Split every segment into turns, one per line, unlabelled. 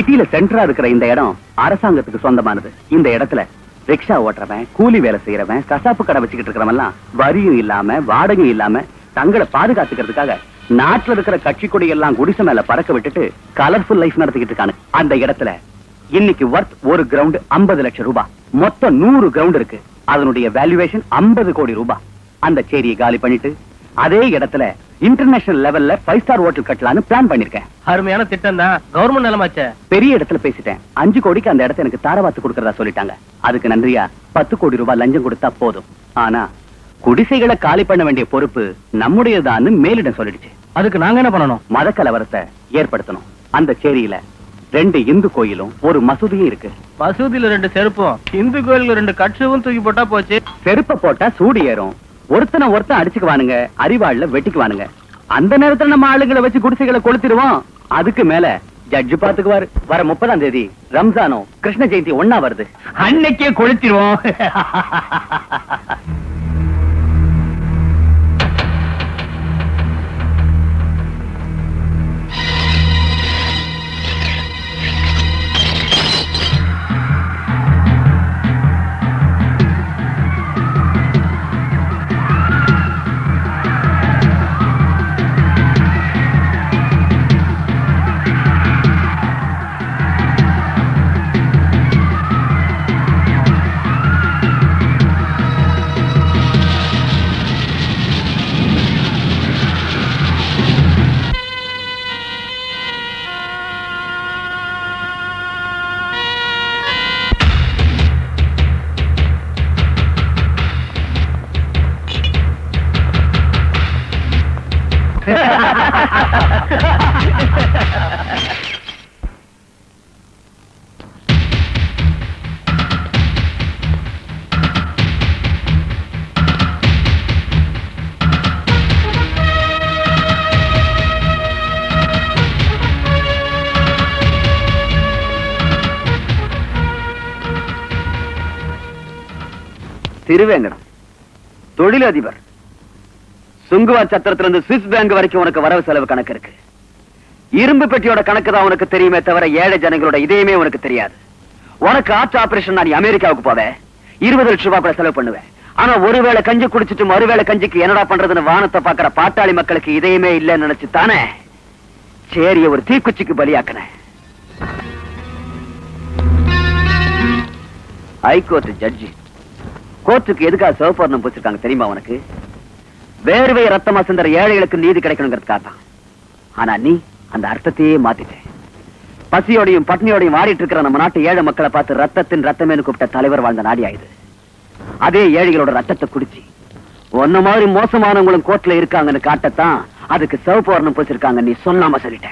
சிட்டில சென்டரா இருக்கிற இந்த இடம் அரசாங்கத்துக்கு சொந்தமானது இந்த இடத்துல ரிக்ஷா ஓட்டுறவன் கூலி வேலை செய்யறவன் கசாப்பு கடை வச்சுக்கிட்டு இருக்கிறவன் வரியும் இல்லாம வாடகையும் இல்லாம தங்களை பாதுகாத்துக்கிறதுக்காக நாட்டுல இருக்கிற கட்சி கொடி எல்லாம் குடிசை மேல பறக்க விட்டுட்டு கலர்ஃபுல் லைஃப் நடத்திக்கிட்டு இருக்கானு அந்த இடத்துல இன்னைக்கு ஒர்த் ஒரு கிரவுண்ட் 50 லட்சம் ரூபாய் மொத்தம் நூறு கிரவுண்ட் இருக்கு அதனுடைய வேல்யூவேஷன் 50 கோடி ரூபாய் அந்த சேரியை காலி பண்ணிட்டு அதே இடத்துல இன்டர்நேஷனல் லெவல்ல ஃபைவ் ஸ்டார் ஹோட்டல் கட்டலாம்னு பிளான் பண்ணிருக்கேன்
அருமையான திட்டம் தான் கவர்மெண்ட் நிலமாச்சே
பெரிய இடத்துல பேசிட்டேன் அஞ்சு கோடிக்கு அந்த இடத்த எனக்கு தாரவாத்து கொடுக்கறதா சொல்லிட்டாங்க அதுக்கு நன்றியா பத்து கோடி ரூபாய் லஞ்சம் கொடுத்தா போதும் ஆனா குடிசைகளை காலி பண்ண வேண்டிய பொறுப்பு நம்முடையதான்னு மேலிடம் சொல்லிடுச்சு
அதுக்கு நாங்க என்ன பண்ணணும்
மத கலவரத்தை ஏற்படுத்தணும் அந்த சேரியில ரெண்டு இந்து கோயிலும் ஒரு மசூதியும் இருக்கு
மசூதியில ரெண்டு செருப்பும் இந்து கோயிலுக்கு ரெண்டு கட்சுவும் தூக்கி போட்டா போச்சு
செருப்ப போட்டா சூடு ஏறும் ஒருத்தனை ஒருத்தன் அடிச்சுக்குவானுங்க அறிவாள்ல வெட்டிக்குவானுங்க அந்த நேரத்துல நம்ம ஆளுங்களை வச்சு குடிசைகளை கொளுத்திடுவோம் அதுக்கு மேல ஜட்ஜு பாத்துக்குவாரு வர முப்பதாம் தேதி ரம்ஜானோ கிருஷ்ண ஜெயந்தி ஒன்னா வருது அன்னைக்கே கொளுத்திடுவோம் திருவேங்கடம் தொழிலதிபர் சுங்குவா சத்திரத்திலிருந்து சுவிஸ் பேங்க் வரைக்கும் உனக்கு வரவு செலவு கணக்கு இருக்கு இரும்பு பெட்டியோட கணக்கு தான் உனக்கு தெரியுமே தவிர ஏழை ஜனங்களோட இதயமே உனக்கு தெரியாது உனக்கு ஆர்ட் ஆபரேஷன் நான் அமெரிக்காவுக்கு போவேன் இருபது லட்சம் ரூபாய் கூட செலவு பண்ணுவேன் ஆனா ஒருவேளை கஞ்சி குடிச்சிட்டு மறுவேளை கஞ்சிக்கு என்னடா பண்றதுன்னு வானத்தை பாக்குற பாட்டாளி மக்களுக்கு இதயமே இல்லைன்னு நினைச்சு தானே சேரிய ஒரு தீக்குச்சிக்கு பலியாக்கினேன் ஹைகோர்ட் ஜட்ஜி கோர்ட்டுக்கு எதுக்காக சிவப்பர்ணம் பூச்சிருக்காங்க தெரியுமா உனக்கு வேர்வை ரத்தமா சிந்தற ஏழைகளுக்கு நீதி கிடைக்கணுங்கிறதுக்காக தான் ஆனா நீ அந்த அர்த்தத்தையே மாத்திட்ட பசியோடையும் பட்னியோடையும் வாடிட்டு இருக்கிற நம்ம நாட்டு ஏழை மக்களை பார்த்து ரத்தத்தின் ரத்தமேனு கூப்பிட்ட தலைவர் வாழ்ந்த நாடியா இது அதே ஏழைகளோட ரத்தத்தை குடிச்சு ஒன்ன மாதிரி மோசமானவங்களும் கோர்ட்ல இருக்காங்கன்னு காட்டத்தான் அதுக்கு சிவப்பர்ணம் பூச்சிருக்காங்க நீ சொல்லாம சொல்லிட்ட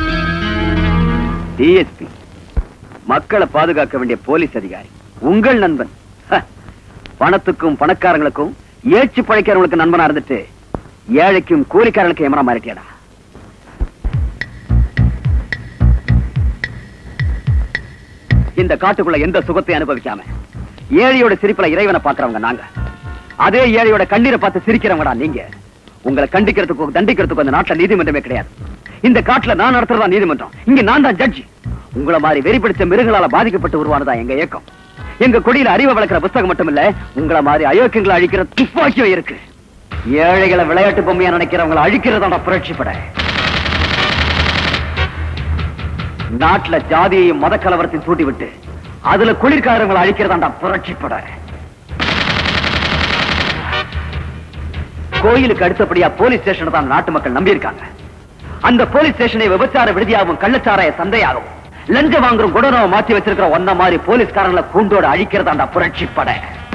டிஎஸ்பி மக்களை பாதுகாக்க வேண்டிய போலீஸ் அதிகாரி உங்கள் நண்பன் ஹ, பணத்துக்கும் பணக்காரங்களுக்கும் ஏச்சு பழைக்கிறவங்களுக்கு நண்பனா இருந்துட்டு ஏழைக்கும் கூலிக்காரனுக்கு எமரா மாறிட்டியடா இந்த காட்டுக்குள்ள எந்த சுகத்தையும் அனுபவிக்காம ஏழையோட சிரிப்புல இறைவனை பாக்குறவங்க நாங்க அதே ஏழையோட கண்ணீரை பார்த்து சிரிக்கிறவங்கடா நீங்க உங்களை கண்டிக்கிறதுக்கும் தண்டிக்கிறதுக்கும் அந்த நாட்டுல நீதிமன்றமே கிடையாது இந்த காட்டுல நான் நடத்துறதா நீதிமன்றம் இங்க நான் தான் ஜட்ஜி உங்களை மாதிரி வெறி பிடிச்ச மிருகங்களால பாதிக்கப்பட்டு உருவானதா எங்க இயக்கம் எங்க கொடியில அறிவை வளர்க்கிற புஸ்தகம் மட்டும் இல்ல உங்களை மாதிரி அயோக்கியங்களை அழிக்கிற துப்பாக்கியும் இருக்கு ஏழைகளை விளையாட்டு பொம்மையா நினைக்கிறவங்களை அழிக்கிறதான புரட்சி பட நாட்டுல ஜாதியையும் மத கலவரத்தையும் தூண்டி விட்டு அதுல குளிர்காரங்களை அழிக்கிறதாண்டா புரட்சி பட கோயிலுக்கு அடுத்தபடியா போலீஸ் ஸ்டேஷனை தான் நாட்டு மக்கள் நம்பியிருக்காங்க அந்த போலீஸ் ஸ்டேஷனை விபச்சார விடுதியாகவும் கள்ளச்சாராய சந்தையாகவும் லஞ்ச வாங்குற குடனவை மாத்தி வச்சிருக்கிற ஒன்ன மாதிரி போலீஸ்காரங்களை கூண்டோட அழிக்கிறதாண்டா புரட்சி பட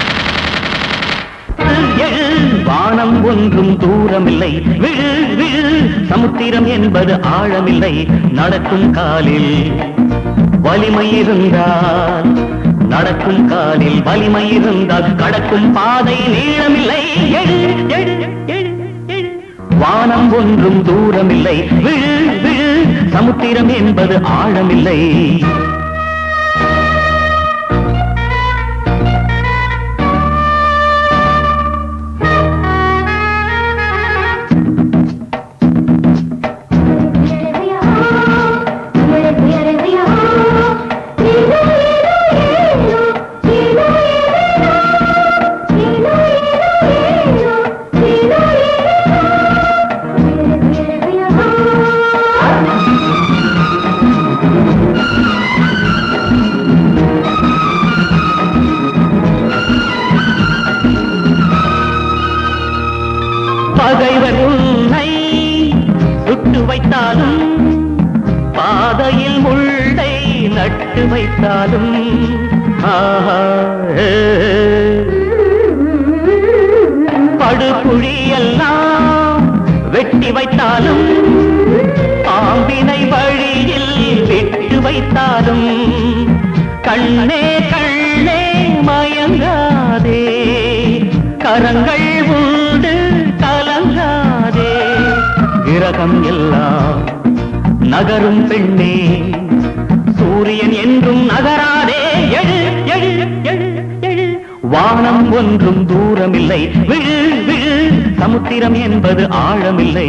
வானம் ஒன்றும் தூரமில்லை விழு விழு சமுத்திரம் என்பது ஆழமில்லை நடக்கும் காலில் வலிமை இருந்தால் நடக்கும் காலில் வலிமை இருந்தால் கடக்கும் பாதை நீளமில்லை எழு எழு எழு எழு வானம் ஒன்றும் தூரமில்லை விழு விழு சமுத்திரம் என்பது ஆழமில்லை
Thank you.
நட்டு வைத்தாலும் ஆஹா, ஏ. படுகுழி எல்லாம் வெட்டி வைத்தாலும் பாம்பினை வழியில் விட்டு வைத்தாலும் கண்ணே கண்ணே மயங்காதே கரங்கள் உண்டு கலங்காதே கிரகம் எல்லாம் நகரும் பெண்ணே சூரியன் என்றும் நகராதே எழு எழு எழு எழு வானம் ஒன்றும் தூரமில்லை விழு விழு சமுத்திரம் என்பது ஆழமில்லை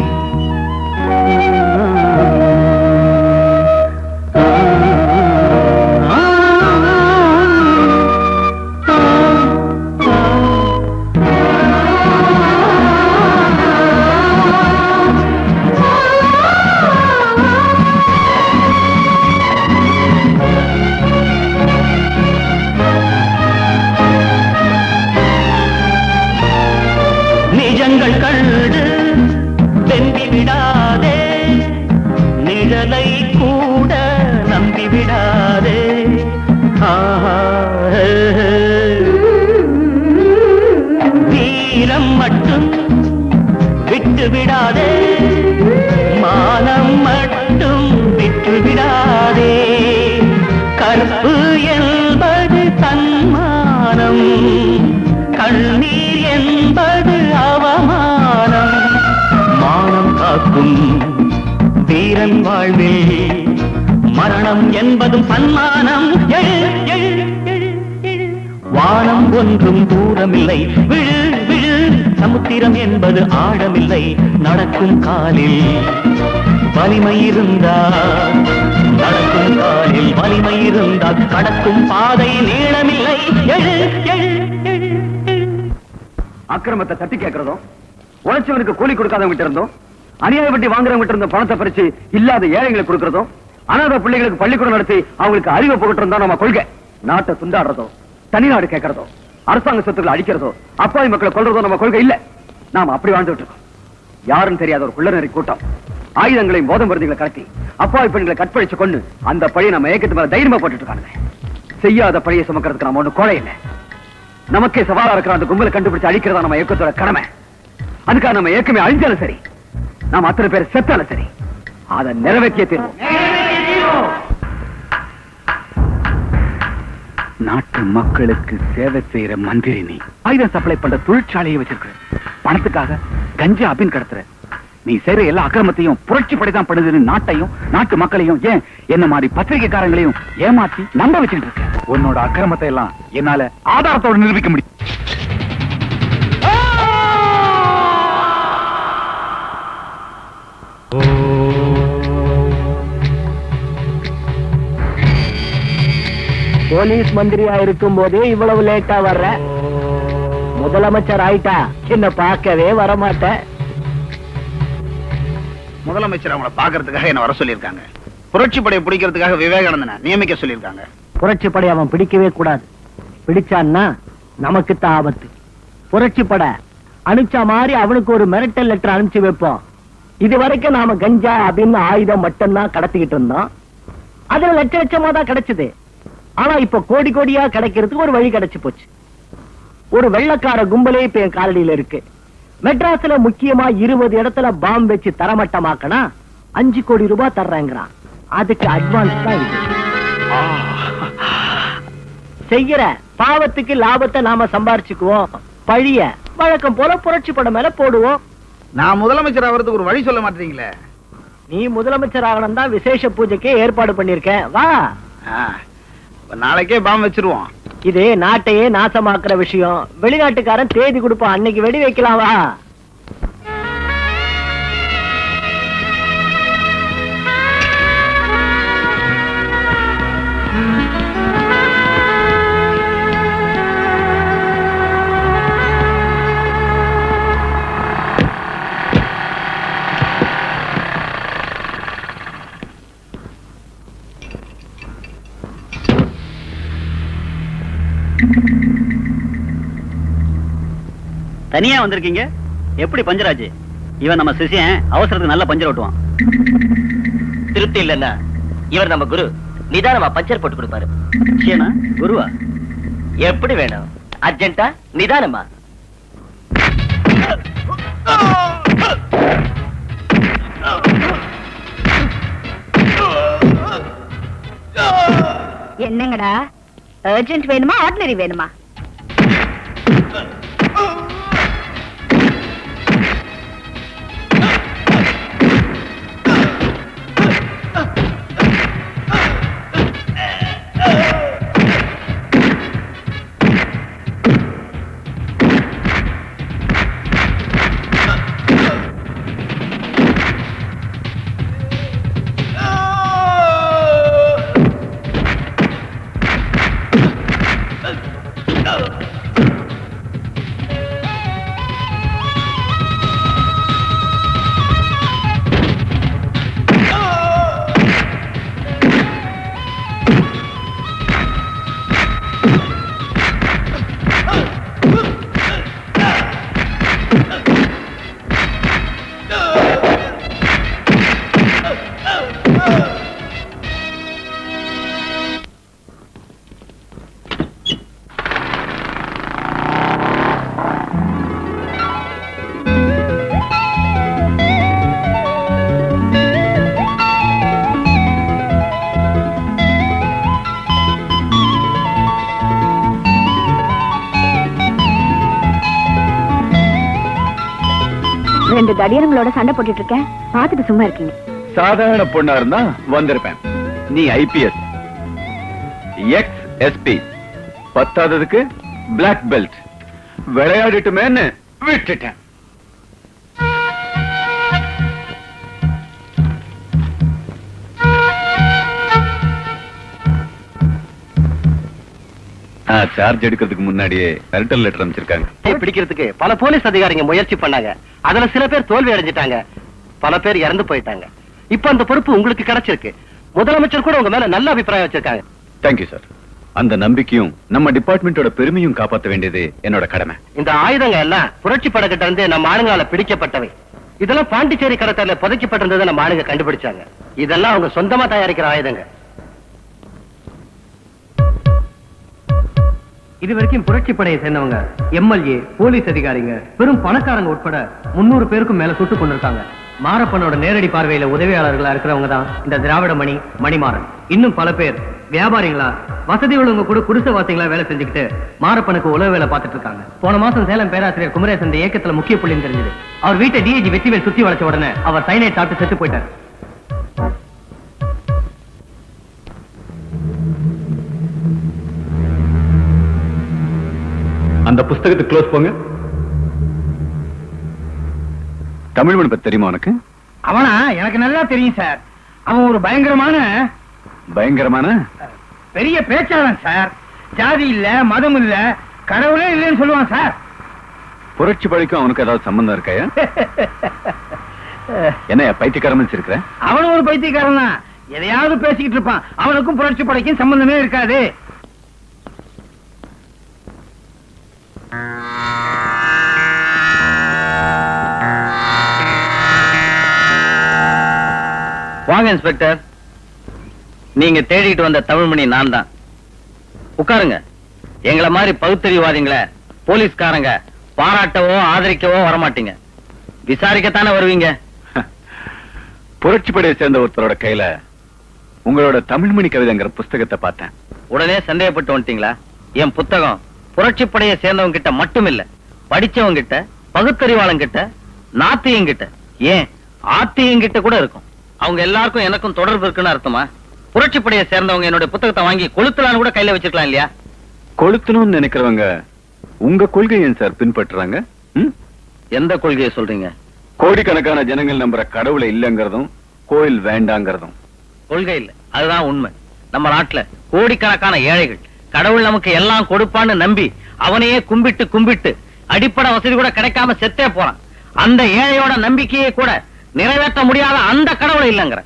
நிஜங்கள் கண்டு வெந்தி விடாதே நிழலை கூட நம்பி விடாதே ஆஹா, ஹே, ஹே. வீரம் மட்டும் விட்டு விடாதே மானம் மட்டும் விட்டு விடாதே கற்பு என்பது தன்மானம் கண்ணீர் என்பது அவமானம் மானம் காக்கும் வீரன் வாழ்வில் மரணம் என்பதும் சன்மானம் எழு, எழு, எழு, எழு. வானம் ஒன்றும் தூரமில்லை விழு விழு சமுத்திரம் என்பது ஆழமில்லை நடக்கும் காலில் வலிமை இருந்தால் நடக்கும் காலில் வலிமை இருந்தால் கடக்கும் பாதை நீளமில்லை எழு எழு எழு எழு
அக்கிரமத்தை தட்டி கேட்கறதும் உழைச்சவனுக்கு கூலி கொடுக்காதவங்க இருந்தோம் அநியாய வட்டி வாங்குறவங்க இருந்த பணத்தை பறிச்சு இல்லாத ஏழைங்களுக்கு கொடுக்கறதும் அனாதை பிள்ளைகளுக்கு பள்ளிக்கூடம் நடத்தி அவங்களுக்கு அறிவை புகட்டுறதும் தான் நம்ம கொள்கை நாட்டை துண்டாடுறதோ தனிநாடு கேட்கறதோ அரசாங்க சொத்துக்களை அழிக்கிறதோ அப்பாவி மக்களை கொல்றதோ நம்ம கொள்கை இல்ல நாம அப்படி வாழ்ந்துட்டு இருக்கோம் யாரும் தெரியாத ஒரு குள்ளநெறி கூட்டம் ஆயுதங்களையும் போதை மருந்துகளை கடத்தி அப்பாவி பெண்களை கற்பழிச்சு கொண்டு அந்த பழியை நம்ம ஏக்கத்து மேல தைரியமா போட்டுட்டு இருக்காங்க செய்யாத பழியை சுமக்கிறதுக்கு நம்ம ஒண்ணு கோழை இல்லை நமக்கே சவாலா இருக்கிற அந்த கும்பலை கண்டுபிடிச்சு அழிக்கிறதா நம்ம இயக்கத்தோட கடமை அதுக்காக நம்ம இயக்கமே அழிஞ்சாலும் சரி நாம அத்தனை பேர் செத்தாலும் சரி அதை நிறைவேற்றிய தீர்வோம் நாட்டு மக்களுக்கு சேவை செய்யற மந்திரி நீ ஆயுதம் சப்ளை பண்ற தொழிற்சாலையை வச்சிருக்கிற பணத்துக்காக கஞ்சா அபின் கடத்துற நீ செய்யற எல்லா அக்கிரமத்தையும் புரட்சி படைதான் பண்ணுதுன்னு நாட்டையும் நாட்டு மக்களையும் ஏன் என்ன மாதிரி பத்திரிகைக்காரங்களையும் ஏமாத்தி நம்ப வச்சுட்டு இருக்க உன்னோட அக்கிரமத்தை எல்லாம் என்னால ஆதாரத்தோட நிரூபிக்க முடியும்
போலீஸ் மந்திரியா இருக்கும் போதே இவ்வளவு லேட்டா வர்ற முதலமைச்சர் ஆயிட்டா என்ன பார்க்கவே வரமாட்ட
முதலமைச்சர் அவங்கள பாக்குறதுக்காக என்ன வர சொல்லியிருக்காங்க புரட்சி படையை பிடிக்கிறதுக்காக விவேகானந்தனை நியமிக்க சொல்லியிருக்காங்க
புரட்சி படை அவன் பிடிக்கவே கூடாது பிடிச்சான்னா நமக்கு தான் ஆபத்து புரட்சி படை அனுப்பிச்ச மாதிரி அவனுக்கு ஒரு மிரட்டல் லெட்டர் அனுப்பிச்சு வைப்போம் இது வரைக்கும் நாம கஞ்சா அப்படின்னு ஆயுதம் மட்டும்தான் கடத்திக்கிட்டு இருந்தோம் அதுல லட்ச லட்சமா தான் கிடைச்சது ஆனா இப்ப கோடி கோடியா கிடைக்கிறதுக்கு ஒரு வழி கிடைச்சு போச்சு ஒரு வெள்ளக்கார கும்பலே இப்ப என் காலடியில இருக்கு மெட்ராஸ்ல முக்கியமா இருபது இடத்துல பாம்பு வச்சு தரமட்டமாக்கனா அஞ்சு கோடி ரூபாய் தர்றேங்கிறான் அதுக்கு அட்வான்ஸ் தான் இது செய்யற பாவத்துக்கு லாபத்தை நாம சம்பாரிச்சுக்குவோம் பழிய வழக்கம் போல புரட்சி படம் மேல போடுவோம்
நான் முதலமைச்சர் ஆகிறதுக்கு ஒரு வழி சொல்ல மாட்டீங்களே
நீ முதலமைச்சர் ஆகணும் தான் விசேஷ பூஜைக்கே ஏற்பாடு பண்ணிருக்கேன் வா
ஆ, இப்ப நாளைக்கே பாம்பு வச்சிருவோம்
இது நாட்டையே நாசமாக்குற விஷயம் வெளிநாட்டுக்காரன் தேதி கொடுப்பான் அன்னைக்கு வெடி வைக்கலாம் வா
தனியா வந்திருக்கீங்க எப்படி பஞ்சராஜ் இவன் நம்ம சிஷியன் அவசரத்துக்கு நல்ல பஞ்சர் ஓட்டுவான்
திருப்தி இல்லல்ல இவர் நம்ம குரு
நிதானமா பஞ்சர் போட்டு கொடுப்பாரு
நிச்சயமா குருவா
எப்படி வேணும் அர்ஜென்ட்டா நிதானமா
என்னங்கடா அர்ஜென்ட் வேணுமா ஆர்டினரி வேணுமா ரெண்டு தடியனங்களோட சண்டை போட்டுட்டு இருக்கேன் பார்த்துட்டு சும்மா இருக்கீங்க
சாதாரண பொண்ணா இருந்தா வந்திருப்பேன் நீ ஐபிஎஸ் எக்ஸ் எஸ்பி பத்தாததுக்கு பிளாக் பெல்ட் விளையாடிட்டுமேன்னு விட்டுட்டேன் சார்ஜ் எடுக்கிறதுக்கு முன்னாடியே மிரட்டல் லெட்டர் அமைச்சிருக்காங்க
பிடிக்கிறதுக்கு பல போலீஸ் அதிகாரிங்க முயற்சி பண்ணாங்க அதுல சில பேர் தோல்வி அடைஞ்சிட்டாங்க பல பேர் இறந்து போயிட்டாங்க இப்ப அந்த பொறுப்பு உங்களுக்கு கிடைச்சிருக்கு முதலமைச்சர் கூட உங்க மேல நல்ல அபிப்பிராயம் வச்சிருக்காங்க
தேங்க்யூ சார் அந்த நம்பிக்கையும் நம்ம டிபார்ட்மெண்டோட பெருமையும் காப்பாத்த வேண்டியது என்னோட கடமை
இந்த ஆயுதங்க எல்லாம் புரட்சி படகிட்ட இருந்து நம்ம ஆளுங்களால பிடிக்கப்பட்டவை இதெல்லாம் பாண்டிச்சேரி கடத்தல புதைக்கப்பட்டிருந்ததை நம்ம ஆளுங்க கண்டுபிடிச்சாங்க இதெல்லாம் அவங்க சொந்தமா தயாரிக்கிற ஆயுதங்க
இது வரைக்கும் புரட்சி படையை சேர்ந்தவங்க எம்எல்ஏ போலீஸ் அதிகாரிங்க பெரும் பணக்காரங்க உட்பட முன்னூறு பேருக்கும் மேல சுட்டுக் கொண்டிருக்காங்க மாரப்பனோட நேரடி பார்வையில உதவியாளர்களா இருக்கிறவங்க தான் இந்த திராவிட மணி மணிமாறன் இன்னும் பல பேர் வியாபாரிகளா வசதி உள்ளவங்க கூட குடிசை வாசிகளா வேலை செஞ்சுக்கிட்டு மாரப்பனுக்கு உழவு வேலை பார்த்துட்டு இருக்காங்க போன மாசம் சேலம் பேராசிரியர் குமரேசன் இந்த இயக்கத்துல முக்கிய புள்ளின்னு தெரிஞ்சது அவர் வீட்டை டிஐஜி வெற்றிவேல் சுத்தி வளைச்ச உடனே அவர் சைனைட் சாப்பிட்டு செத்து போயிட்டார்
அந்த புஸ்தகத்தை க்ளோஸ் போங்க தமிழ் மணி பத்தி தெரியுமா உனக்கு
அவனா எனக்கு நல்லா தெரியும் சார் அவன் ஒரு பயங்கரமான
பயங்கரமான
பெரிய பேச்சாளன் சார் ஜாதி இல்ல மதம் இல்ல கடவுளே இல்லைன்னு சொல்லுவான் சார்
புரட்சி பழிக்கும் அவனுக்கு ஏதாவது சம்பந்தம் இருக்காயா என்ன பைத்தியக்காரன் வச்சிருக்கிற
அவனும் ஒரு பைத்தியக்காரன் தான் எதையாவது பேசிக்கிட்டு இருப்பான் அவனுக்கும் புரட்சி படைக்கும் சம்பந்தமே இருக்காது
வாங்க இன்ஸ்பெக்டர் நீங்க தேடிட்டு வந்த தமிழ்மணி நான் தான் உட்காருங்க எங்களை மாதிரி பகுத்தறிவாதிங்களை போலீஸ்காரங்க பாராட்டவோ ஆதரிக்கவோ வரமாட்டீங்க விசாரிக்கத்தானே வருவீங்க
புரட்சி படையை சேர்ந்த ஒருத்தரோட கையில உங்களோட தமிழ்மணி கவிதைங்கிற புஸ்தகத்தை பார்த்தேன்
உடனே சந்தேகப்பட்டு வந்துட்டீங்களா என் புத்தகம் புரட்சி படையை சேர்ந்தவங்க கிட்ட மட்டும் இல்ல படிச்சவங்க கிட்ட பகுத்தறிவாளன் கிட்ட நாத்தியம் கிட்ட ஏன் ஆத்தியம் கிட்ட கூட இருக்கும் அவங்க எல்லாருக்கும் எனக்கும் தொடர்பு இருக்குன்னு அர்த்தமா புரட்சி படையை சேர்ந்தவங்க என்னோட புத்தகத்தை வாங்கி கொளுத்தலான்னு கூட கையில வச்சிருக்கலாம் இல்லையா
கொளுத்தணும்னு நினைக்கிறவங்க உங்க கொள்கையை சார் பின்பற்றுறாங்க ம்?
எந்த கொள்கையை சொல்றீங்க
கோடிக்கணக்கான ஜனங்கள் நம்புற கடவுளை இல்லங்கிறதும் கோயில் வேண்டாங்கிறதும்
கொள்கை இல்ல அதுதான் உண்மை நம்ம நாட்டுல கோடிக்கணக்கான ஏழைகள் கடவுள் நமக்கு எல்லாம் கொடுப்பான்னு நம்பி அவனையே கும்பிட்டு கும்பிட்டு அடிப்படை வசதி கூட கிடைக்காம செத்தே போறான் அந்த ஏழையோட நம்பிக்கையை கூட நிறைவேற்ற முடியாத அந்த கடவுள் இல்லைங்கிற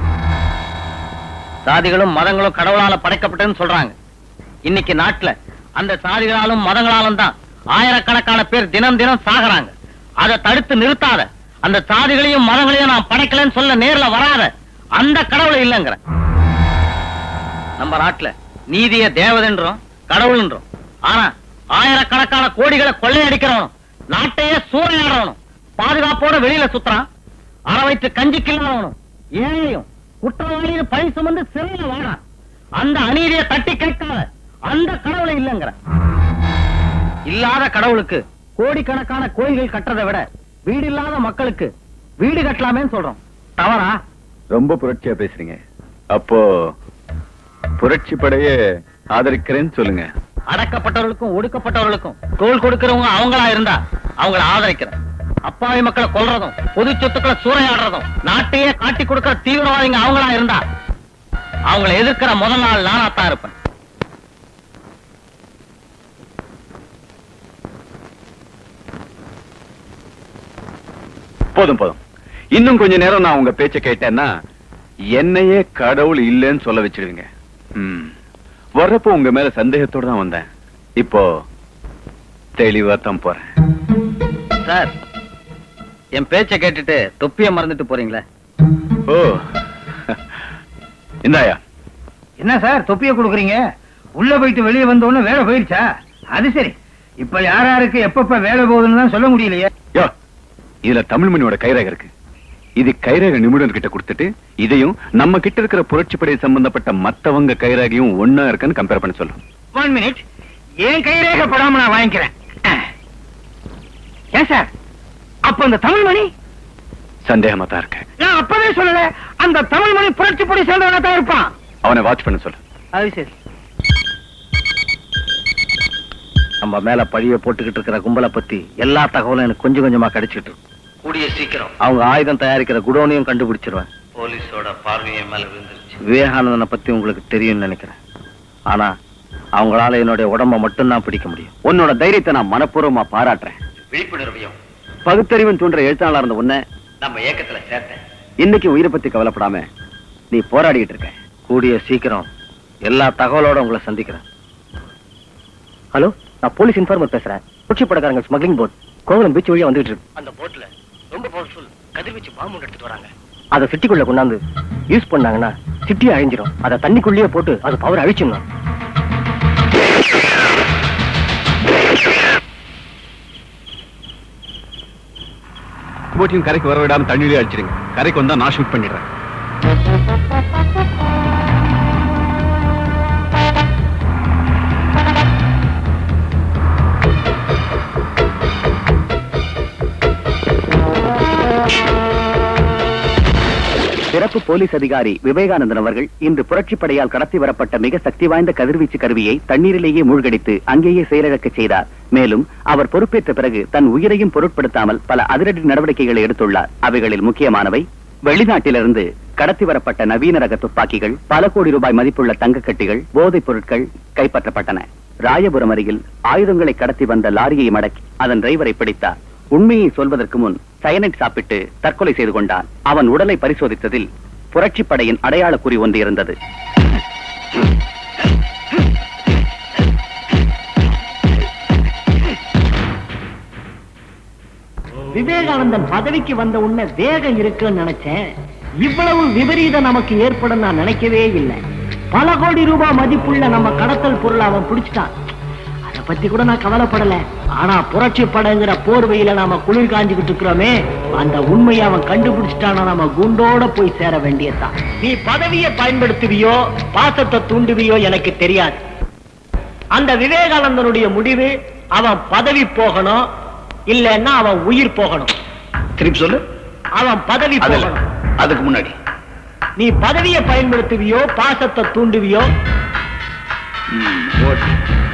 சாதிகளும் மதங்களும் கடவுளால படைக்கப்பட்டதுன்னு சொல்றாங்க இன்னைக்கு நாட்டுல அந்த சாதிகளாலும் மதங்களாலும் தான் ஆயிரக்கணக்கான பேர் தினம் தினம் சாகுறாங்க அதை தடுத்து நிறுத்தாத அந்த சாதிகளையும் மதங்களையும் நான் படைக்கலன்னு சொல்ல நேர்ல வராத அந்த கடவுள் இல்லைங்கிற
நம்ம நாட்டுல நீதிய தேவதன்றோம் கடவுள்ன்றோம் ஆனா ஆயிரக்கணக்கான கோடிகளை கொள்ளையடிக்கிறவனும் நாட்டையே சூறையாடுறவனும் பாதுகாப்போட வெளியில சுத்துறான் அரை வயிற்று கஞ்சி கிள்ளாதவனும் ஏழையும் குற்றவாளின்னு பழி சுமந்து சிறையில வாழான் அந்த அநீதியை தட்டி கேட்காத அந்த கடவுளை இல்லைங்கிற இல்லாத கடவுளுக்கு கோடிக்கணக்கான கோயில்கள் கட்டுறதை விட வீடு இல்லாத மக்களுக்கு வீடு கட்டலாமேன்னு சொல்றோம் தவறா
ரொம்ப புரட்சியா பேசுறீங்க அப்போ புரட்சி படையே ஆதரிக்கிறேன்னு சொல்லுங்க
அடக்கப்பட்டவர்களுக்கும் ஒடுக்கப்பட்டவர்களுக்கும் தோல் கொடுக்கிறவங்க அவங்களா இருந்தா அவங்கள ஆதரிக்கிறேன் அப்பாவி மக்களை கொல்றதும் பொது சொத்துக்களை சூறையாடுறதும் நாட்டையே காட்டி கொடுக்கிற தீவிரவாதிங்க அவங்களா இருந்தா அவங்கள எதிர்க்கிற முதல் நாள் நானா தான் இருப்பேன்
போதும் போதும் இன்னும் கொஞ்ச நேரம் நான் உங்க பேச்ச கேட்டேன்னா என்னையே கடவுள் இல்லைன்னு சொல்ல வச்சிடுவீங்க ம். வர்றப்போ உங்க மேல சந்தேகத்தோட தான் வந்தேன் இப்போ தெளிவா தான் போறேன்
சார் என் பேச்ச கேட்டுட்டு தொப்பிய மறந்துட்டு போறீங்களே
ஓ இந்தாயா
என்ன சார் தொப்பிய கொடுக்குறீங்க உள்ள போயிட்டு வெளியே வந்தோன்னு வேலை போயிடுச்சா அது சரி இப்ப யார் யாருக்கு எப்பப்ப வேலை போகுதுன்னு தான் சொல்ல முடியலையே
யோ இதுல தமிழ்மணியோட கைரேகை இருக்கு இது கைரேகை நிபுணர் கிட்ட கொடுத்துட்டு இதையும் நம்ம கிட்ட இருக்கிற புரட்சிப்படை சம்பந்தப்பட்ட மத்தவங்க கைரேகையும் ஒன்னா இருக்குன்னு கம்பேர் பண்ண சொல்லும்
ஒன் மினிட் என் கைரேகை படாம நான் வாங்கிக்கிறேன் ஏன் சார் அப்ப அந்த தமிழ்மணி
சந்தேகமா தான் இருக்கு
நான் அப்பவே சொல்லல அந்த தமிழ்மணி புரட்சி பொடி சேர்ந்தவனா தான் இருப்பான்
அவனை வாட்ச் பண்ண சொல்லு
அது சரி
நம்ம மேல பழிய போட்டுக்கிட்டு இருக்கிற கும்பலை பத்தி எல்லா தகவலும் எனக்கு கொஞ்சம் கொஞ்சமா கிடைச்சிட்டு இருக்கு கூடிய சீக்கிரம் அவங்க ஆயுதம் தயாரிக்கிற குடோனையும் கண்டுபிடிச்சிருவேன் போலீஸோட பார்வையை மேல விழுந்துருச்சு விவேகானந்தனை பத்தி உங்களுக்கு தெரியும்னு நினைக்கிறேன் ஆனா அவங்களால என்னுடைய உடம்ப மட்டும்தான் பிடிக்க முடியும்
உன்னோட தைரியத்தை நான் மனப்பூர்வமா பாராட்டுறேன்
விழிப்புணர்வையும்
பகுத்தறிவன் தோன்ற எழுத்தாளா இருந்த உன்னை
நம்ம இயக்கத்துல சேர்த்தேன்
இன்னைக்கு உயிரை பத்தி கவலைப்படாம நீ போராடிட்டு இருக்க
கூடிய சீக்கிரம் எல்லா தகவலோட உங்களை சந்திக்கிறேன் ஹலோ நான் போலீஸ் இன்ஃபார்மர் பேசுறேன் புட்சி படக்காரங்க ஸ்மக்லிங் போட் கோவலம் பீச் வழியா வந்துட்டு இருக்கு அந்த போட்ல ரொம்ப பவர்ஃபுல் கதிர்வீச்சு பாம்பு எடுத்துட்டு வராங்க அதை சிட்டிக்குள்ள கொண்டாந்து யூஸ் பண்ணாங்கன்னா சிட்டி அழிஞ்சிரும் அதை தண்ணிக்குள்ளேயே போட்டு அது பவர் அழிச்சிடணும்
போட்டையும் கரைக்கு வர விடாம தண்ணியிலே அடிச்சிடுங்க கரைக்கு வந்தா நான் ஷூட் பண்ணிடுறேன்
சிறப்பு போலீஸ் அதிகாரி விவேகானந்தன் அவர்கள் இன்று புரட்சிப்படையால் கடத்தி வரப்பட்ட மிக சக்தி வாய்ந்த கதிர்வீச்சு கருவியை தண்ணீரிலேயே மூழ்கடித்து அங்கேயே செயலிழக்கச் செய்தார் மேலும் அவர் பொறுப்பேற்ற பிறகு தன் உயிரையும் பொருட்படுத்தாமல் பல அதிரடி நடவடிக்கைகளை எடுத்துள்ளார் அவைகளில் முக்கியமானவை வெளிநாட்டிலிருந்து கடத்தி வரப்பட்ட நவீன ரக துப்பாக்கிகள் பல கோடி ரூபாய் மதிப்புள்ள தங்கக்கட்டிகள் போதைப் பொருட்கள் கைப்பற்றப்பட்டன ராயபுரம் அருகில் ஆயுதங்களை கடத்தி வந்த லாரியை மடக்கி அதன் டிரைவரை பிடித்தார் உண்மையை சொல்வதற்கு முன் சயனைட் சாப்பிட்டு தற்கொலை செய்து கொண்டான் அவன் உடலை பரிசோதித்ததில் புரட்சிப்படையின் அடையாள குறி ஒன்று இருந்தது
விவேகானந்தன் பதவிக்கு வந்த உடனே வேகம் இருக்குன்னு நினைச்சேன் இவ்வளவு விபரீதம் நமக்கு ஏற்படும் நான் நினைக்கவே இல்லை பல கோடி ரூபாய் மதிப்புள்ள நம்ம கடத்தல் பொருளை அவன் பிடிச்சிட்டான் அதை பத்தி கூட நான் கவலைப்படல ஆனா புரட்சி படங்கிற போர்வையில நாம குளிர் காஞ்சுக்கிட்டு இருக்கிறோமே அந்த உண்மையை அவன் கண்டுபிடிச்சிட்டானா நம்ம குண்டோட போய் சேர வேண்டியதுதான் நீ பதவியை பயன்படுத்துவியோ பாசத்தை தூண்டுவியோ எனக்கு தெரியாது அந்த விவேகானந்தனுடைய முடிவு அவன் பதவி போகணும் இல்லன்னா அவன் உயிர் போகணும்
திருப்பி சொல்லு
அவன் பதவி
அதுல
போகணும்
அதுக்கு முன்னாடி
நீ பதவியை பயன்படுத்துவியோ பாசத்தை தூண்டுவியோ
ம், ஓகே.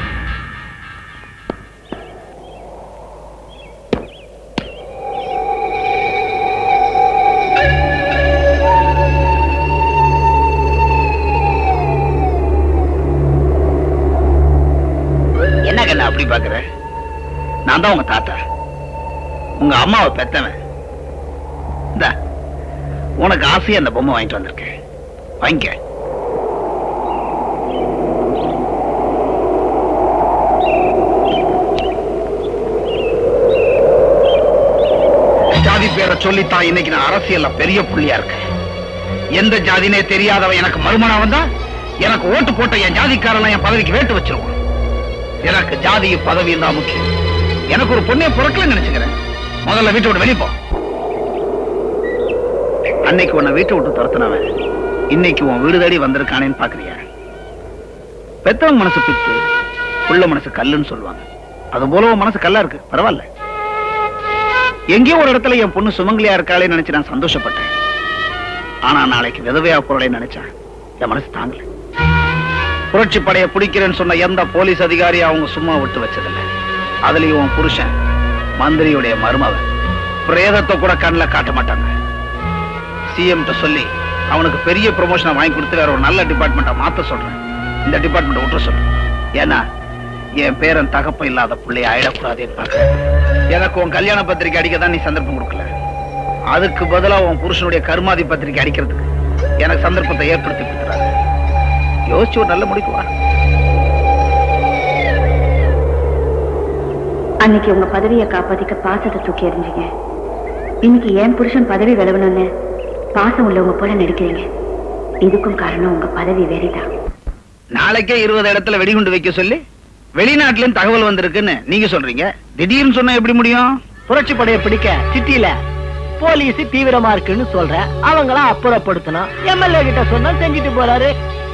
என்ன கண்ணா அப்படி பாக்குற நான் தான் உங்க தாத்தா உங்க அம்மாவை பெத்தவன் இந்தா உனக்கு ஆசையா அந்த பொம்மை வாங்கிட்டு வந்திருக்கேன் வாங்கிக்க ஜாதி பேரை சொல்லித்தான் இன்னைக்கு நான் அரசியல்ல பெரிய புள்ளியா இருக்கேன் எந்த ஜாதினே தெரியாதவன் எனக்கு மருமனா வந்தா எனக்கு ஓட்டு போட்ட என் ஜாதிக்காரனை என் பதவிக்கு வேட்டு வச்சிருவான் எனக்கு ஜாதியும் பதவியும் தான் முக்கியம் எனக்கு ஒரு பொண்ணே பிறக்கல நினைச்சுக்கிறேன் முதல்ல வீட்டை விட்டு வெளியே போ அன்னைக்கு உன்னை வீட்டை விட்டு துரத்துனவன் இன்னைக்கு உன் வீடு தேடி வந்திருக்கானேன்னு பாக்குறியா பெத்தவங்க மனசு பித்து உள்ள மனசு கல்லுன்னு சொல்லுவாங்க அது போல உன் மனசு கல்லா இருக்கு பரவாயில்ல எங்கேயோ ஒரு இடத்துல என் பொண்ணு சுமங்கலியா இருக்காளே நினைச்சு நான் சந்தோஷப்பட்டேன் ஆனா நாளைக்கு விதவையா போறே நினைச்சா என் மனசு தாங்கல புரட்சி படையை பிடிக்கிறேன்னு சொன்ன எந்த போலீஸ் அதிகாரி அவங்க சும்மா விட்டு வச்சதில்லை அதுலயும் உன் புருஷன் மந்திரியுடைய மருமவன் பிரேதத்தை கூட கண்ணில் காட்ட மாட்டாங்க சிஎம் சொல்லி அவனுக்கு பெரிய ப்ரொமோஷனை வாங்கி கொடுத்து வேற ஒரு நல்ல டிபார்ட்மெண்ட்டை மாத்த சொல்றேன் இந்த டிபார்ட்மெண்ட்டை விட்டுற சொல்றேன் ஏன்னா என் பேரன் தகப்ப இல்லாத பிள்ளைய ஆயிடக்கூடாதுன்னு பார்க்கிறேன் எனக்கு உன் கல்யாண பத்திரிக்கை அடிக்க தான் நீ சந்தர்ப்பம் கொடுக்கல அதுக்கு பதிலா உன் புருஷனுடைய கருமாதி பத்திரிக்கை அடிக்கிறதுக்கு எனக்கு சந்தர்ப்பத்தை ஏற்படுத்தி கொடுத்துறாரு யோசிச்சு ஒரு நல்ல முடிக்கு வா
அன்னைக்கு உங்க பதவியை காப்பாத்திக்க பாசத்தை தூக்கி எறிஞ்சீங்க இன்னைக்கு என் புருஷன் பதவி விலகணும்னு பாசம் உள்ளவங்க போல நடிக்கிறீங்க இதுக்கும் காரணம் உங்க பதவி வெறிதான்
நாளைக்கே இருபது இடத்துல வெடிகுண்டு வைக்க சொல்லி வெளிநாட்டுல இருந்து தகவல் வந்திருக்குன்னு நீங்க சொல்றீங்க திடீர்னு சொன்னா எப்படி முடியும்
புரட்சி படையை பிடிக்க சிட்டியில போலீஸ் தீவிரமா இருக்குன்னு சொல்ற அவங்கள அப்புறப்படுத்தணும் எம்எல்ஏ கிட்ட சொன்னா செஞ்சுட்டு போறாரு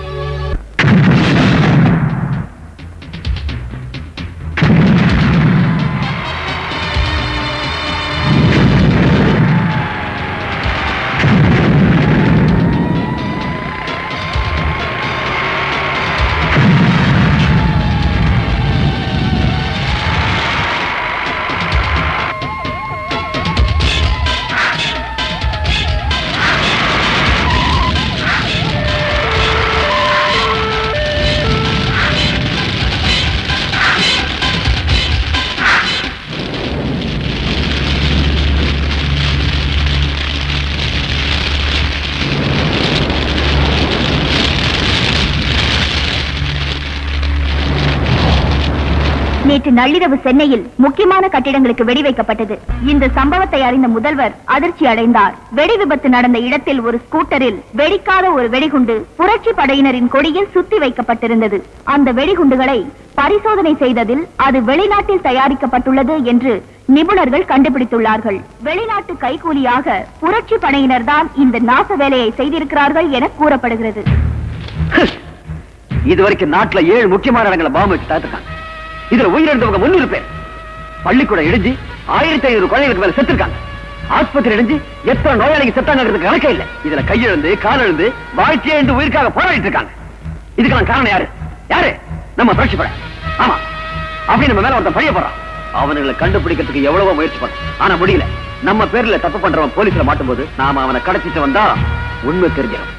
நேற்று நள்ளிரவு சென்னையில் முக்கியமான கட்டிடங்களுக்கு வெடி வைக்கப்பட்டது இந்த சம்பவத்தை அறிந்த முதல்வர் அதிர்ச்சி அடைந்தார் வெடி விபத்து நடந்த இடத்தில் ஒரு ஸ்கூட்டரில் வெடிக்காத ஒரு வெடிகுண்டு புரட்சி படையினரின் கொடியில் சுத்தி வைக்கப்பட்டிருந்தது அந்த வெடிகுண்டுகளை பரிசோதனை செய்ததில் அது வெளிநாட்டில் தயாரிக்கப்பட்டுள்ளது என்று நிபுணர்கள் கண்டுபிடித்துள்ளார்கள் வெளிநாட்டு கைகூலியாக புரட்சி படையினர் தான் இந்த நாச வேலையை செய்திருக்கிறார்கள் என கூறப்படுகிறது
இது வரைக்கும் நாட்டுல ஏழு முக்கியமான இடங்களை பாம்பு வச்சு தாத்துருக்காங்க இதுல உயிரிழந்தவங்க முன்னூறு பேர் பள்ளிக்கூடம் இடிஞ்சு ஆயிரத்தி ஐநூறு குழந்தைகளுக்கு மேல செத்துருக்காங்க ஆஸ்பத்திரி இடிஞ்சு எத்தனை நோயாளிக்கு செத்தாங்கிறதுக்கு கணக்கே இல்ல இதுல கையெழுந்து காலெழுந்து வாழ்க்கையே என்று உயிருக்காக போராடிட்டு இருக்காங்க இதுக்கெல்லாம் காரணம் யாரு யாரு நம்ம புரட்சி படை ஆமா அப்படி நம்ம மேல ஒருத்தன் பழிய போறான் அவனுங்களை கண்டுபிடிக்கிறதுக்கு எவ்வளவோ முயற்சி பண்ண ஆனா முடியல நம்ம பேர்ல தப்பு பண்றவன் போலீஸ்ல மாட்டும் போது நாம அவனை கடத்திட்டு வந்தா உண்மை தெரிஞ்சிடும்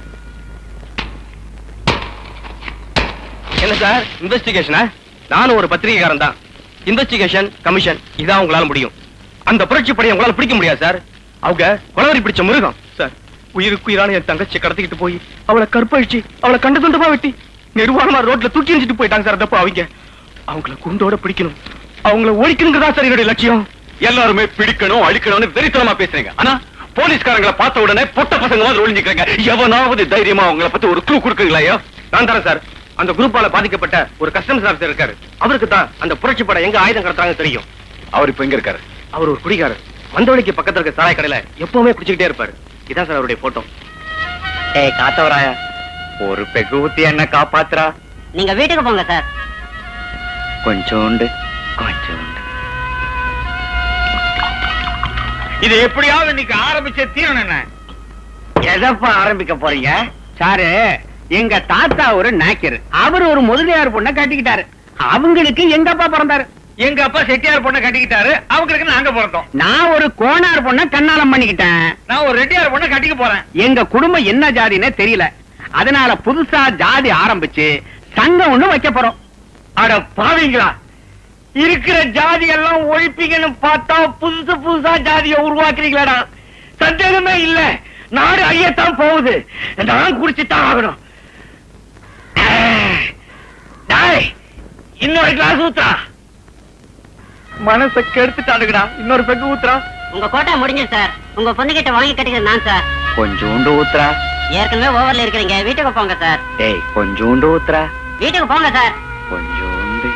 என்ன சார் இன்வெஸ்டிகேஷனா நானும் ஒரு பத்திரிகைக்காரன் தான் இன்வெஸ்டிகேஷன் கமிஷன் இதான் உங்களால முடியும் அந்த புரட்சி படையை உங்களால பிடிக்க முடியாது சார் அவங்க குளவரி பிடிச்ச மிருகம் சார் உயிருக்கு உயிரான என் தங்கச்சி கடத்திக்கிட்டு போய் அவளை கற்பழிச்சு அவளை கண்டு துண்டமா வெட்டி நிர்வாணமா ரோட்ல தூக்கி எறிஞ்சிட்டு போயிட்டாங்க சார் அதப்ப அவங்க அவங்கள குண்டோட பிடிக்கணும் அவங்கள ஒழிக்கணுங்கிறதா சார் என்னுடைய லட்சியம்
எல்லாருமே பிடிக்கணும் அழிக்கணும்னு வெறித்தனமா பேசுறீங்க ஆனா போலீஸ்காரங்களை பார்த்த உடனே பொட்ட பசங்க மாதிரி ஒளிஞ்சுக்கிறாங்க எவனாவது தைரியமா அவங்கள பத்தி ஒரு க்ளூ கொடுக்குங்களா ஐயா
நான் தரேன் சார் அந்த குரூப்பால பாதிக்கப்பட்ட ஒரு கஸ்டமர்ஸ் ஆஃபீஸர் இருக்காரு அவருக்கு தான் அந்த புரட்சி படை எங்க ஆயுதம் கடத்துறாங்க தெரியும்
அவர் இப்ப எங்க இருக்காரு
அவர் ஒரு குடிகாரர் மந்தவழிக்கு பக்கத்துல இருக்க சாராய கடையில எப்பவுமே குடிச்சுக்கிட்டே இருப்பாரு இதான் சார் அவருடைய போட்டோ
ஏய் காத்தவராய ஒரு பெகு ஊத்தி என்ன காப்பாத்துறா
நீங்க வீட்டுக்கு போங்க சார்
கொஞ்சோண்டு கொஞ்சோண்டு
இது எப்படியாவது இன்னைக்கு ஆரம்பிச்ச தீரணும் என்ன
எதப்பா ஆரம்பிக்க போறீங்க
சாரு எங்க தாத்தா ஒரு நாக்கர் அவர் ஒரு முதலியார் பொண்ணை கட்டிக்கிட்டாரு அவங்களுக்கு எங்க அப்பா பிறந்தாரு எங்க அப்பா செட்டியார் பொண்ணை கட்டிக்கிட்டாரு அவங்களுக்கு நாங்க பிறந்தோம் நான் ஒரு கோனார் பொண்ணை கண்ணாலம் பண்ணிக்கிட்டேன் நான் ஒரு ரெட்டியார் பொண்ணை கட்டிக்க போறேன் எங்க குடும்பம் என்ன ஜாதினே தெரியல அதனால புதுசா ஜாதி ஆரம்பிச்சு சங்கம் ஒண்ணு வைக்க போறோம் அட பாவீங்களா இருக்கிற ஜாதி எல்லாம் ஒழிப்பீங்கன்னு பார்த்தா புதுசு புதுசா ஜாதியை உருவாக்குறீங்களாடா சந்தேகமே இல்ல நாடு ஐயத்தான் போகுது நான் குடிச்சுத்தான் ஆகணும் டேய், இன்னொரு கிளாஸ் ஊத்துறா மனச கெடுத்துட்டானுங்கடா இன்னொரு பெக்கு ஊத்துறா
உங்க கோட்டை முடிஞ்சு சார் உங்க பொண்ணுகிட்ட வாங்கி கட்டிக்கிறது நான் சார்
கொஞ்சோண்டு ஊத்துறா ஏற்கனவே ஓவர்ல இருக்கிறீங்க வீட்டுக்கு போங்க சார்
டேய் கொஞ்சோண்டு ஊத்துறா
வீட்டுக்கு போங்க சார்
கொஞ்சோண்டு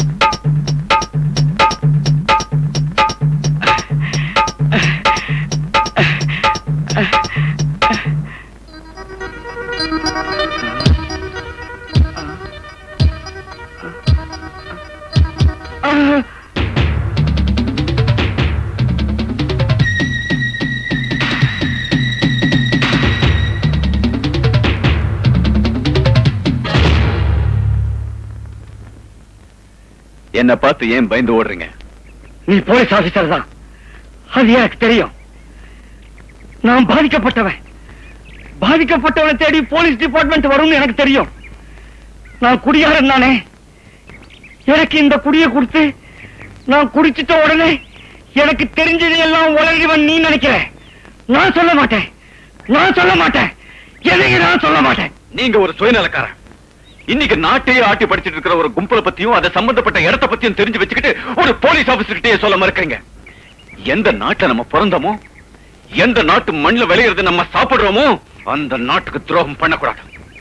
என்ன பார்த்து ஏன் பயந்து ஓடுறீங்க
நீ போலீஸ் ஆபீசர் தான் அது எனக்கு தெரியும் நான் பாதிக்கப்பட்டவன் பாதிக்கப்பட்டவனை தேடி போலீஸ் டிபார்ட்மெண்ட் வரும்னு எனக்கு தெரியும் நான் குடியாரன் தானே எனக்கு இந்த குடியை கொடுத்து நான் குடிச்சிட்ட உடனே எனக்கு தெரிஞ்சது எல்லாம் உலகிவன் நீ நினைக்கிற நான் சொல்ல மாட்டேன் நான் சொல்ல மாட்டேன் எதையும் நான் சொல்ல மாட்டேன்
நீங்க ஒரு சுயநலக்காரன் இன்னைக்கு நாட்டையே ஆட்டி படிச்சிட்டு இருக்கிற ஒரு கும்பலை பத்தியும் அதை சம்பந்தப்பட்ட இடத்த பத்தியும் தெரிஞ்சு வச்சுக்கிட்டு ஒரு போலீஸ் ஆபீசர்கிட்டயே சொல்ல மறுக்கறீங்க எந்த நாட்டுல நம்ம பிறந்தோமோ எந்த நாட்டு மண்ணுல விளையிறது நம்ம சாப்பிடுறோமோ அந்த நாட்டுக்கு துரோகம் பண்ணக்கூடாது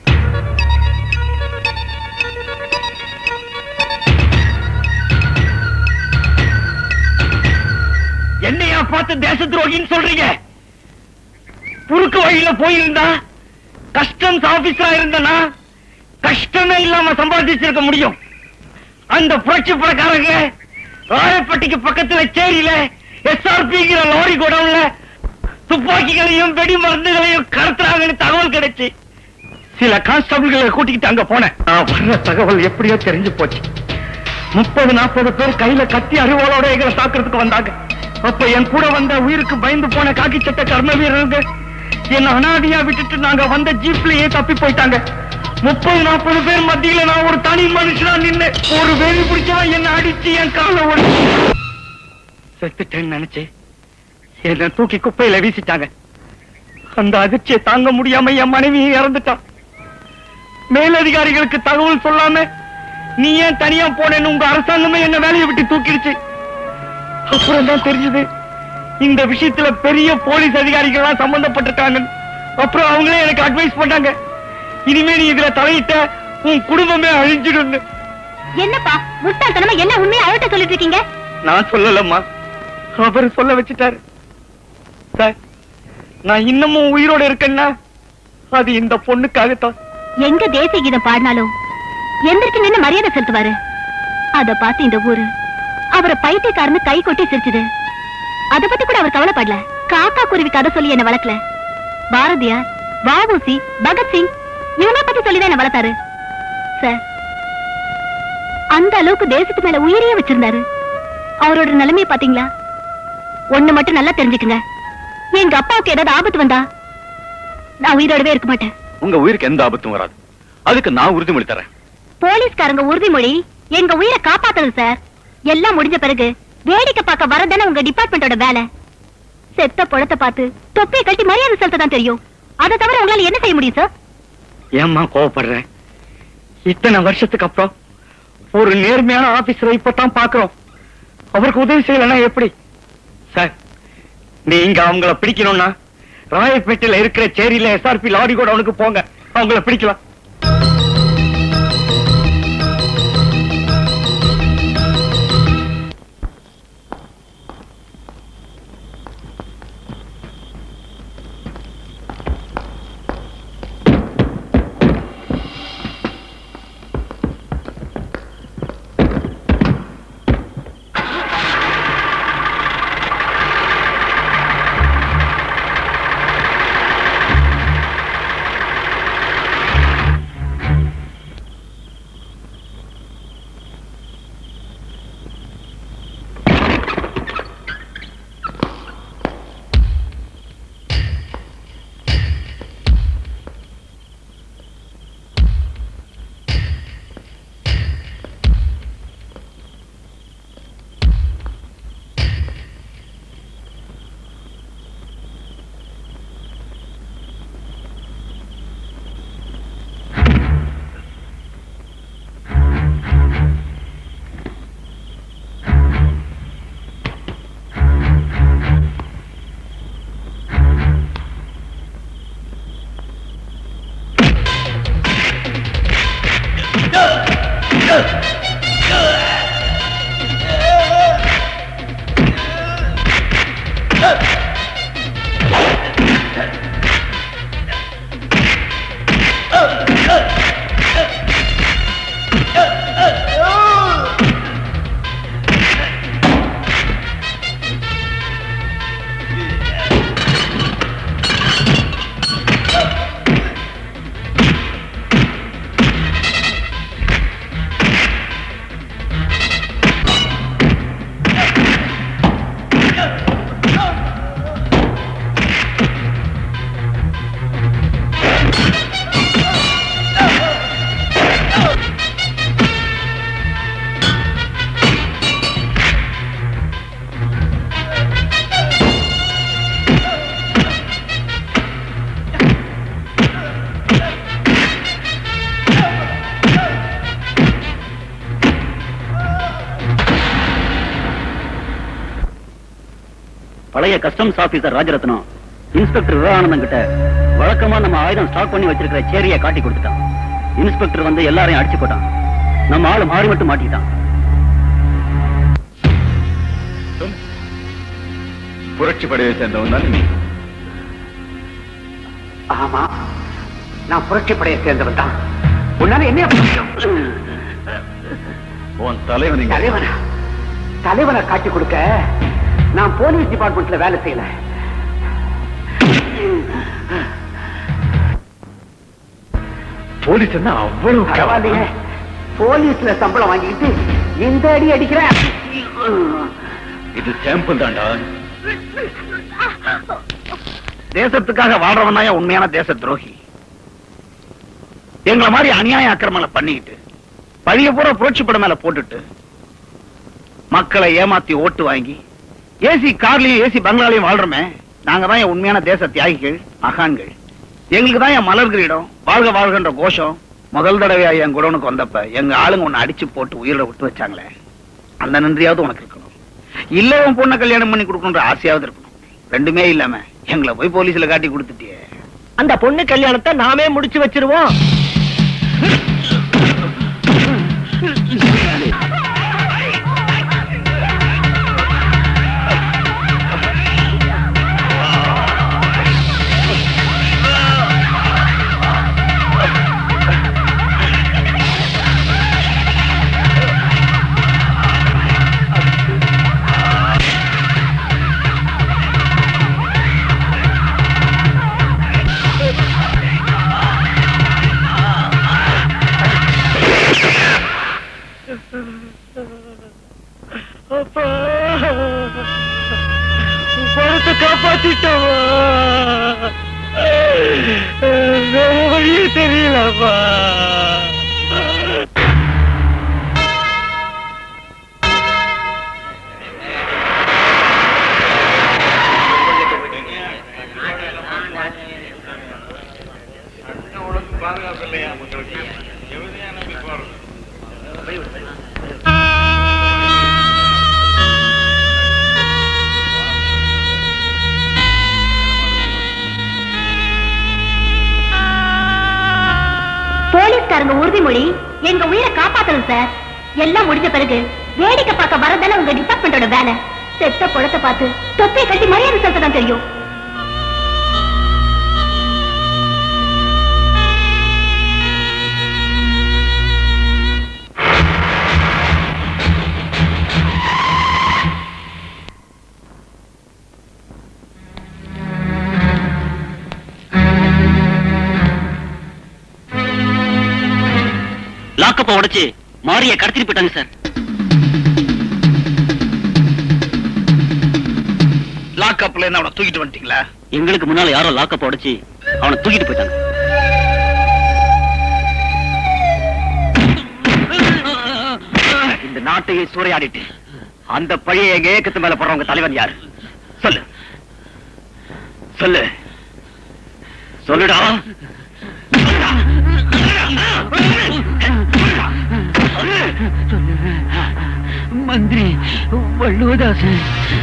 என்னையா பார்த்து தேச துரோகின்னு சொல்றீங்க குறுக்கு வழியில போயிருந்தா கஸ்டம்ஸ் ஆபீஸரா இருந்தனா கஷ்டமே இல்லாம சம்பாதிச்சிருக்க முடியும் அந்த புரட்சி பணக்காரங்க ராயப்பட்டிக்கு பக்கத்துல சேரியில எஸ்ஆர்பிங்கிற லாரி குடவுன்ல துப்பாக்கிகளையும் வெடி மருந்துகளையும் கடத்துறாங்கன்னு தகவல் கிடைச்சு சில கான்ஸ்டபிள்களை கூட்டிக்கிட்டு அங்க போனேன் நான் வர்ற தகவல் எப்படியோ தெரிஞ்சு போச்சு முப்பது நாற்பது பேர் கையில கத்தி அறிவாளோட எங்களை தாக்குறதுக்கு வந்தாங்க அப்ப என் கூட வந்த உயிருக்கு பயந்து போன காக்கி சட்ட கர்ம வீரருங்க என்ன அனாதியா விட்டுட்டு நாங்க வந்த ஜீப்லயே தப்பி போயிட்டாங்க முப்பது நாற்பது பேர் மத்தியில நான் ஒரு தனி மனுஷனா நின்னு ஒரு வேலி பிடிச்சவன் என்ன அடிச்சு என் கால ஒரு செத்துட்டேன்னு நினைச்சு என்ன தூக்கி குப்பையில வீசிட்டாங்க அந்த அதிர்ச்சியை தாங்க முடியாம என் மனைவி இறந்துட்டான் மேலதிகாரிகளுக்கு தகவல் சொல்லாம நீ ஏன் தனியா போனேன்னு உங்க அரசாங்கமே என்ன வேலையை விட்டு தூக்கிடுச்சு அப்புறம் தான் தெரிஞ்சது இந்த விஷயத்துல பெரிய போலீஸ் அதிகாரிகள் எல்லாம் சம்பந்தப்பட்டிருக்காங்க அப்புறம் அவங்களே எனக்கு அட்வைஸ் பண்ணாங்க இனிமே நீ இதுல தலையிட்ட உன் குடும்பமே அழிஞ்சிடும்
என்னப்பா முட்டாள்தனமா என்ன உண்மையை அவர்கிட்ட சொல்லிட்டு இருக்கீங்க
நான் சொல்லலம்மா அவர் சொல்ல வச்சுட்டாரு சார் நான் இன்னமும் உயிரோட இருக்கேன்னா அது இந்த பொண்ணுக்காகத்தான்
எங்க தேசிய கீதம் பாடினாலும் எந்திரிச்சு நின்னு மரியாதை செலுத்துவாரு அத பார்த்து இந்த ஊரு அவரை பைத்தியக்காரன்னு கை கொட்டி சிரிச்சுது அத பத்தி கூட அவர் கவலைப்படல காக்கா குருவி கதை சொல்லி என்ன வளர்க்கல பாரதியார் வாவூசி பகத்சிங் இவங்க பத்தி சொல்லிதான் என்ன வளர்த்தாரு சார் அந்த அளவுக்கு தேசத்து மேல உயிரையே வச்சிருந்தாரு அவரோட நிலைமைய பாத்தீங்களா ஒண்ணு மட்டும் நல்லா தெரிஞ்சுக்குங்க எங்க அப்பாவுக்கு ஏதாவது ஆபத்து வந்தா நான் உயிரோடவே இருக்க மாட்டேன்
உங்க உயிருக்கு எந்த ஆபத்தும் வராது அதுக்கு நான் உறுதிமொழி தரேன்
போலீஸ்காரங்க உறுதிமொழி எங்க உயிரை காப்பாத்துறது சார் எல்லாம் முடிஞ்ச பிறகு வேடிக்கை பார்க்க வரதானே உங்க டிபார்ட்மெண்டோட வேலை செத்த பழத்தை பார்த்து தொப்பியை கட்டி மரியாதை செலுத்த தான் தெரியும் அதை தவிர உங்களால என்ன செய்ய முடியும் சார்
ஏம்மா கோவப்படுற இத்தனை வருஷத்துக்கு அப்புறம் ஒரு நேர்மையான ஆபீசரை இப்பதான் பாக்குறோம் அவருக்கு உதவி செய்யலன்னா எப்படி சார் நீங்க அவங்கள பிடிக்கணும்னா ராயப்பேட்டையில இருக்கிற சேரியில எஸ்ஆர்பி லாரி கூட அவனுக்கு போங்க அவங்கள பிடிக்கலாம்
பழைய customs officer Rajarathnam inspector Vivekanandam கிட்ட வழக்கமா நம்ம ஆயுதம் ஸ்டாக் பண்ணி வச்சிருக்கிற சேரியை காட்டி கொடுத்துட்டான் இன்ஸ்பெக்டர் வந்து எல்லாரையும் அடிச்சு போட்டான் நம்ம ஆளு மாறி மட்டும் மாட்டிட்டான்
புரட்சி படையை சேர்ந்தவன் தானே நீ
ஆமா நான் புரட்சி படையை சேர்ந்தவன் தான் உன்னால என்ன முடியும்
உன் தலைவன் இங்க
தலைவனா தலைவனை காட்டி கொடுக்க நான் போலீஸ் டிபார்ட்மெண்ட்ல வேலை செய்யல
போலீஸ் என்ன அவ்வளவு
பரவாயில்லையே போலீஸ்ல சம்பளம் வாங்கிக்கிட்டு இந்த அடி அடிக்கிறேன்
இது சாம்பிள் தான்டா
தேசத்துக்காக வாழ்றவன் உண்மையான தேச துரோகி எங்களை மாதிரி அநியாய அக்கிரமங்களை பண்ணிக்கிட்டு பழைய பூரா புரட்சி படம் மேல போட்டுட்டு மக்களை ஏமாத்தி ஓட்டு வாங்கி ஏசி கார்லயும் ஏசி பங்களாலையும் வாழ்றோமே நாங்க தான் என் உண்மையான தேச தியாகிகள் மகான்கள் எங்களுக்கு தான் என் மலர் கிரீடம் வாழ்க வாழ்கின்ற கோஷம் முதல் தடவையா என் குடோனுக்கு வந்தப்ப எங்க ஆளுங்க உன்னை அடிச்சு போட்டு உயிரை விட்டு வச்சாங்களே அந்த நன்றியாவது உனக்கு இருக்கணும் இல்ல உன் பொண்ணை கல்யாணம் பண்ணி கொடுக்கணுன்ற ஆசையாவது இருக்கணும் ரெண்டுமே இல்லாம எங்களை போய் போலீஸ்ல காட்டி கொடுத்துட்டியே
அந்த பொண்ணு கல்யாணத்தை நாமே முடிச்சு வச்சிருவோம் பணத்தை காப்பாத்திட்டவா வேற வழியே தெரியலப்பா
போலீஸ்காரங்க உறுதிமொழி எங்க உயிரை காப்பாத்தணும் சார் எல்லாம் முடிஞ்ச பிறகு வேடிக்கை பார்க்க வரதானே உங்க டிபார்ட்மெண்டோட வேலை செத்த பழத்தை பார்த்து தொப்பையை கட்டி மரியாதை செலுத்த தான் தெரியும்
லாக்கப்ப உடைச்சு மாரிய கடத்திட்டு போயிட்டாங்க சார்
லாக்அப்ல இருந்து அவனை தூக்கிட்டு வந்துட்டீங்களா
எங்களுக்கு முன்னால யாரோ லாக்கப்ப உடைச்சு அவனை தூக்கிட்டு போயிட்டாங்க இந்த நாட்டையே சூறையாடிட்டு அந்த பழைய எங்க ஏக்கத்து மேல போறவங்க தலைவன் யாரு சொல்லு சொல்லு சொல்லுடா
மந்திரி வள்ளுவதாசன்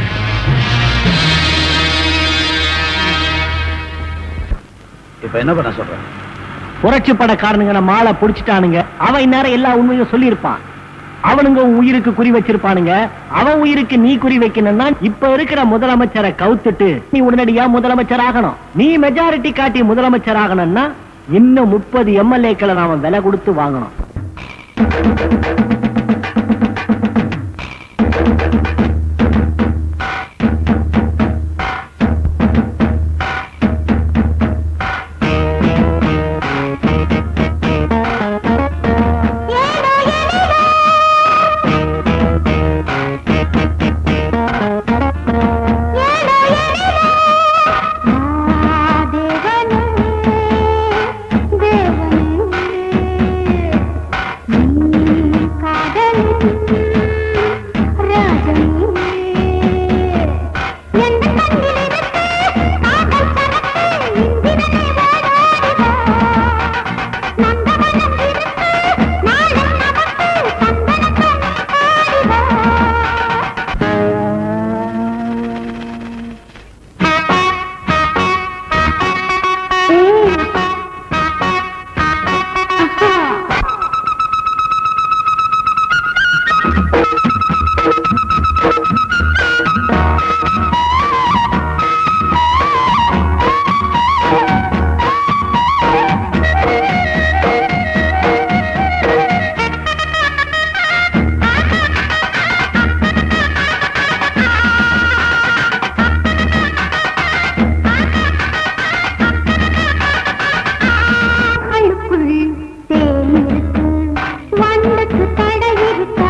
இப்ப என்ன பண்ண சொல்றேன்
புரட்சி படக்காரனுங்க நம்ம ஆளை புடிச்சிட்டானுங்க அவன் இந்நேரம் எல்லா உண்மையும் சொல்லியிருப்பான் அவனுங்க உன் உயிருக்கு குறி வச்சிருப்பானுங்க அவன் உயிருக்கு நீ குறி வைக்கணும்னா இப்ப இருக்கிற முதலமைச்சரை கவுத்துட்டு நீ உடனடியா முதலமைச்சர் ஆகணும் நீ மெஜாரிட்டி காட்டி முதலமைச்சர் ஆகணும்னா இன்னும் முப்பது எம்எல்ஏக்களை நாம விலை கொடுத்து வாங்கணும்
அழுக்குள் தேன் இருக்கு வண்டுக்கு தடை இருக்கா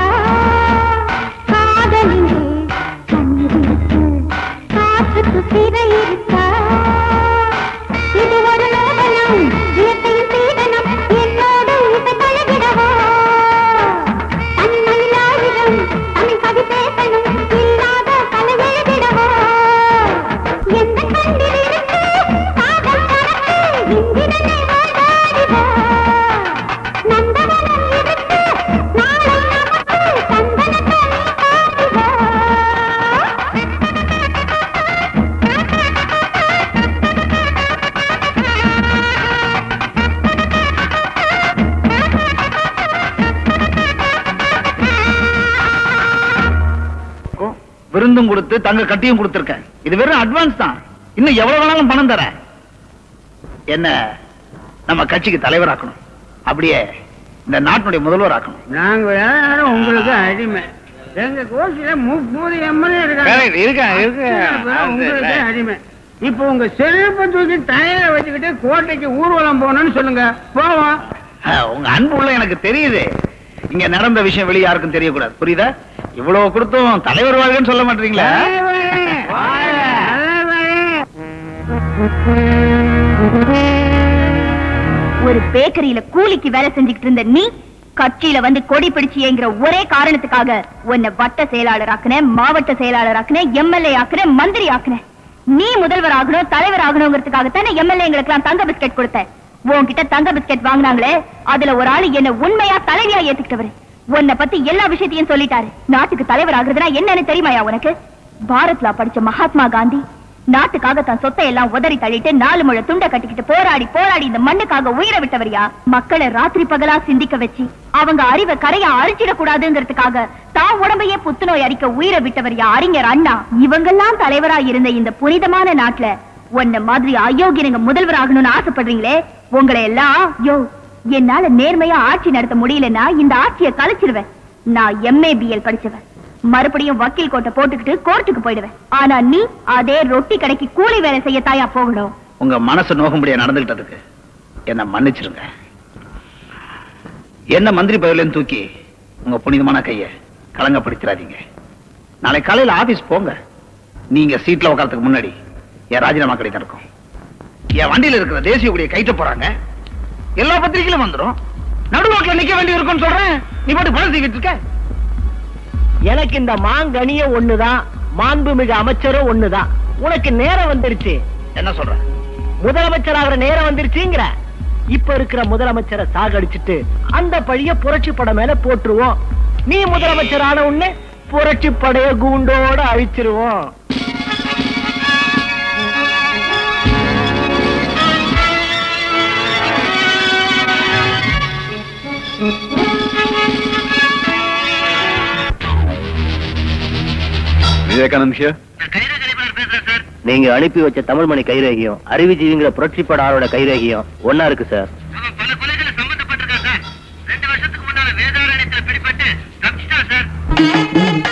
காதலிலே கண்ணீர் இருக்கு காற்றுக்கு சிறை இருக்கா இது ஒரு நோபலம் இயற்கையின் பீடனம் என்னோடு இசை பழகிடவா தன்மையில் ஆயிரம் தமிழ் கவி பேசணும் இல்லாத கலை எழுதிடவா எந்த கண்ணில் இருக்கு காதல் கணக்கு இந்திரனை வாழ்வாடிவா நந்தவனம் இருக்கு நாளை நமக்கு சந்தனத்தை காட்டுவா
விருந்தும் கொடுத்து தங்க கட்டியும் கொடுத்திருக்கேன் இது வெறும் அட்வான்ஸ் தான் இன்னும் எவ்வளவு வேணாலும் பணம் தரேன் என்ன நம்ம கட்சிக்கு தலைவராக்கணும் அப்படியே இந்த நாட்டினுடைய முதல்வர் ஆக்கணும்
நாங்க எல்லாரும் உங்களுக்கு அடிமை எங்க கோஷில முப்பது எம்எல்ஏ
Correct, இருக்காங்க, இருக்காங்க.
உங்களுக்கு அடிமை இப்போ உங்க செருப்பை தூக்கி தலையில வச்சுக்கிட்டு கோட்டைக்கு ஊர்வலம் போகணும்னு சொல்லுங்க போவோம்
அஹ், உங்க அன்பு உள்ள எனக்கு தெரியுது இங்க நடந்த விஷயம் வெளிய யாருக்கும் தெரியக்கூடாது புரியுதா இவ்வளவு கொடுத்தும் தலைவர் வாழ்கன்னு சொல்ல மாட்டீங்களா
ஒரு பேக்கரியில கூலிக்கு வேலை செஞ்சுக்கிட்டு இருந்த நீ கட்சியில வந்து கொடி பிடிச்சியேங்கிற ஒரே காரணத்துக்காக உன்னை வட்ட செயலாளர் ஆக்குனேன் மாவட்ட செயலாளர் ஆக்குனேன் எம்எல்ஏ ஆக்குனேன் மந்திரி ஆக்குனேன் நீ முதல்வர் ஆகணும் தலைவர் ஆகணுங்கிறதுக்காக தானே எம்எல்ஏங்களுக்கெல்லாம் தங்க பிஸ்கட் கொடுத்தேன் உன்கிட்ட தங்க பிஸ்கட் வாங்குனாங்களே அதுல ஒரு ஆளு என்ன உண்மையா தலைவியா ஏத்துக்கிட்டவரு உன்னை பத்தி எல்லா விஷயத்தையும் சொல்லிட்டாரு நாட்டுக்கு தலைவர் ஆகுறதுனா என்னன்னு தெரியுமாயா உனக்கு பாரத்லா படிச்ச மகாத்மா காந்தி நாட்டுக்காக தன் சொத்தை எல்லாம் உதறி தள்ளிட்டு நாலு முழ துண்டை கட்டிக்கிட்டு போராடி போராடி இந்த மண்ணுக்காக உயிரை விட்டவரியா மக்களை ராத்திரி பகலா சிந்திக்க வச்சு அவங்க அறிவை கரையா அழிச்சிடக் கூடாதுங்கிறதுக்காக தான் உடம்பையே புத்துநோய் அடிக்க உயிரை விட்டவரியா அறிஞர் அண்ணா இவங்கெல்லாம் தலைவரா இருந்த இந்த புனிதமான நாட்டுல உன்ன மாதிரி அயோக்கியனுங்க முதல்வர் ஆகணும்னு ஆசைப்படுறீங்களே உங்களை எல்லாம் யோ என்னால நேர்மையா ஆட்சி நடத்த முடியலன்னா இந்த ஆட்சியை கலைச்சிருவேன் நான் எம்ஏ பிஎல் படிச்சவன் மறுபடியும் வக்கீல் கோட்டை போட்டுக்கிட்டு கோர்ட்டுக்கு போயிடுவேன் ஆனா நீ அதே ரொட்டி கடைக்கு கூலி வேலை செய்ய தாயா போகணும்
உங்க மனசு நோகும்படியா நடந்துகிட்டதுக்கு என்ன மன்னிச்சிருங்க என்ன மந்திரி பதவியில தூக்கி உங்க புனிதமான கைய கலங்கப்படுத்திடாதீங்க நாளை காலையில ஆபீஸ் போங்க நீங்க சீட்ல உட்காரத்துக்கு முன்னாடி என் ராஜினாமா கடிதம் இருக்கும் என் வண்டியில இருக்கிற தேசிய கொடியை கைட்ட போறாங்க எல்லா பத்திரிகையிலும் வந்துரும் நடுவாட்டில் நிக்க வேண்டி இருக்கும்னு சொல்றேன் நீ பாட்டு பணம் தூக்கிட்டு இருக்க
எனக்கு இந்த மாங்கனிய ஒண்ணுதான் மாண்புமிகு அமைச்சரும் ஒண்ணுதான் உனக்கு நேரம் வந்துருச்சு
என்ன சொல்ற
முதலமைச்சர் ஆகிற நேரம் வந்துருச்சுங்கிற இப்ப இருக்கிற முதலமைச்சரை சாகடிச்சிட்டு அந்த பழிய புரட்சி படம் மேல போட்டுருவோம் நீ முதலமைச்சர் ஆன உடனே புரட்சி படைய கூண்டோட அழிச்சிருவோம்
விவேகானந்த் ஹியர்
நீங்க அனுப்பி வச்ச தமிழ்மணி கைரேகியம் அறிவுஜீவிங்கிற புரட்சிப்பட ஆளோட கைரேகியம் ஒன்னா இருக்கு சார்
பல கொலைகளை சம்பந்தப்பட்டிருக்கா சார் ரெண்டு வருஷத்துக்கு முன்னால வேதாரண்ய
கழுத்துல பிடிபட்டு தப்பிச்சிட்டான் சார்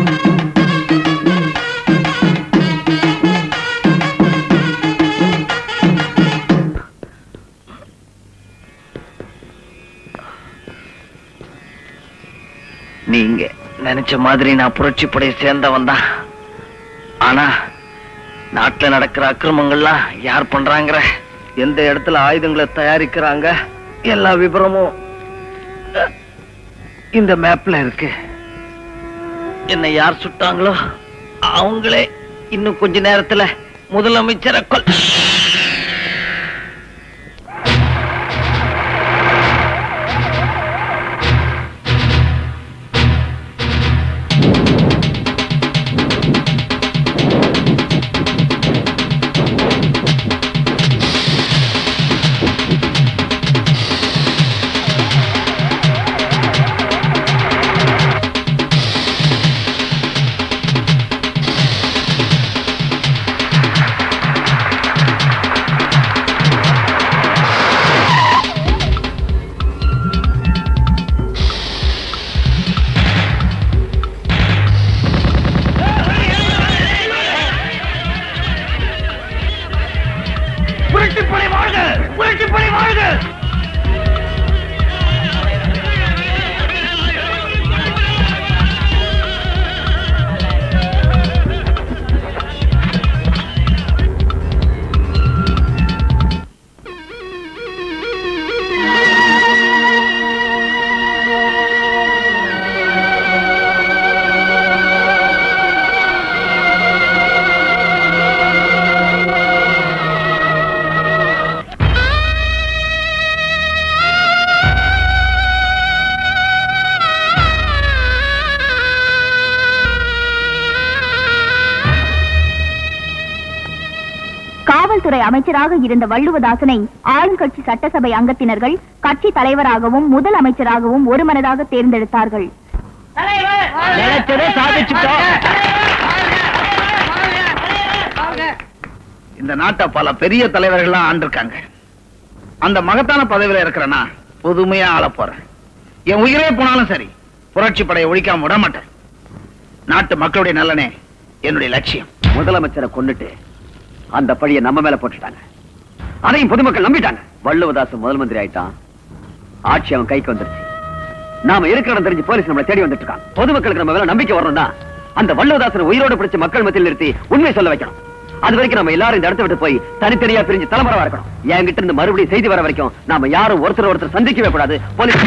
நீங்க நினைச்ச மாதிரி நான் புரட்சி படையை சேர்ந்தவன் தான் ஆனா நாட்டுல நடக்கிற அக்கிரமங்கள்லாம் யார் பண்றாங்கிற எந்த இடத்துல ஆயுதங்களை தயாரிக்கிறாங்க எல்லா விவரமும் அஹ், இந்த மேப்ல இருக்கு என்னை யார் சுட்டாங்களோ அவங்களே இன்னும் கொஞ்ச நேரத்துல முதலமைச்சரை கொல்
புரட்சிப்படை வாழ்க புரட்சிப்படை வாழ்க
காவல்துறை அமைச்சராக இருந்த வள்ளுவதாசனை ஆளுங்கட்சி சட்டசபை அங்கத்தினர்கள் கட்சி தலைவராகவும் முதல் அமைச்சராகவும் ஒருமனதாக தேர்ந்தெடுத்தார்கள்
நினைச்சதை சாதிச்சுட்டோம்
இந்த நாட்டை பல பெரிய தலைவர்கள்லாம் ஆண்டிருக்காங்க அந்த மகத்தான பதவியில இருக்கிறேன்னா புதுமையா ஆள போறேன் என் உயிரே போனாலும் சரி புரட்சி படையை ஒழிக்காம விட மாட்டேன் நாட்டு மக்களுடைய நலனே என்னுடைய லட்சியம்
முதலமைச்சரை கொன்னுட்டு அந்த பழிய நம்ம மேல போட்டுட்டாங்க அதையும் பொதுமக்கள் நம்பிட்டாங்க வள்ளுவதாசன் முதல் மந்திரி ஆயிட்டான் ஆட்சி அவன் கைக்கு வந்துருச்சு நாம இருக்கிற இடம் தெரிஞ்சு போலீஸ் நம்மளை தேடி வந்துட்டு இருக்கான் பொதுமக்களுக்கு நம்ம மேல நம்பிக்கை வரணும்னா அந்த வள்ளுவதாசன் உயிரோடு பிடிச்ச மக்கள் மத்தியில் நிறுத்தி உண்மை சொல்ல வைக்கணும் அது வரைக்கும் நம்ம எல்லாரும் இந்த இடத்த விட்டு போய் தனித்தனியா பிரிஞ்சு தலைமறைவா இருக்கணும் என்கிட்ட இருந்து மறுபடியும் செய்தி வர வரைக்கும் நாம யாரும் ஒருத்தர் ஒருத்தர் சந்திக்கவே கூடாது போலீஸ்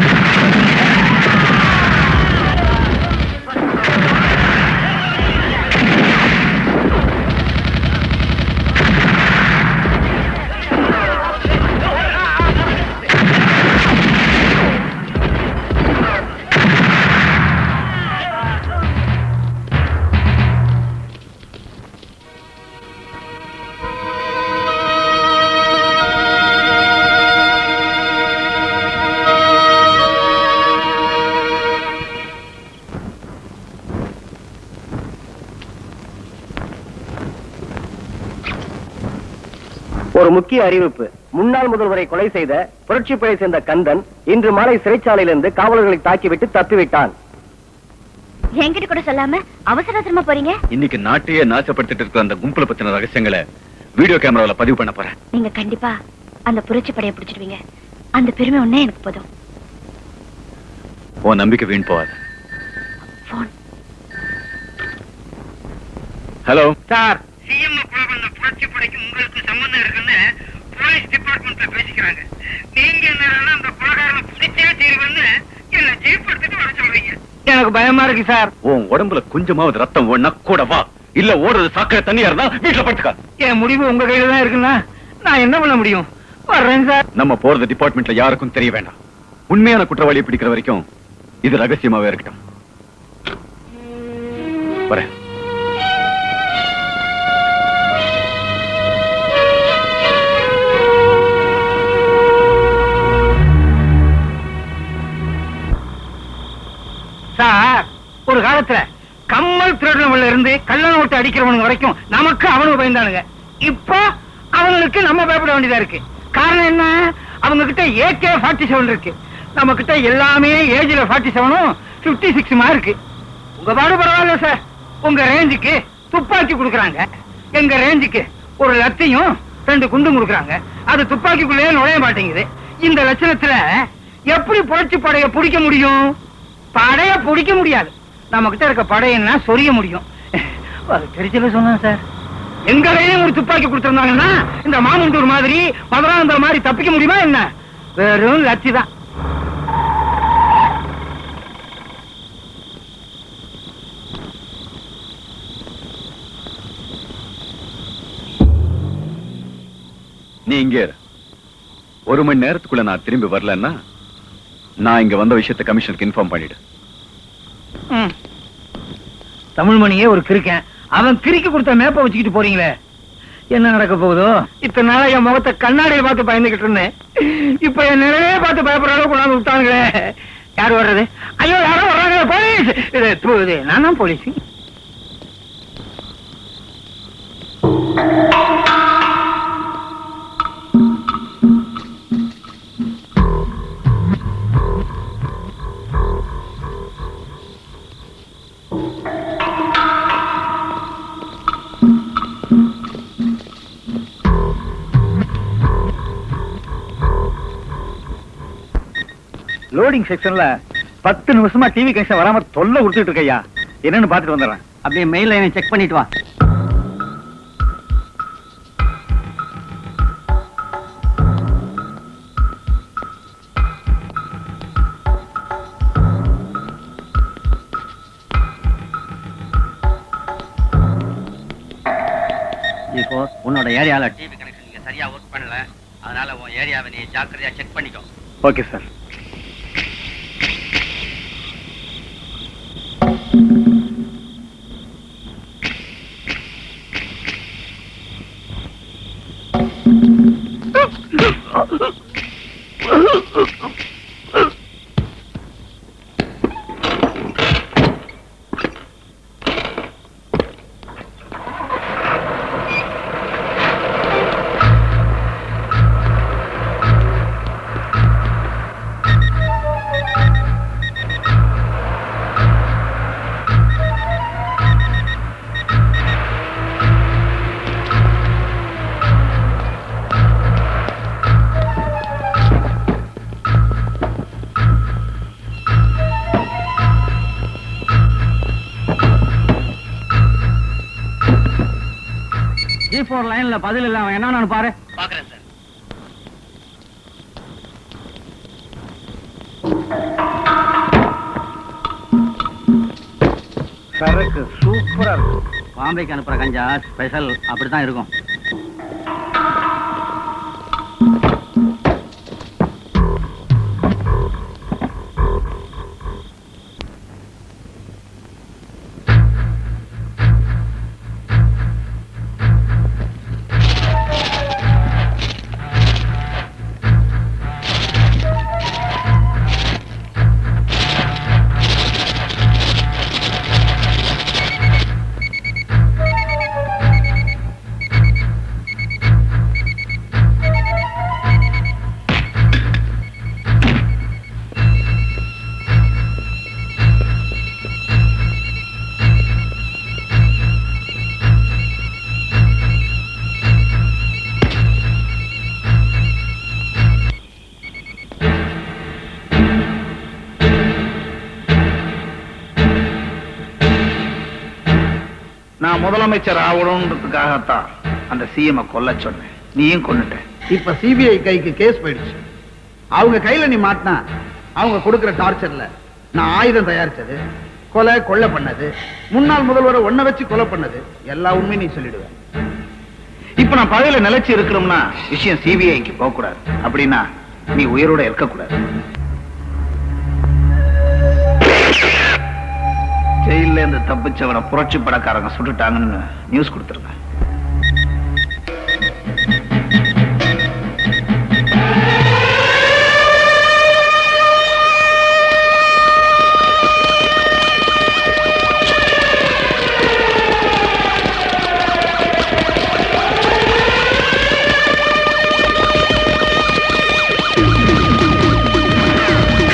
ஒரு முக்கிய அறிவிப்பு முன்னாள் முதல்வரை கொலை செய்த புரட்சிப்படை சேர்ந்த கந்தன் இன்று மாலை சிறைச்சாலையிலிருந்து காவலர்களை தாக்கிவிட்டு தப்பிவிட்டான்
என்கிட்ட கூட சொல்லாம அவசர அவசரமா போறீங்க
இன்னைக்கு நாட்டையே நாசப்படுத்திட்டு இருக்கிற அந்த கும்பல பத்தின ரகசியங்களை வீடியோ கேமரால பதிவு பண்ண போறேன்
நீங்க கண்டிப்பா அந்த புரட்சி படையை பிடிச்சிடுவீங்க அந்த பெருமை ஒண்ணே எனக்கு போதும்
உன் நம்பிக்கை வீண் போகாது
போன்
ஹலோ
சார் சிஎம் பண்ண புரட்சி படைக்கு உங்களுக்கு சம்பந்தம் இருக்குன்னு போலீஸ் டிபார்ட்மெண்ட்ல பேசிக்கிறாங்க நீங்க என்னன்னா அந்த கொலகாரனை பிடிச்சே தீர்வுன்னு என்ன ஜீப் எடுத்துட்டு வர சொல்றீங்க எனக்கு பயமா இருக்கு சார்
உன் உடம்புல கொஞ்சமாவது ரத்தம் ஓடனா கூட வா இல்ல ஓடுறது சாக்கடை தண்ணியா இருந்தா வீட்டுல படுத்துக்க
என் முடிவு உங்க கையில தான் இருக்குன்னா நான் என்ன பண்ண முடியும் வர்றேன் சார்
நம்ம போறது டிபார்ட்மெண்ட்ல யாருக்கும் தெரிய வேண்டாம் உண்மையான குற்றவாளியை பிடிக்கிற வரைக்கும் இது ரகசியமாவே இருக்கட்டும் வரேன்
சார் ஒரு காலத்துல கம்மல் திருடனவுல இருந்து கள்ள நோட்டு அடிக்கிறவனுங்க வரைக்கும் நமக்கு அவனுக்கு பயந்தானுங்க இப்போ அவங்களுக்கு நம்ம பயப்பட வேண்டியதா இருக்கு காரணம் என்ன அவங்க கிட்ட ஏகே ஃபார்ட்டி செவன் இருக்கு நம்ம கிட்ட எல்லாமே ஏஜ்ல ஃபார்ட்டி செவனும் பிப்டி சிக்ஸுமா இருக்கு உங்க பாடு பரவாயில்ல சார் உங்க ரேஞ்சுக்கு துப்பாக்கி கொடுக்குறாங்க எங்க ரேஞ்சுக்கு ஒரு லத்தையும் ரெண்டு குண்டும் கொடுக்குறாங்க அது துப்பாக்கிக்குள்ளேயே நுழைய மாட்டேங்குது இந்த லட்சணத்துல எப்படி புரட்சி படைய பிடிக்க முடியும் படைய பிடிக்க முடியாது நம்ம கிட்ட இருக்க படையன்னா சொரிய முடியும் அது தெரிஞ்சல சொன்னேன் சார் எங்க கையிலும் ஒரு துப்பாக்கி கொடுத்திருந்தாங்கன்னா இந்த மாமண்டூர் மாதிரி மதுராந்தர் மாதிரி தப்பிக்க முடியுமா என்ன வெறும் லட்சி தான்
நீ இங்க இரு. ஒரு மணி நேரத்துக்குள்ள நான் திரும்பி வரலன்னா நான் இங்க வந்த விஷயத்தை கமிஷனுக்கு இன்ஃபார்ம் பண்ணிடு
ம். தமிழ்மணியே ஒரு கிறுக்கன் அவன் கிறுக்கி கொடுத்த மேப்பை வச்சுக்கிட்டு போறீங்களே என்ன நடக்க போகுதோ இத்தனை நாளா என் முகத்தை கண்ணாடியை பார்த்து பயந்துகிட்டு இருந்தேன் இப்ப என் நிலையே பார்த்து பயப்படுற அளவுக்கு கொண்டாந்து விட்டாங்களே யார் வர்றது ஐயோ யாரோ வர்றாங்க போலீஸ் இது தூ, இது நான் தான் போலீஸ்
லோடிங் செக்ஷன்ல பத்து நிமிஷமா டிவி கனெக்ஷன் வராம தொல்லை கொடுத்துட்டு இருக்கையா என்னன்னு பாத்துட்டு வந்துடுறேன்
அப்படியே மெயில் லைனை செக் பண்ணிட்டு வா இப்போ உன்னோட ஏரியால டிவி கனெக்ஷன் நீங்க சரியா ஒர்க் பண்ணல அதனால உன் ஏரியாவை நீ ஜாக்கிரதையா செக் பண்ணிக்கோ
ஓகே சார்
ஜி போர் லைன்ல பதில் இல்ல அவன் என்னன்னு பாரு
பாக்குறேன் சார்
சரக்கு சூப்பரா இருக்கு
பாம்பேக்கு அனுப்புற கஞ்சா ஸ்பெஷல் அப்படித்தான் இருக்கும்
நான் முதலமைச்சர் ஆகணுன்றதுக்காகத்தான் அந்த சிஎம் கொல்ல சொன்னேன் நீயும் கொன்னுட்ட
இப்ப சிபிஐ கைக்கு கேஸ் போயிடுச்சு அவங்க கையில நீ மாட்டினா அவங்க கொடுக்கிற டார்ச்சர்ல நான் ஆயுதம் தயாரிச்சது கொலை கொலை பண்ணது முன்னாள் முதல்வரை ஒன்ன வச்சு கொலை பண்ணது எல்லா உண்மையும் நீ சொல்லிடுவ
இப்ப நான் பதவியில நிலைச்சு இருக்கணும்னா விஷயம் சிபிஐக்கு போக கூடாது அப்படின்னா நீ உயிரோட இருக்கக்கூடாது ஜெயில இருந்து தப்பிச்சவனை புரட்சி படக்காரங்க சுட்டுட்டாங்கன்னு நியூஸ் கொடுத்துருங்க
ஆ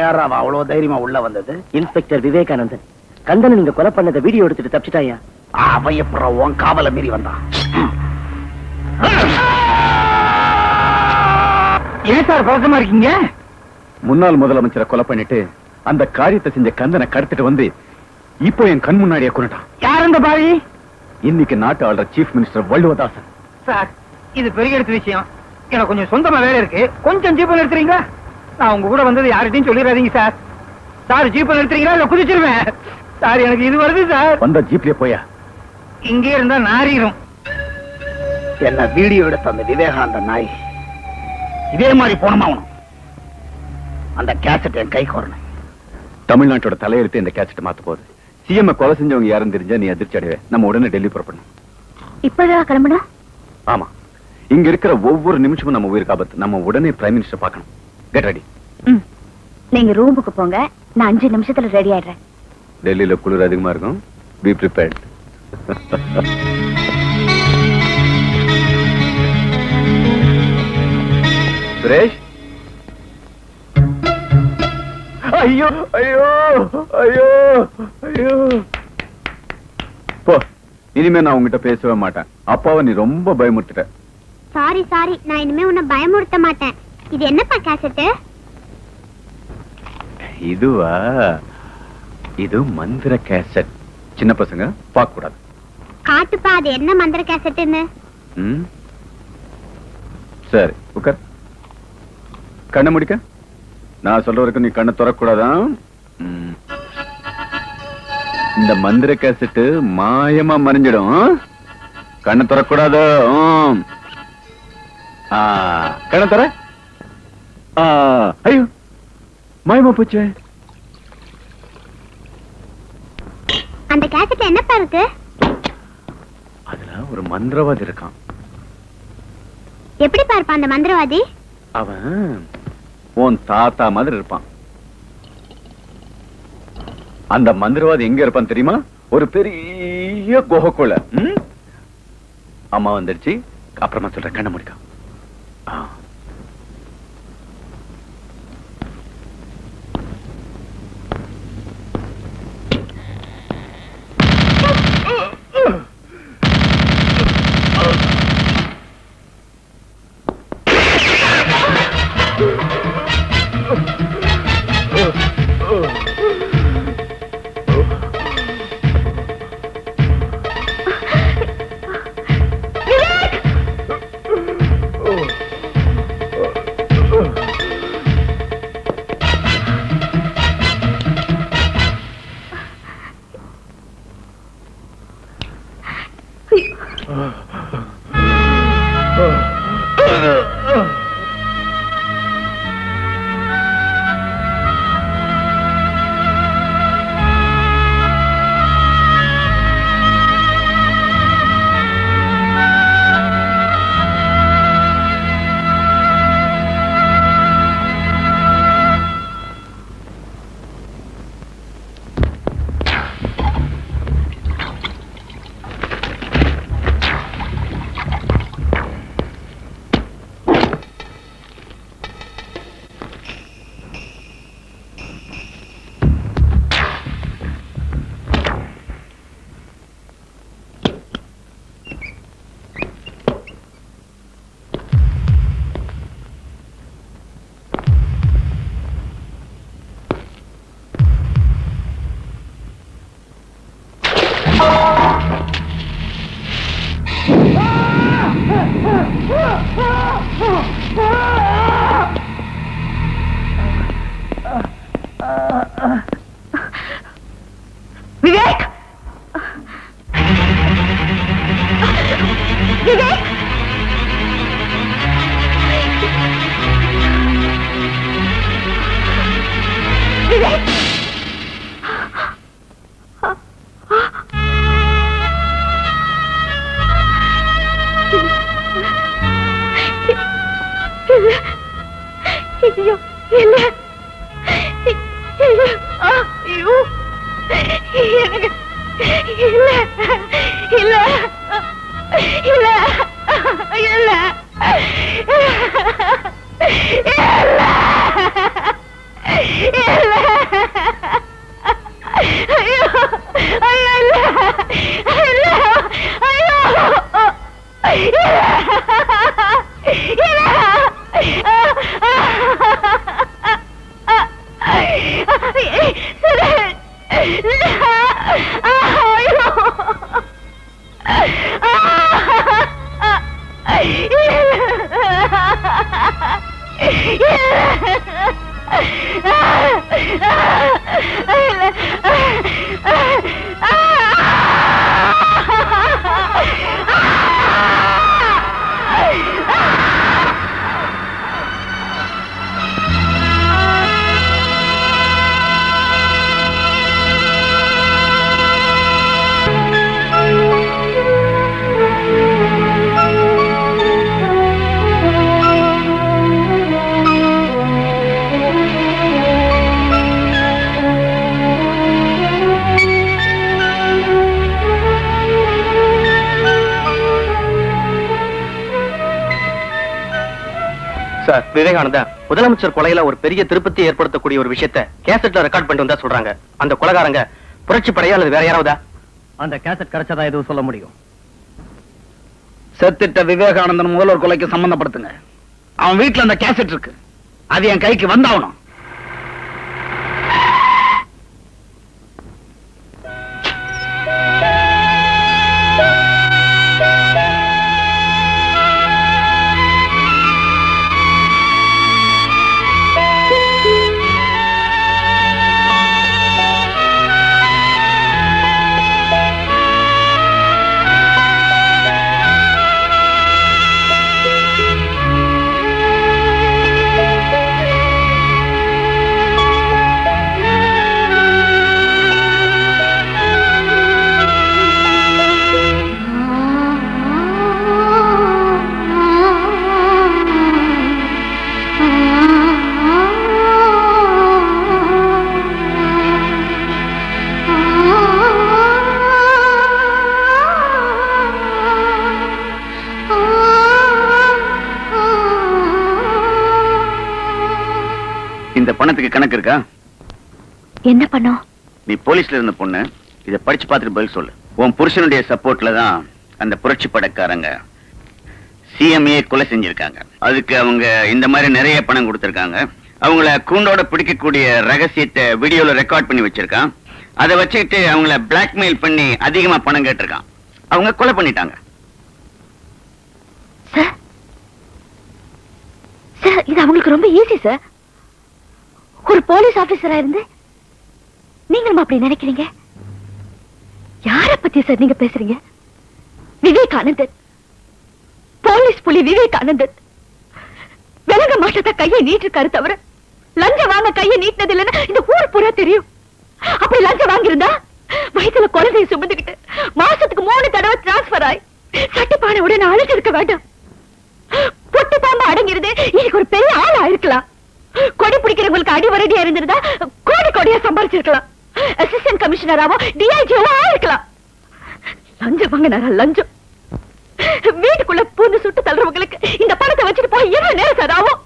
யார் அவ அவ்வளவு தைரியமா உள்ள வந்தது
இன்ஸ்பெக்டர் விவேகானந்தன் கந்தனை நீங்க கொலை பண்ணத வீடியோ எடுத்துட்டு தப்பிச்சிட்டாயா
அவன் எப்பறம் உன் காவல மீறி வந்தான்
ஏன் சார் பழக்கமா இருக்கீங்க
முன்னாள் முதலமைச்சரை கொலை பண்ணிட்டு அந்த காரியத்தை செஞ்ச கந்தனை கடத்திட்டு வந்து இப்போ என் கண் முன்னாடியே கொண்டுட்டான்
யார் அந்த பாவி
இன்னைக்கு நாட்டு ஆள்ற சீஃப் மினிஸ்டர் வள்ளுவதாசன்
சார் இது பெரிய எடுத்து விஷயம் எனக்கு கொஞ்சம் சொந்தமா வேலை இருக்கு கொஞ்சம் ஜீப்பன் எடுத்துறீங்களா நான் உங்க கூட வந்தது யார்கிட்டயும் சொல்லிடாதீங்க சார் சார் ஜீப்பன் எடுத்துறீங்களா இல்ல குதிச்சிருவேன் சார் எனக்கு இது வருது சார்
வந்த ஜீப்லயே போயா
இங்கே இருந்தா நாரிரும்
என்ன வீடியோ எடுத்த அந்த விவேகானந்த நாய் இதே மாதிரி போனமா அவனும் அந்த கேசட் என் கை கோரணும்
தமிழ்நாட்டோட தலையெழுத்து இந்த கேசட் மாத்த போகுது சிஎம் கொலை செஞ்சவங்க யாருன்னு தெரிஞ்சா நீ அதிர்ச்சி அடைவே நம்ம உடனே டெல்லி புறப்படணும்
இப்பதான் கிளம்பணும்
ஆமா இங்க இருக்கிற ஒவ்வொரு நிமிஷமும் நம்ம உயிருக்கு ஆபத்து நம்ம உடனே பிரைம் மினிஸ்டர் பார்க்கணும் கெட் ரெடி
ம். நீங்க ரூமுக்கு போங்க நான் அஞ்சு நிமிஷத்துல ரெடி ஆயிடுறேன்
டெல்லியில குளிர் அதிகமா இருக்கும் பி ப்ரிப்பேர்ட் சுரேஷ் ஐயோ ஐயோ ஐயோ ஐயோ போ இனிமே நான் உங்ககிட்ட பேசவே மாட்டேன் அப்பாவை நீ ரொம்ப பயமுறுத்திட்ட
சாரி சாரி நான் இனிமே உன்னை பயமுறுத்த மாட்டேன் இது என்னப்பா கேசட்டு
இதுவா இது மந்திர கேசட் சின்ன பசங்க பார்க்க கூடாது
காட்டுப்பா அது என்ன மந்திர கேசட்டுன்னு
ம்? சரி உட்கார் கண்ணை முடிக்க நான் சொல்ற வரைக்கும் நீ கண்ணை திறக்கூடாதான் ம். இந்த மந்திர கேசட்டு மாயமா மறைஞ்சிடும் ஆ? கண்ணை திறக்கூடாது ம். ஆ, கண்ணை திற ஆ, ஐயோ மாயமா போச்சே
அந்த கேசட்ல என்னப்பா இருக்கு
அதுல ஒரு மந்திரவாதி இருக்கான்
எப்படி பார்ப்பா அந்த மந்திரவாதி
அவன் உன் தாத்தா மாதிரி இருப்பான் அந்த மந்திரவாதி எங்க இருப்பான் தெரியுமா ஒரு பெரிய குகைக்குள்ள ம்? அம்மா வந்துடுச்சு அப்புறமா சொல்றேன் கண்ண முடிக்கா
விவேக் விவேக் விவேக் ஐயோ இல்ல இல்ல ஐயோ எனக்கு இல்ல இல்ல இல்ல இல்ல இல்ல இல்ல ஐயோ ஐயோ இல்ல இல்ல ஐயோ இல்ல
சார் விவேகானந்தா முதலமைச்சர் கொலையில ஒரு பெரிய திருப்பத்தை ஏற்படுத்தக்கூடிய ஒரு விஷயத்த கேசட்ல ரெக்கார்ட் பண்ணிட்டு வந்தா சொல்றாங்க அந்த கொலைகாரங்க புரட்சி படையா அல்லது வேற யாராவதா
அந்த கேசட் கிடைச்சதா எதுவும் சொல்ல முடியும்
செத்துட்ட விவேகானந்தன் முதல்வர் கொலைக்கு சம்பந்தப்படுத்துங்க அவன் வீட்டுல அந்த கேசட் இருக்கு அது என் கைக்கு வந்தாகணும்
இந்த பணத்துக்கு கணக்கு இருக்கா
என்ன பண்ணோம்
நீ போலீஸ்ல இருந்த பொண்ணு இத படிச்சு பார்த்துட்டு பதில் சொல்லு உன் புருஷனுடைய சப்போர்ட்ல தான் அந்த புரட்சி படக்காரங்க சிஎம்ஏ கொலை செஞ்சிருக்காங்க அதுக்கு அவங்க இந்த மாதிரி நிறைய பணம் கொடுத்திருக்காங்க அவங்கள கூண்டோட பிடிக்கக்கூடிய ரகசியத்தை வீடியோல ரெக்கார்ட் பண்ணி வச்சிருக்கான் அதை வச்சுக்கிட்டு அவங்கள பிளாக்மெயில் பண்ணி அதிகமா பணம் கேட்டிருக்கான் அவங்க கொலை பண்ணிட்டாங்க
சார் சார் இது அவங்களுக்கு ரொம்ப ஈஸி சார் ஒரு போலீஸ் ஆபீசரா இருந்து நீங்களும் அப்படி நினைக்கிறீங்க யார பத்தி சார் நீங்க பேசுறீங்க விவேகானந்தன் போலீஸ் புலி விவேகானந்தன் விலக மாட்டத கையை நீட்டிருக்காரு தவிர லஞ்சம் வாங்க கையை நீட்டினது இல்லைன்னு இந்த ஊர் பூரா தெரியும் அப்படி லஞ்சம் வாங்கியிருந்தா வயித்துல குழந்தையை சுமந்துக்கிட்டு மாசத்துக்கு மூணு தடவை டிரான்ஸ்பர் ஆயி சட்டிப்பானை உடனே அழைச்சிருக்க வேண்டாம் பொட்டு பாம்பு அடங்கிருந்து இன்னைக்கு ஒரு பெரிய ஆளா இருக்கலாம் கொடி பிடிக்கிறவங்களுக்கு அடிவரடியா இருந்திருந்தா கோடி கோடியா சம்பாரிச்சிருக்கலாம் அசிஸ்டன்ட் கமிஷனராவோ டிஐஜிஓவோ ஆயிருக்கலாம் லஞ்சம் வாங்கினாரா லஞ்சம் வீட்டுக்குள்ள பூந்து சுட்டு தள்ளுறவங்களுக்கு இந்த பணத்தை வச்சுட்டு போய் எவ்வளவு நேரம் சார் ஆகும்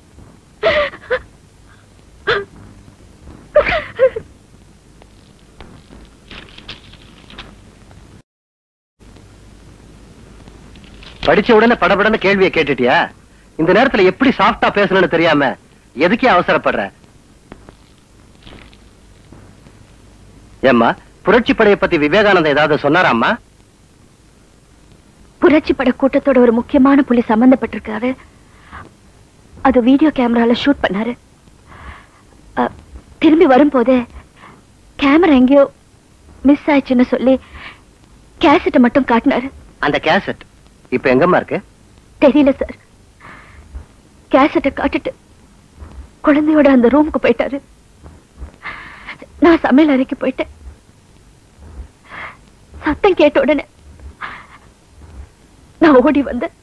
படிச்ச உடனே படபடன்னு கேள்வியை கேட்டுட்டியா இந்த நேரத்துல எப்படி சாஃப்டா பேசணும்னு தெரியாம எதுக்கே அவசரப்படுற ஏம்மா புரட்சி படையை பத்தி விவேகானந்தா ஏதாவது சொன்னாராம்மா
புரட்சி பட கூட்டத்தோட ஒரு முக்கியமான புள்ளி சம்பந்தப்பட்டிருக்காரு அது வீடியோ கேமரால ஷூட் பண்ணாரு அ, திரும்பி வரும்போதே கேமரா எங்கேயோ மிஸ் ஆயிடுச்சுன்னு சொல்லி கேசட்டை மட்டும் காட்டினாரு
அந்த கேசட் இப்ப எங்கம்மா இருக்கு
தெரியல சார் கேசட்டை காட்டிட்டு குழந்தையோட அந்த ரூமுக்கு போயிட்டாரு நான் சமையல் அறைக்கு போயிட்டேன் சத்தம் கேட்ட உடனே நான் ஓடி வந்தேன்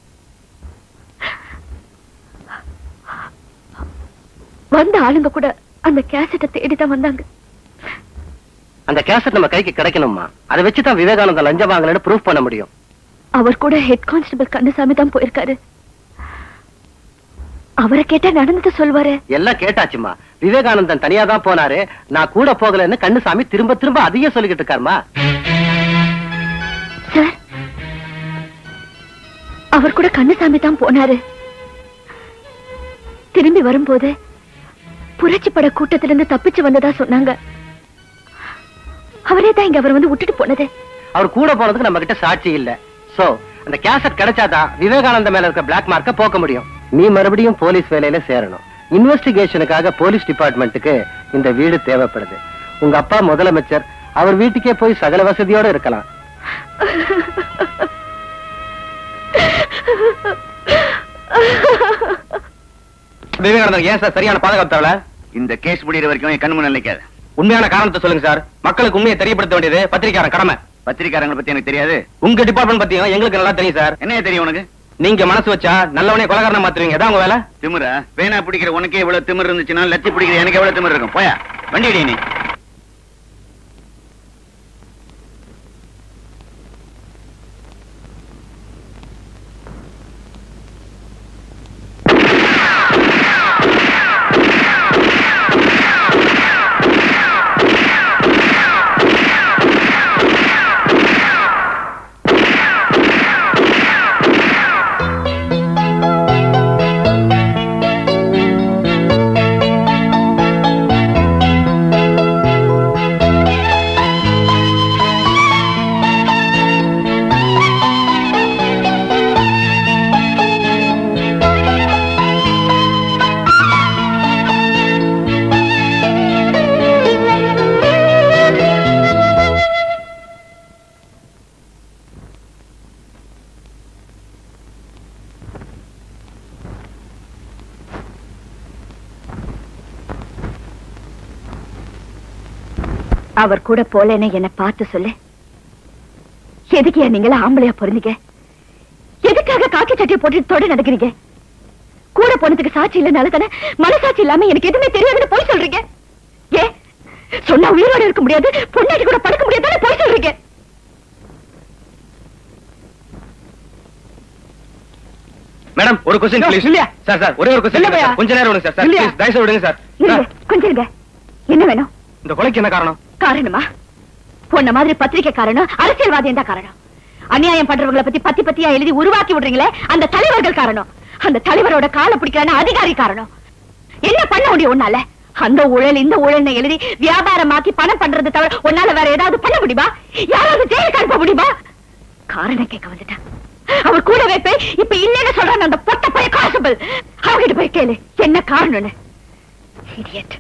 வந்த ஆளுங்க கூட அந்த கேசட்டை தேடிதான் வந்தாங்க
அந்த கேசட் நம்ம கைக்கு கிடைக்கணுமா அதை வச்சு தான் விவேகானந்தா லஞ்சம் வாங்கலன்னு ப்ரூஃப் பண்ண முடியும்
அவர் கூட ஹெட் கான்ஸ்டபிள் கந்தசாமி தான் போயிருக்காரு அவரை கேட்டா நடந்தது சொல்வாரு
எல்லாம் கேட்டாச்சுமா விவேகானந்தன் தனியா தான் போனாரு நான் கூட போகலன்னு கண்ணுசாமி திரும்ப திரும்ப அதையே சொல்லிக்கிட்டு இருக்காருமா
சார் அவர் கூட கண்ணுசாமி தான் போனாரு திரும்பி வரும்போது புரட்சி பட கூட்டத்திலிருந்து தப்பிச்சு வந்ததா சொன்னாங்க அவரே தான் இங்க அவர் வந்து விட்டுட்டு போனது
அவர் கூட போனதுக்கு நம்ம கிட்ட சாட்சி இல்ல சோ அந்த கேசட் கிடைச்சாதான் விவேகானந்த மேல இருக்க பிளாக் மார்க்க போக்க முடியும் நீ மறுபடியும் போலீஸ் வேலையில சேரணும் இன்வெஸ்டிகேஷனுக்காக போலீஸ் டிபார்ட்மெண்ட்டுக்கு இந்த வீடு தேவைப்படுது உங்க அப்பா முதலமைச்சர் அவர் வீட்டுக்கே போய் சகல வசதியோட இருக்கலாம்
விவேகானந்தர் ஏன் சார் சரியான பாதுகாப்பு தேவை
இந்த கேஸ் முடியிற வரைக்கும் என் கண்மு நிலைக்காது
உண்மையான காரணத்தை சொல்லுங்க சார் மக்களுக்கு உண்மையை தெரியப்படுத்த வேண்டியது பத்திரிக்காரன் கடமை
பத்திரிக்காரங்களை பத்தி எனக்கு தெரியாது
உங்க டிபார்ட்மெண்ட் பத்தியும் எங்களுக்கு நல்லா தெரியும் சார்
என்ன தெரியும் உனக்கு
நீங்க மனசு வச்சா நல்லவனே கொலகாரனா மாத்துவீங்க அதான் உங்க வேலை
திமிரா பேனா பிடிக்கிற உனக்கே இவ்வளவு திமிர் இருந்துச்சுன்னா லட்சி பிடிக்கிற எனக்கு எவ்வளவு திமிர் இருக்கும் போயா வண்டி அடி நீ
அவர் கூட போலேன்னு என்ன பார்த்து சொல்லு எதுக்கு நீங்களா ஆம்பளையா பொருந்தீங்க எதுக்காக காக்கி சட்டையை போட்டு தொட நடக்கிறீங்க கூட போனதுக்கு சாட்சி இல்லைனால தானே மனசாட்சி இல்லாம எனக்கு எதுவுமே தெரியாதுன்னு போய் சொல்றீங்க ஏ சொன்னா உயிரோட இருக்க முடியாது பொண்டாட்டி கூட படுக்க முடியாதுன்னு போய் சொல்றீங்க
மேடம் ஒரு கொஸ்டின் ப்ளீஸ் சார் சார் ஒரே ஒரு கொஸ்டின் கொஞ்ச நேரம் விடுங்க சார் சார்
இல்லையா?
please, தயவு செய்து விடுங்க சார்
இருங்க
சார்,
கொஞ்சம் இருங்க என்ன வேணும்
இந்த கொலைக்கு என்ன காரணம்
காரணமா பொண்ண மாதிரி பத்திரிக்கை காரணம் அரசியல்வாதி தான் காரணம் அநியாயம் பண்றவங்களை பத்தி பத்தி பத்தியா எழுதி உருவாக்கி விடுறீங்களே அந்த தலைவர்கள் காரணம் அந்த தலைவரோட காலை பிடிக்கிறான அதிகாரி காரணம் என்ன பண்ண முடியும் உன்னால அந்த ஊழல் இந்த ஊழல்னு எழுதி வியாபாரமாக்கி பணம் பண்றது தவிர உன்னால வேற ஏதாவது பண்ண முடியுமா யாராவது ஜெயிலுக்கு அனுப்ப முடியுமா காரணம் கேட்க வந்துட்டேன் அவர் கூட வைப்பே இப்ப இல்லைன்னு சொல்றான் அந்த பொட்ட பைய காசுபிள் அவகிட்ட போய் கேளு என்ன காரணம்னு Idiot.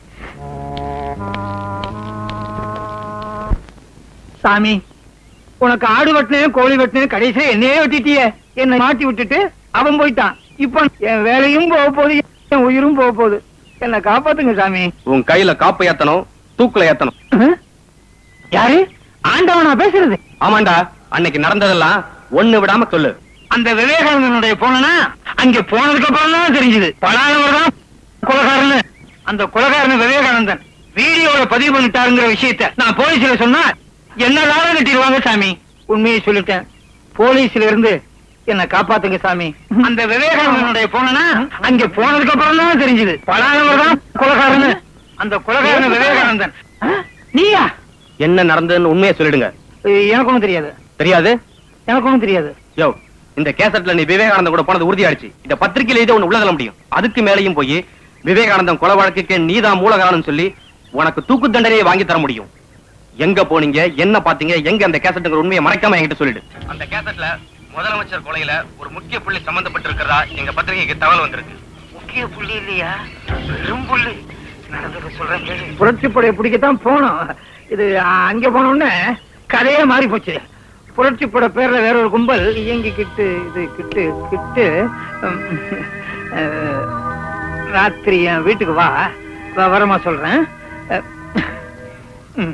சாமி உனக்கு ஆடு வெட்டினேன் கோழி வெட்டினேன் கடைசியா என்னையே வெட்டிட்டியே என்னை மாட்டி விட்டுட்டு அவன் போயிட்டான் இப்ப என் வேலையும் போக போகுது என் உயிரும் போக போகுது என்ன காப்பாத்துங்க சாமி
உன் கையில காப்பு ஏத்தணும் தூக்குல ஏத்தணும்
அஹ்? யாரு ஆண்டவனா பேசுறது
ஆமாண்டா அன்னைக்கு நடந்ததெல்லாம் ஒண்ணு விடாம சொல்லு
அந்த விவேகானந்தனுடைய போனா அங்க போனதுக்கு அப்புறம் தான் தெரிஞ்சது பலானவர் தான் கொலகாரன்னு அந்த கொலகாரன் விவேகானந்தன் வீடியோல பதிவு பண்ணிட்டாருங்கிற விஷயத்த நான் போலீஸ்ல சொன்னா என்ன நாள கட்டிடுவாங்க சாமி உண்மையை சொல்லிட்டேன் போலீஸ்ல இருந்து என்ன காப்பாத்துங்க சாமி அந்த விவேகானந்தனுடைய போனா அங்க போனதுக்கு அப்புறம் தான் தெரிஞ்சது பலானவர் தான் கொலகாரன்னு அந்த கொலகாரன் விவேகானந்தன் அஹ்? நீயா
என்ன நடந்ததுன்னு உண்மையை சொல்லிடுங்க
எனக்கு ஒண்ணும் தெரியாது
தெரியாது
எனக்கு ஒண்ணும் தெரியாது
யோ இந்த கேசட்ல நீ விவேகானந்தம் கூட போனது உறுதியாயிடுச்சு இந்த பத்திரிகையில இதை ஒண்ணு உள்ள முடியும் அதுக்கு மேலையும் போய் விவேகானந்தம் கொலை வழக்குக்கு நீதான் மூலகாரணம் சொல்லி உனக்கு தூக்கு தண்டனையை வாங்கி தர முடியும் எங்க போனீங்க என்ன பாத்தீங்க எங்க அந்த கேசட்டுங்கிற உண்மையை மறைக்காம என்கிட்ட சொல்லிடு அந்த கேசட்ல முதலமைச்சர் கொலையில ஒரு முக்கிய புள்ளி சம்பந்தப்பட்டு இருக்கிறதா எங்க பத்திரிகைக்கு தகவல் வந்திருக்கு
முக்கிய புள்ளி இல்லையா பெரும் புள்ளி நடந்தது சொல்றேன் கேளு புரட்சி படையை பிடிக்கத்தான் போனோம் இது அங்க போன உடனே கதையே மாறி போச்சு புரட்சி பட பேர்ல வேற ஒரு கும்பல் இயங்கிக்கிட்டு இது கிட்டு கிட்டு உம், அஹ், ராத்திரி என் வீட்டுக்கு வா வரமா சொல்றேன் அஹ், உம்.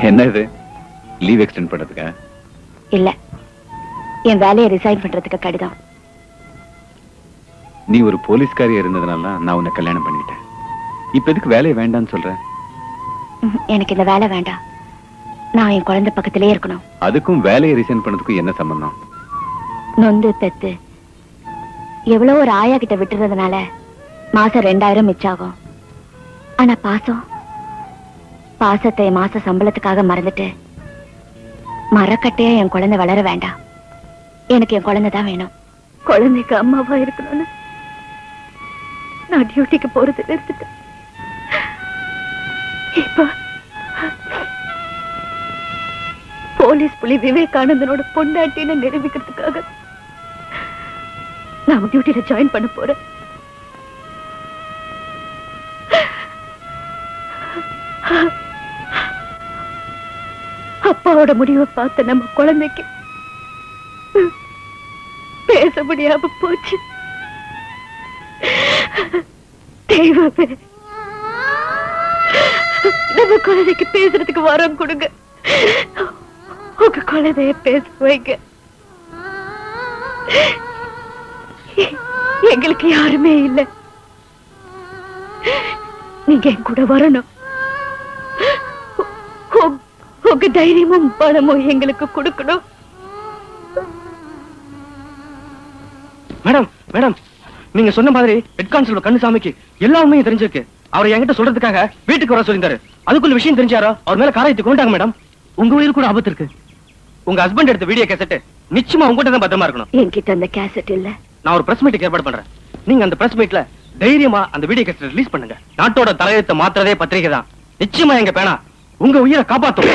என்ன இது லீவ் எக்ஸ்டெண்ட் பண்றதுக்கா
இல்ல என் வேலையை ரிசைன் பண்றதுக்கு கடிதம்
நீ ஒரு போலீஸ்காரியா இருந்ததுனால தான் நான் உன்னை கல்யாணம் பண்ணிட்டேன் இப்ப எதுக்கு வேலையை வேண்டாம்னு சொல்ற
ம்ஹும், எனக்கு இந்த வேலை வேண்டாம் நான் என் குழந்தை பக்கத்திலே இருக்கணும்
அதுக்கும் வேலையை ரிசைன் பண்ணதுக்கும் என்ன சம்பந்தம்
நொந்து பெத்து எவ்வளவு ஒரு ஆயா கிட்ட விட்டுறதுனால மாசம் ரெண்டாயிரம் மிச்சாகும் ஆனா பாசம் பாசத்தை மாச சம்பளத்துக்காக மறந்துட்டு மரக்கட்டையா என் குழந்தை வளர வேண்டாம் எனக்கு என் குழந்தை தான் வேணும் குழந்தைக்கு அம்மாவா இருக்கணும்னு நான் டியூட்டிக்கு போறது நிறுத்திட்டேன் இப்ப போலீஸ் புலி விவேகானந்தனோட பொண்டாட்டின்னு நிரூபிக்கிறதுக்காக நான் டியூட்டில ஜாயின் பண்ண போறேன் அப்பாவோட முடிவை பார்த்த நம்ம குழந்தைக்கு பேச முடியாம போச்சு தெய்வமே நம்ம குழந்தைக்கு பேசுறதுக்கு வரம் கொடுங்க உங்க குழந்தைய பேச வைங்க எ- எங்களுக்கு யாருமே இல்ல நீங்க என் கூட வரணும் உ- உங்க தைரியமும் பணமும் எங்களுக்கு கொடுக்கணும்
மேடம் மேடம் நீங்க சொன்ன மாதிரி ஹெட் கான்ஸ்டபிள் கண்ணுசாமிக்கு எல்லா உண்மையும் தெரிஞ்சிருக்கு அவர் என்கிட்ட சொல்றதுக்காக வீட்டுக்கு வர சொல்லியிருந்தாரு அதுக்குள்ள விஷயம் தெரிஞ்சாரோ அவர் மேல காரியத்தை கொண்டாங்க மேடம் உங்க உயிருக்கு கூட ஆபத்து இருக்கு உங்க ஹஸ்பண்ட் எடுத்த வீடியோ கேசட் நிச்சயமா உங்ககிட்ட தான் பத்திரமா இருக்கணும்
என்கிட்ட அந்த கேசட் இல்ல
நான் ஒரு பிரஸ் மீட்டுக்கு ஏற்பாடு பண்றேன் நீங்க அந்த பிரஸ் மீட்ல தைரியமா அந்த வீடியோ கேசட் ரிலீஸ் பண்ணுங்க நாட்டோட தலையெழுத்தை மாத்துறதே பத்திரிகை தான் நிச்சயமா எங்க பேனா உங்க உயிரை காப்பாத்தும்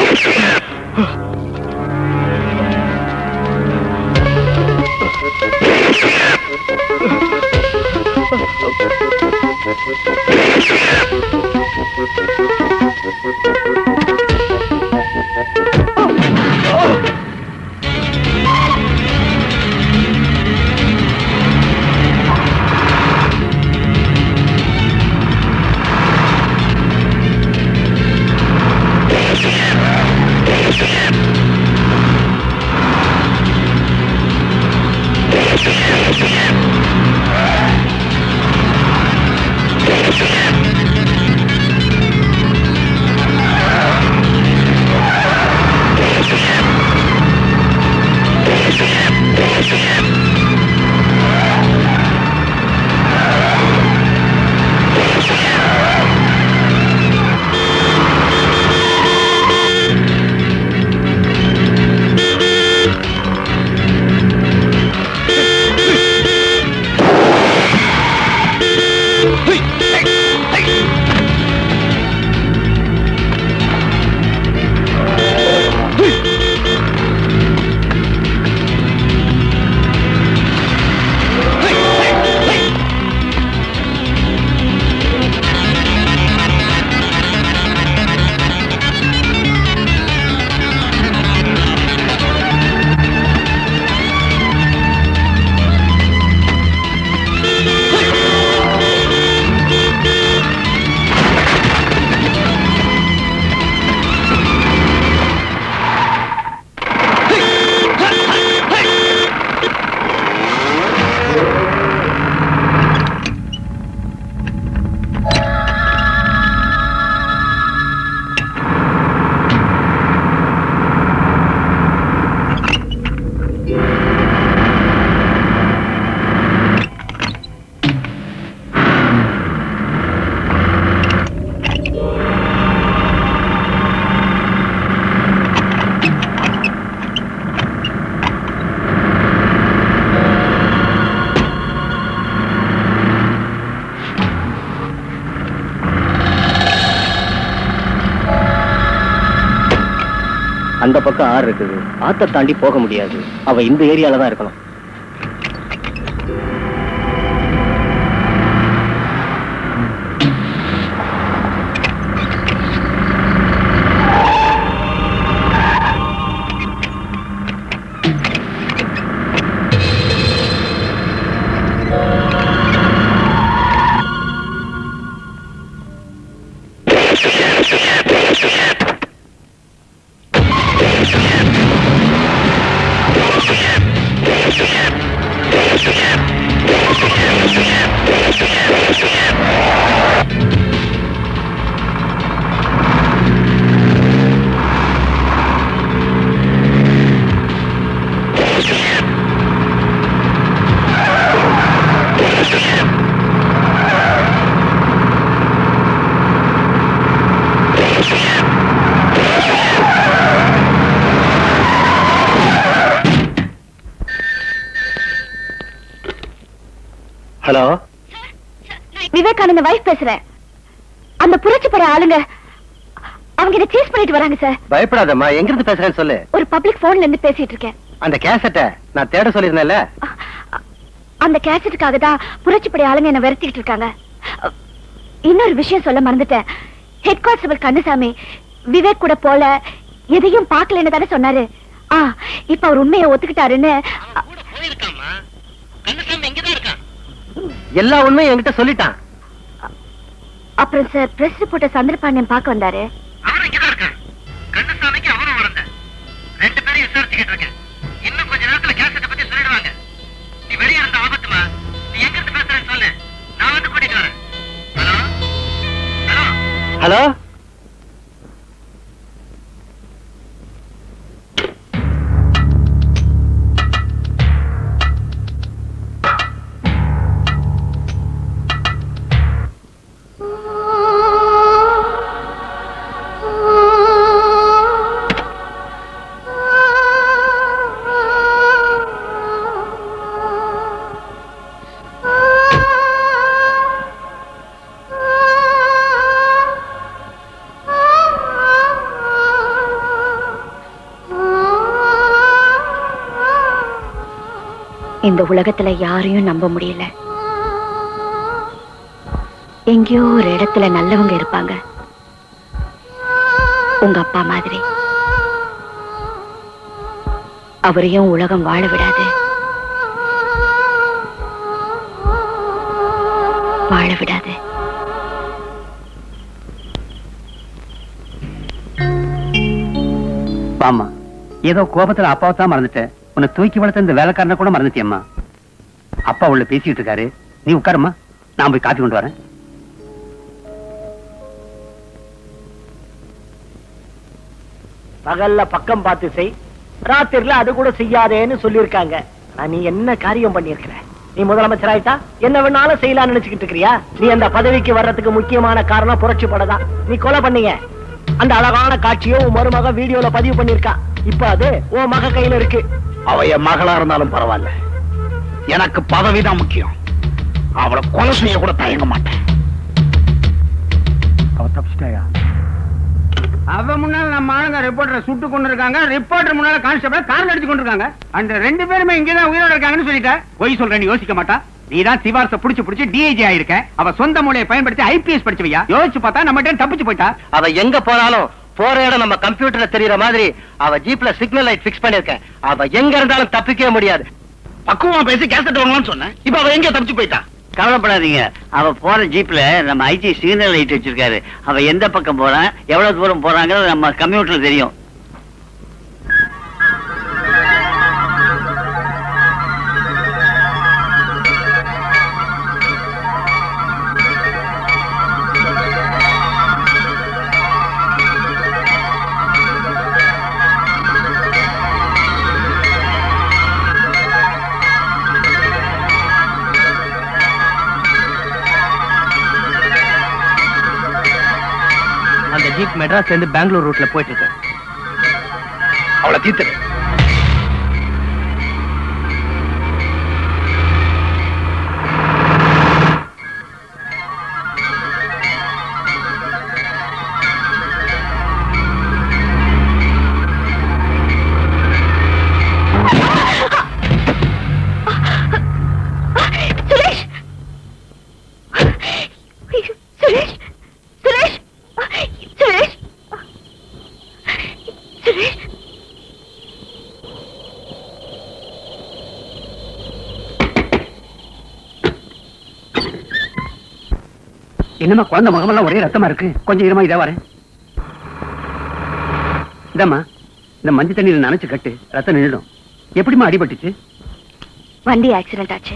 அந்த பக்கம் ஆறு இருக்குது ஆத்த தாண்டி போக முடியாது அவ இந்த ஏரியால தான் இருக்கணும் ஹலோ
விவேகானந்த வைஃப் பேசுறேன் அந்த புரட்சி பட ஆளுங்க அவங்க இதை சேஸ் பண்ணிட்டு வராங்க சார்
பயப்படாதம்மா எங்க இருந்து பேசுறேன்னு சொல்லு
ஒரு பப்ளிக் போன்ல இருந்து பேசிட்டு இருக்கேன்
அந்த கேசட்டை நான் தேட சொல்லியிருந்தேன்ல
அ- அ- அந்த கேசட்டுக்காக தான் புரட்சி படை ஆளுங்க என்ன விரட்டிட்டு இருக்காங்க அ, இன்னொரு விஷயம் சொல்ல மறந்துட்டேன் ஹெட் கான்ஸ்டபிள் கந்தசாமி விவேக் கூட போல எதையும் பார்க்கலன்னு தானே சொன்னாரு ஆ இப்ப அவர் உண்மையை ஒத்துக்கிட்டாருன்னு அ,
போயிருக்காமா கந்தசாமி இங்கதான் இருக்கான்
எல்லா உண்மையும் என்கிட்ட சொல்லிட்டான்
அப்புறம் சார் பிரஸ் ரிப்போர்ட்டர் சந்திரபாண்டியன் பார்க்க வந்தாரு
அவரும் இங்கதான் இருக்கான் கந்தசாமிக்கு அவரும் வரந்த ரெண்டு பேரையும் விசாரிச்சுக்கிட்டு இருக்கேன் இன்னும் கொஞ்ச நேரத்துல கேசட்டை பத்தி சொல்லிடுவாங்க நீ வெளியே இருந்த ஆபத்துமா நீ எங்க இருந்து பேசுறேன்னு சொல்லு நான் வந்து கூட்டிட்டு வரேன் ஹலோ ஹலோ
ஹலோ
இந்த உலகத்துல யாரையும் நம்ப முடியல எங்கேயோ ஒரு இடத்துல நல்லவங்க இருப்பாங்க உங்க அப்பா மாதிரி அவரையும் உலகம் வாழ விடாது வாழ விடாது
வாமா ஏதோ கோபத்துல அப்பாவை தான் மறந்துட்டேன் உன்னை தூக்கி வளர்த்த இந்த வேலைக்காரனை கூட மறந்துட்டியம்மா அப்பா உள்ள பேசிட்டு இருக்காரு நீ உட்காருமா நான் போய் காப்பி கொண்டு வரேன்
பகல்ல பக்கம் பார்த்து செய் ராத்திரில அது கூட செய்யாதேன்னு சொல்லியிருக்காங்க ஆனா நீ என்ன காரியம் பண்ணியிருக்கிற நீ முதலமைச்சர் ஆயிட்டா என்ன வேணாலும் செய்யலாம்னு நினைச்சுக்கிட்டு இருக்கிறியா நீ அந்த பதவிக்கு வர்றதுக்கு முக்கியமான காரணம் புரட்சி படதான் நீ கொலை பண்ணீங்க அந்த அழகான காட்சியை உன் மருமக வீடியோல பதிவு பண்ணிருக்கா இப்ப அது உன் மக கையில இருக்கு
அவ என் மகளா இருந்தாலும் பரவாயில்ல எனக்கு பதவிதான் முக்கியம் அவளை கொலை செய்ய கூட தயங்க மாட்டேன்
அவ தப்பிச்சிட்டாயா
அவ முன்னால நம்ம ஆளுங்க ரிப்போர்ட்டரை சுட்டு கொண்டு இருக்காங்க ரிப்போர்ட்டர் முன்னால கான்ஸ்டபிள் கார் அடிச்சு கொண்டு இருக்காங்க அந்த ரெண்டு பேருமே இங்கதான் உயிரோட இருக்காங்கன்னு சொல்லிட்ட பொய் சொல்றேன்னு யோசிக்க மாட்டா நீதான் சிவாரச புடிச்சு புடிச்சு டிஐஜி ஆயிருக்க அவ சொந்த மூளையை பயன்படுத்தி ஐபிஎஸ் படிச்சவையா யோசிச்சு பார்த்தா நம்ம தப்பிச்சு போயிட்டா
அவ எங்க போனாலும் போற இடம் நம்ம கம்ப்யூட்டர்ல தெரியற மாதிரி அவ ஜீப்ல சிக்னல் லைட் பிக்ஸ் பண்ணிருக்கேன் அவ எங்க இருந்தாலும் தப்பிக்கவே முடியாது
பக்குவமா பேசி கேசட் வாங்கலாம்னு சொன்னேன் இப்ப அவ எங்க தப்பிச்சு போயிட்டா
கவலைப்படாதீங்க அவ போற ஜீப்ல நம்ம ஐடி சிக்னல் லைட் வச்சிருக்காரு அவ எந்த பக்கம் போறான் எவ்வளவு தூரம் போறாங்கிறது நம்ம கம்ப்யூட்டர்ல தெரியும்
அந்த ஜீப் மெட்ராஸ்ல இருந்து பெங்களூர் ரூட்ல போயிட்டு இருக்கு
அவளை தீர்த்துடு
சுரேஷ் சுரேஷ் சுரேஷ் சுரேஷ் சுரேஷ்
என்னம்மா குழந்தை முகமெல்லாம் ஒரே ரத்தமா இருக்கு கொஞ்சம் இருமா இதா வரேன் இதாம்மா இந்த மஞ்சள் தண்ணியில நனைச்சு கட்டு ரத்தம் நின்றுடும் எப்படிம்மா அடிபட்டுச்சு
வண்டி ஆக்சிடென்ட் ஆச்சு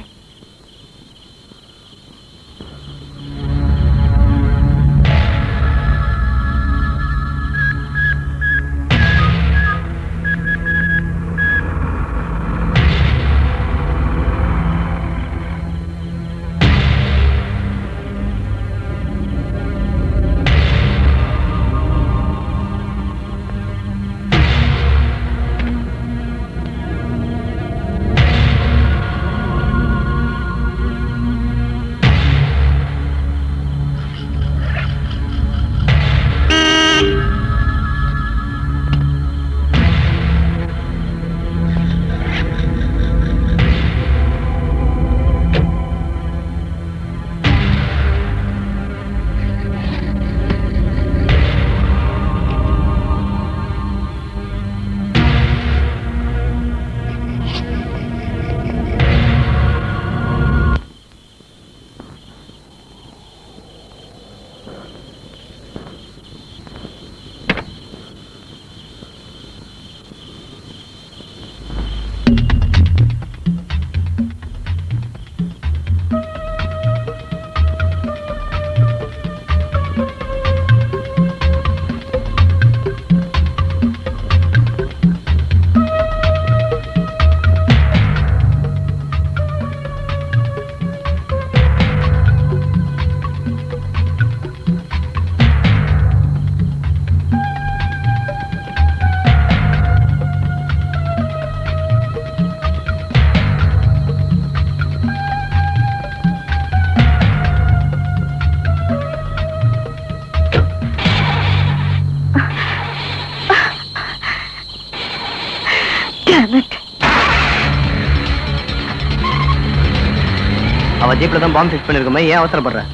அவ ஜீப்ல தான் பாம்பு ஃபிக்ஸ் பண்ணிருக்கோமே ஏன் அவசரப்படுற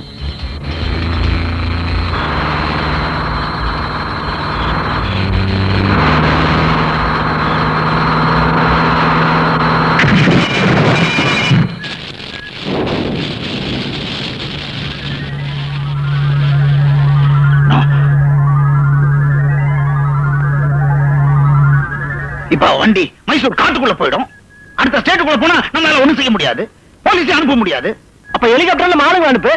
இப்ப வண்டி மைசூர் காட்டுக்குள்ள போயிடும் அடுத்த ஸ்டேட்டுக்குள்ள போனா நம்மளால ஒண்ணும் செய்ய முடியாது போலீஸை அனுப்ப முடியாது
அப்ப ஹெலிகாப்டர்ல மாலுங்க அனுப்பு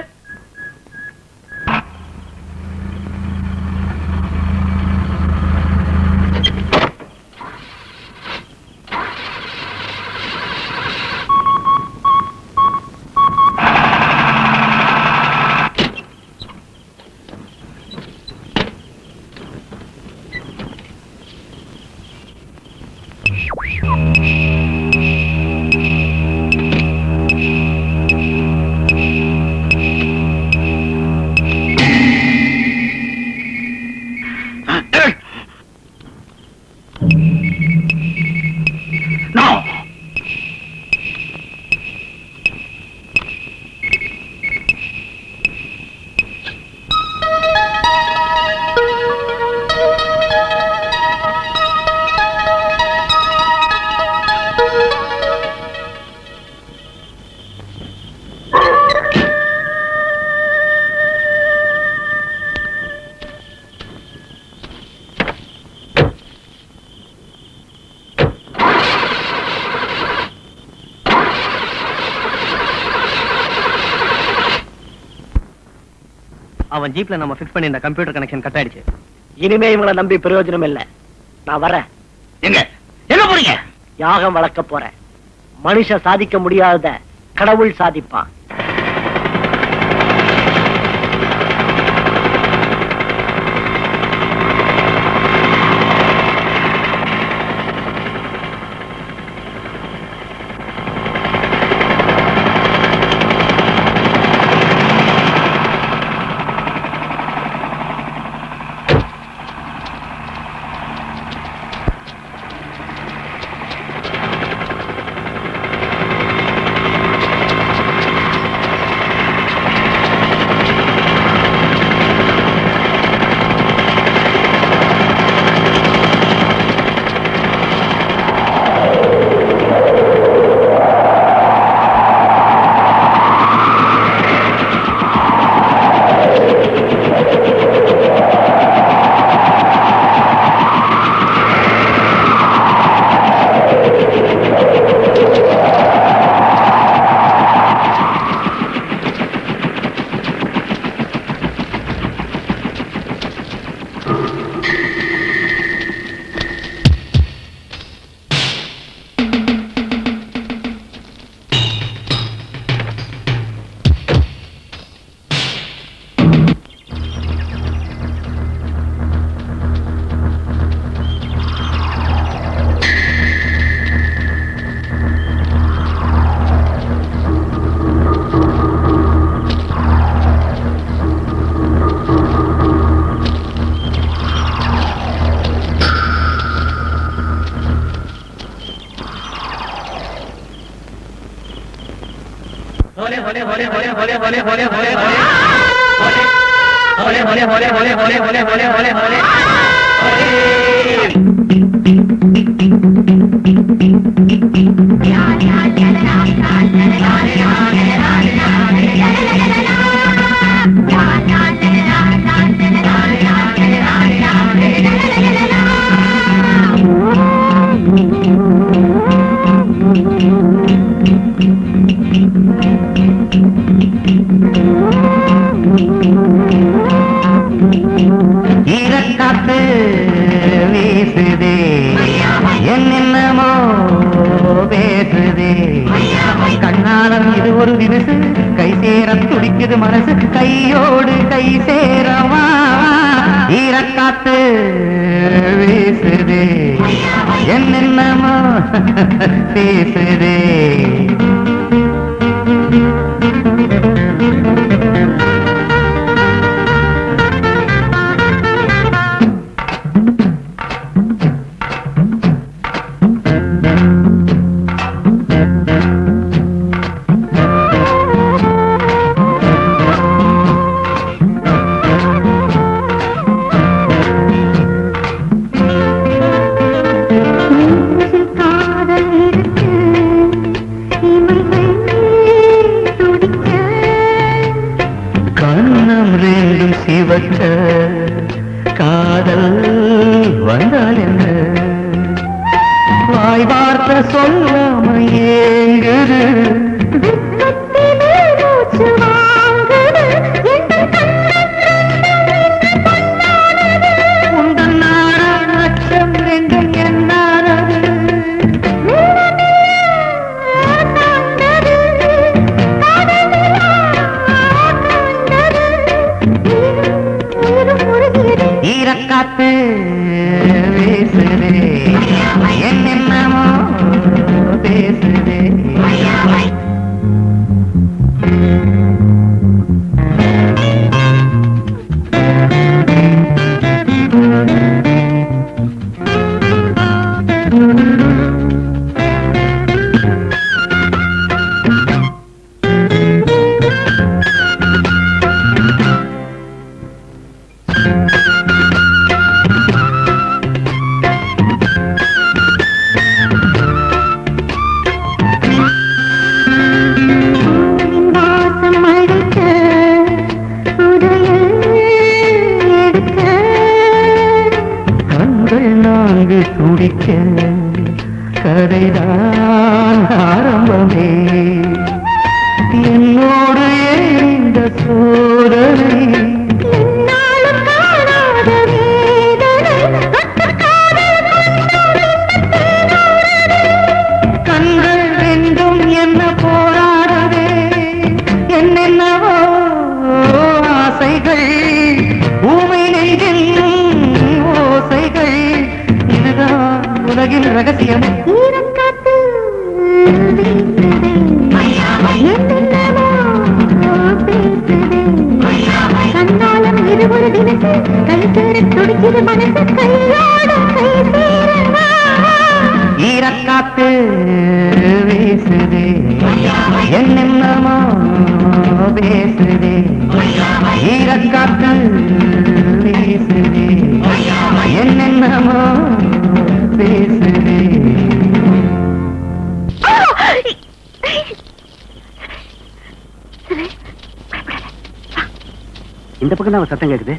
No.
அவன் ஜீப்ல நம்ம ஃபிக்ஸ் பண்ணி இந்த கம்ப்யூட்டர் கனெக்ஷன் கட் ஆயிடுச்சு
இனிமே இவங்களை நம்பி பிரயோஜனம் இல்ல நான் வரேன்
எங்க எங்க போறீங்க
யாகம் வளர்க்க போறேன் மனுஷன் சாதிக்க முடியாத கடவுள் சாதிப்பான்
ஈரக்காத்து வீசுதே என்னென்னமோ பேசுதே கண்ணாலம் இது ஒரு தினசு கை சேர துடிக்குது மனசு கையோடு கை சேரவா ஈரக்காத்து வீசுதே என்னென்னமோ பேசுதே சொல்லாம ஏங்குது உந்தன் நாடான் அச்சம் ரெண்டும் என்னானது ஈரக்காத்து பேசுதே என்னென்னமோ பேசுதே கண்கள் நான்கு துடிக்க கதைதான் ஆரம்பமே என்னோடு இந்த சோதனை கண்கள் ரெண்டும் என்ன போராடவே என்னென்னவோ ஆசைகள் ஊமை நெஞ்சில் ஓசைகள் இதுதான் உலகின் ரகசியம்
கண்ணாலம் இது ஒரு தினசு கை சேர துடிக்குது மனசு கையோட கை சேரவா
ஈரக்காத்து வீசுதே என்னென்னமோ பேசுதே ஈரக்காத்து வீசுதே என்னென்னமோ பேசுதே
இந்த பக்கம் தான் சத்தம் கேக்குது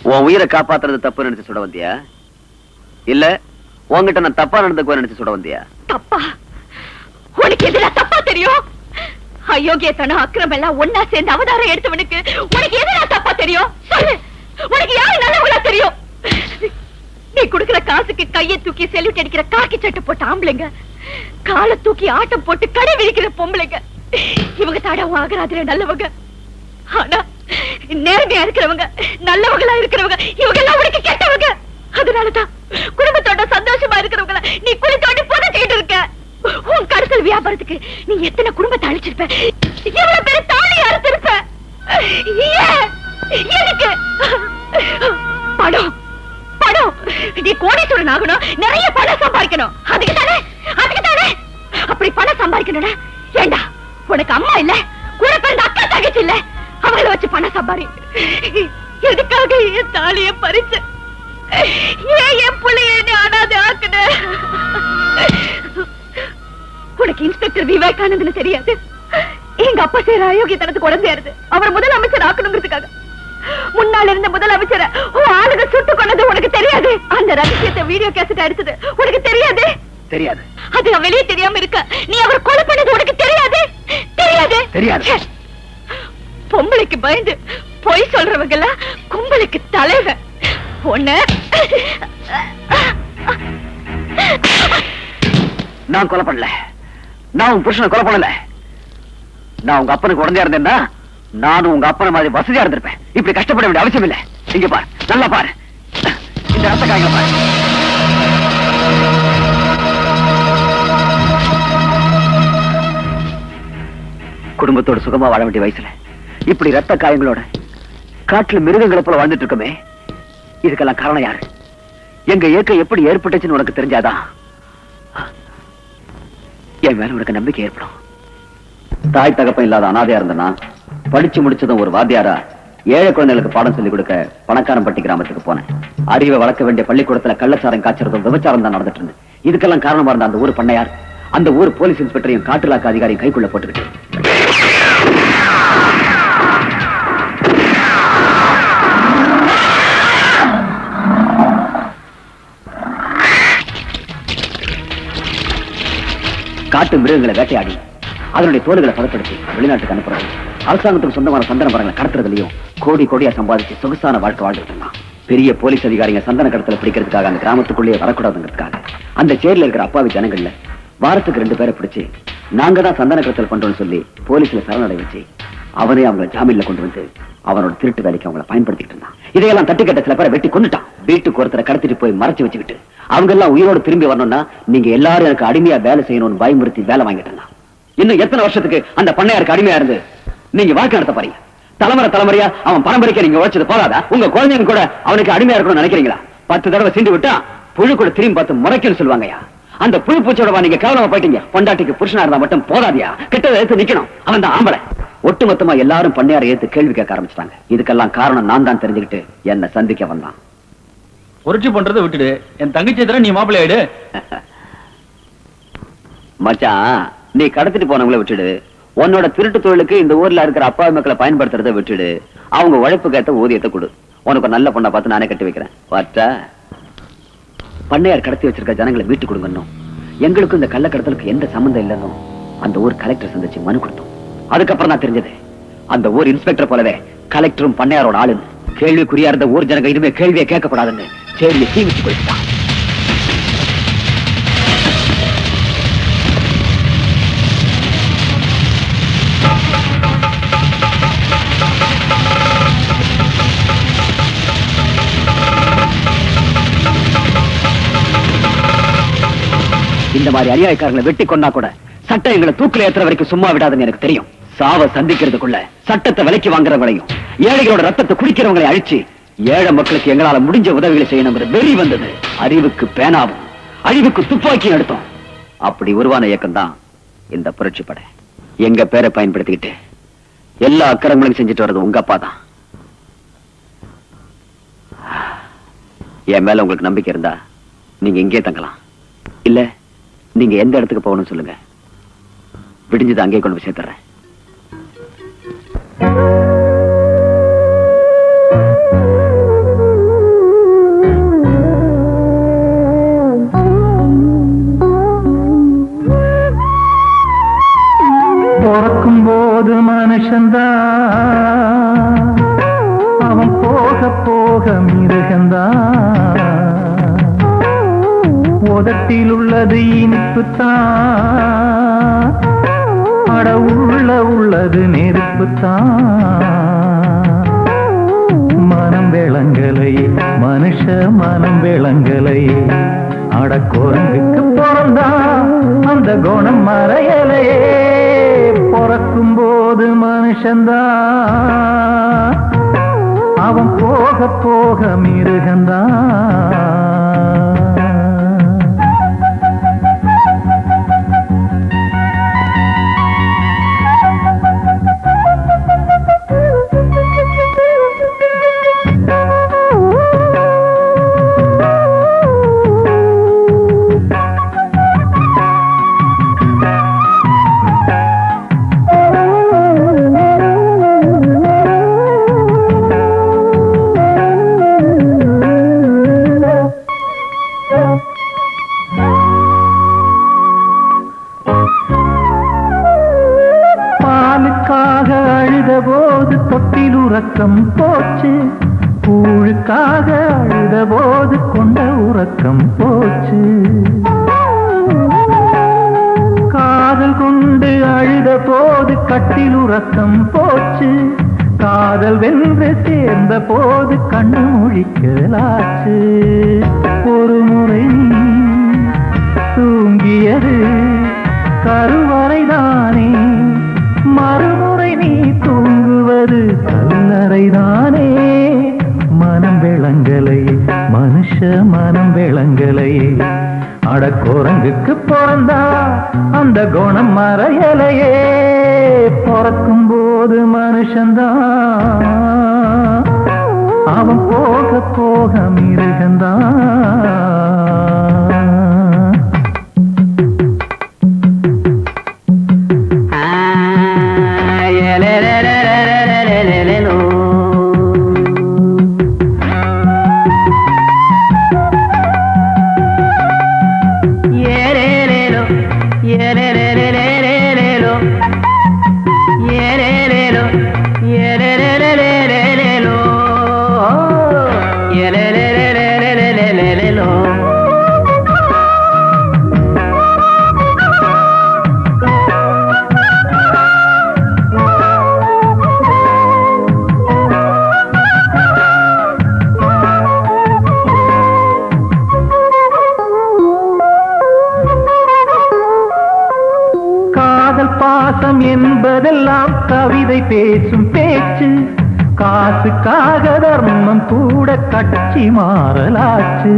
உன் உயிரை காப்பாத்துறது தப்பு நினைச்சு சுட வந்தியா இல்ல உன்கிட்ட நான் தப்பா நடந்துக்குவேன் நினைச்சு சுட வந்தியா
தப்பா உனக்கு எதுல தப்பா தெரியும் அயோக்கியத்தனம் அக்கிரம் எல்லாம் ஒன்னா சேர்ந்து அவதாரம் எடுத்தவனுக்கு உனக்கு எதுல தப்பா தெரியும் சொல்லு உனக்கு யாரு நல்லவங்களா தெரியும் நீ குடுக்கிற காசுக்கு கையை தூக்கி செல்யூட் அடிக்கிற காக்கி சட்டை போட்ட ஆம்பளைங்க காலை தூக்கி ஆட்டம் போட்டு கடை விரிக்கிற பொம்பளைங்க இவங்க தடவும் ஆகிறாதுல நல்லவங்க ஆனா நேர்மையா இருக்கிறவங்க நல்லவங்களா இருக்கிறவங்க இவங்க எல்லாம் உனக்கு கெட்டவங்க அதனாலதான் குடும்பத்தோட சந்தோஷமா இருக்கிறவங்கள நீ குழி தோண்டி புதைச்சிட்டு இருக்க உன் கடத்தல் வியாபாரத்துக்கு நீ எத்தனை குடும்பத்தை அழிச்சிருப்ப எவ்வளவு பேரு தாலி அறுத்திருப்ப ஏன்? எதுக்கு படம் படம் நீ கோடீஸ்வரன் ஆகணும் நிறைய பணம் சம்பாதிக்கணும் அதுக்கு தானே அதுக்கு தானே அப்படி பணம் சம்பாதிக்கணும்னா ஏண்டா உனக்கு அம்மா இல்ல கூட பிறந்த அக்கா தங்கச்சி இல்ல அவங்கள வச்சு பணம் சம்பாரி எதுக்காக என் தாலிய பறிச்சு ஏன் என் பிள்ளைய நீ அனாதை ஆக்குன உனக்கு இன்ஸ்பெக்டர் விவேகானந்தன் தெரியாது எங்க அப்பா செய்யற அயோக்கியத்தனத்துக்கு குழந்தையா இருந்து அவர் முதலமைச்சர் ஆக்கணுங்கிறதுக்காக முன்னாள் இருந்த முதலமைச்சரை உன் ஆளுங்க சுட்டு கொண்டது உனக்கு தெரியாது அந்த ரகசியத்தை வீடியோ கேசட் எடுத்தது உனக்கு தெரியாது
தெரியாது
அது வெளியே தெரியாம இருக்க நீ அவர் கொலை பண்ணது உனக்கு தெரியாது தெரியாது
தெரியாது.
ச்சே. பொம்பளைக்கு பயந்து பொய் சொல்றவங்க எல்லாம் கும்பலுக்கு தலைவன் ஒண்ணு
நான் கொலை பண்ணல நான் உன் புருஷனை கொலை பண்ணல நான் உங்க அப்பனுக்கு உடனே இருந்தேன்னா நானும் உங்க அப்பனை மாதிரி வசதியா இருந்திருப்பேன் இப்படி கஷ்டப்பட வேண்டிய அவசியம் இல்ல இங்க பார் நல்லா பார் இந்த ரத்த காய்களை பார் குடும்பத்தோட சுகமா வாழ வேண்டிய வயசுல இப்படி ரத்த காயங்களோட காட்டுல மிருகங்களை போல வாழ்ந்துட்டு இருக்கோமே இதுக்கெல்லாம் காரணம் யாரு எங்க இயக்கம் எப்படி ஏற்பட்டுச்சுன்னு உனக்கு தெரிஞ்சாதான் என் மேல உனக்கு நம்பிக்கை ஏற்படும் தாய் தகப்பன் இல்லாத அனாதையா இருந்தனா படிச்சு முடிச்சதும் ஒரு வாத்தியாரா ஏழை குழந்தைகளுக்கு பாடம் சொல்லிக் கொடுக்க பணக்காரன்பட்டி கிராமத்துக்கு போனேன் அறிவை வளர்க்க வேண்டிய பள்ளிக்கூடத்துல கள்ளச்சாரம் காய்ச்சறதும் விபச்சாரம் தான் நடந்துட்டு இருந்தது இதுக்கெல்லாம் காரணமா இருந்த அந்த ஊர் பண்ணையார் அந்த ஊர் போலீஸ் இன்ஸ்பெக்டரையும் காட்டுலாக்க அதிகாரியும் கைக்குள்ள போட்டுக்கிட்டு காட்டு மிருகங்களை வேட்டையாடி அதனுடைய தோல்களை பதப்படுத்தி வெளிநாட்டுக்கு அனுப்புறது அரசாங்கத்துக்கு சொந்தமான சந்தன மரங்களை கடத்துறதுலயும் கோடி கோடியா சம்பாதிச்சு சொகுசான வாழ்க்கை வாழ்ந்துட்டு இருந்தான் பெரிய போலீஸ் அதிகாரிங்க சந்தன கடத்தல பிடிக்கிறதுக்காக அந்த கிராமத்துக்குள்ளேயே வரக்கூடாதுங்கிறதுக்காக அந்த சேர்ல இருக்கிற அப்பாவி ஜனங்கள்ல வாரத்துக்கு ரெண்டு பேரை பிடிச்சு நாங்க தான் சந்தன கடத்தல் பண்றோம்னு சொல்லி போலீஸ்ல சரணடை வச்சு அவனே அவங்கள ஜாமீன்ல கொண்டு வந்து அவனோட திருட்டு வேலைக்கு அவங்கள பயன்படுத்திட்டு இருந்தான் இதையெல்லாம் தட்டி கட்ட சில பேரை வெட்டி கொண்டுட்டான் வீட்டுக்கு ஒருத்தரை கடத்திட்டு போய் மறைச்சு வச்சுக்கிட்டு அவங்க எல்லாம் உயிரோடு திரும்பி வரணும்னா நீங்க எல்லாரும் எனக்கு அடிமையா வேலை செய்யணும்னு பயமுறுத்தி வேலை வாங்கிட்டு இருந்தான் இன்னும் எத்தனை வருஷத்துக்கு அந்த பண்ணையாருக்கு அடிமையா இருந்து நீங்க வாழ்க்கை நடத்த போறீங்க தலைமுறை தலைமுறையா அவன் பரம்பரைக்கு நீங்க உழைச்சது போதாதா உங்க குழந்தைங்க கூட அவனுக்கு அடிமையா இருக்கணும்னு நினைக்கிறீங்களா பத்து தடவை சீண்டு விட்டா புழு கூட திரும்பி பார்த்து முறைக்குன்னு சொல்லுவாங்கயா அந்த புழு பூச்சோட நீங்க கேவலமா போயிட்டீங்க பொண்டாட்டிக்கு புருஷனா இருந்தா மட்டும் போதாதியா கிட்டதை எடுத்து நிக்கணும் அவன் தான் ஆம்பளை ஒட்டுமொத்தமா எல்லாரும் பண்ணையார ஏத்து கேள்வி கேட்க ஆரம்பிச்சிட்டாங்க இதுக்கெல்லாம் காரணம் நான் தான் தெரிஞ்சுக்கிட்டு என்ன சந்திக்க வந்தான்
புரட்சி பண்றதை விட்டுடு என் தங்கச்சி எதிர நீ மாப்பிள்ளை ஆயிடு
மச்சான் நீ கடத்திட்டு போனவங்கள விட்டுடு உன்னோட திருட்டு தொழிலுக்கு இந்த ஊர்ல இருக்கிற அப்பா மக்களை பயன்படுத்துறதை விட்டுடு அவங்க உழைப்புக்கு ஏத்த ஊதியத்தை கொடு உனக்கு ஒரு நல்ல பொண்ணை பார்த்து நானே கட்டி வைக்கிறேன் பார்த்தா பண்ணையார் கடத்தி வச்சிருக்க ஜனங்களை வீட்டு கொடுங்கன்னும் எங்களுக்கும் இந்த கள்ள கடத்தலுக்கு எந்த சம்மந்தம் இல்லைன்னும் அந்த ஊர் கலெக்டர் சந்திச்சு மனு கொடுத்தோம் அதுக்கப்புறம் தான் தெரிஞ்சது அந்த ஊர் இன்ஸ்பெக்டர் போலவே கலெக்டரும் பண்ணையாரோட ஆளுன்னு கேள்விக்குறியா இருந்த ஊர் ஜனங்க இனிமே கேள்வியை கேட்கக்கூடாதுன்னு சேரியை தீவிச்சு கொடுத்துட்டான் இந்த மாதிரி அநியாயக்காரங்களை வெட்டி கொண்டா கூட சட்டம் எங்களை தூக்கில ஏத்துற வரைக்கும் சும்மா விடாதுன்னு எனக்கு தெரியும் சாவ சந்திக்கிறதுக்குள்ள சட்டத்தை விலைக்கு வாங்குறவங்களையும் ஏழைகளோட ரத்தத்தை குடிக்கிறவங்களை அழிச்சு ஏழை மக்களுக்கு எங்களால முடிஞ்ச உதவிகளை செய்யணுங்கிற வெறி வந்தது அறிவுக்கு பேனாவும் அழிவுக்கு துப்பாக்கியும் எடுத்தோம் அப்படி உருவான இயக்கம் தான் இந்த புரட்சி படை எங்க பேரை பயன்படுத்திக்கிட்டு எல்லா அக்கிரமங்களையும் செஞ்சுட்டு வர்றது உங்க அப்பா தான் என் மேல உங்களுக்கு நம்பிக்கை இருந்தா நீங்க இங்கே தங்கலாம் இல்ல நீங்க எந்த இடத்துக்கு போகணும்னு சொல்லுங்க விடிஞ்சது அங்கே கொண்டு போய் சேர்த்துறேன்
மனுஷந்தா அவன் போக போக மிருகந்தா உதட்டில் உள்ளது இனிப்புத்தான் அட உள்ள உள்ளது நெருப்புத்தான் மனம் விளங்கலை மனுஷ மனம் விளங்கலை அட குரங்குக்கு பிறந்தா அந்த குணம் மறையலையே பிறக்கும் போது மனுஷந்தா அவன் போக போக மிருகந்தான் பாலுக்காக அழுத போது தொட்டில் உறக்கம் போச்சு கூழுக்காக அழுத போது கொண்ட உறக்கம் போச்சு காதல் கொண்டு அழுத போது கட்டில் உறக்கம் போச்சு காதல் வென்று சேர்ந்த போது கண்ணு முழிக்கலாச்சு ஒரு முறை நீ தூங்கியது கருவறைதானே மறுமுறை நீ தூங்குவது கல்லறைதானே மனம் விளங்கலை மனுஷ மனம் விளங்கலை அடக்குரங்குக்கு பிறந்தா அந்த குணம் மறையலையே பிறக்கும் போது மனுஷன்தான் அவன் போக போக மிருகந்தான்
ஏலேலேலோ, ஏலேலேலேலேலேலேலோ, ஏலேலேலோ, ஏலேலேலேலேலேலேலோ, ஏலேலேலேலேலேலேலேலோ.
காதல் பாசம் என்பதெல்லாம் கவிதை பேசும் பேச்சு காசுக்காக தர்மம் கூட கட்சி மாறலாச்சு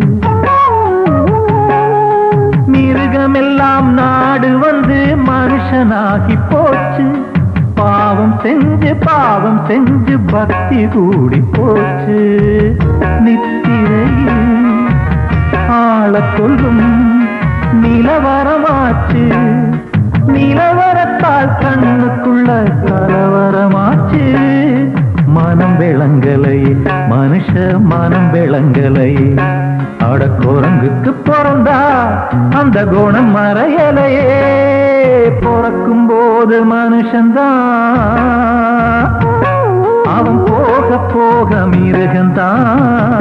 மிருகமெல்லாம் நாடு வந்து மனுஷனாகி போச்சு பாவம் செஞ்சு பாவம் செஞ்சு பக்தி கூடி போச்சு நித்திரையில் ஆள கொல்லும் நிலவரமாச்சு நிலவரத்தால் கண்ணுக்குள்ள கலவரமாச்சு மனம் விளங்கலை மனுஷ மனம் விளங்கலை அட குரங்குக்கு பிறந்தா அந்த குணம் மறையலையே பிறக்கும் போது மனுஷன்தான் அவன் போக போக மிருகந்தான்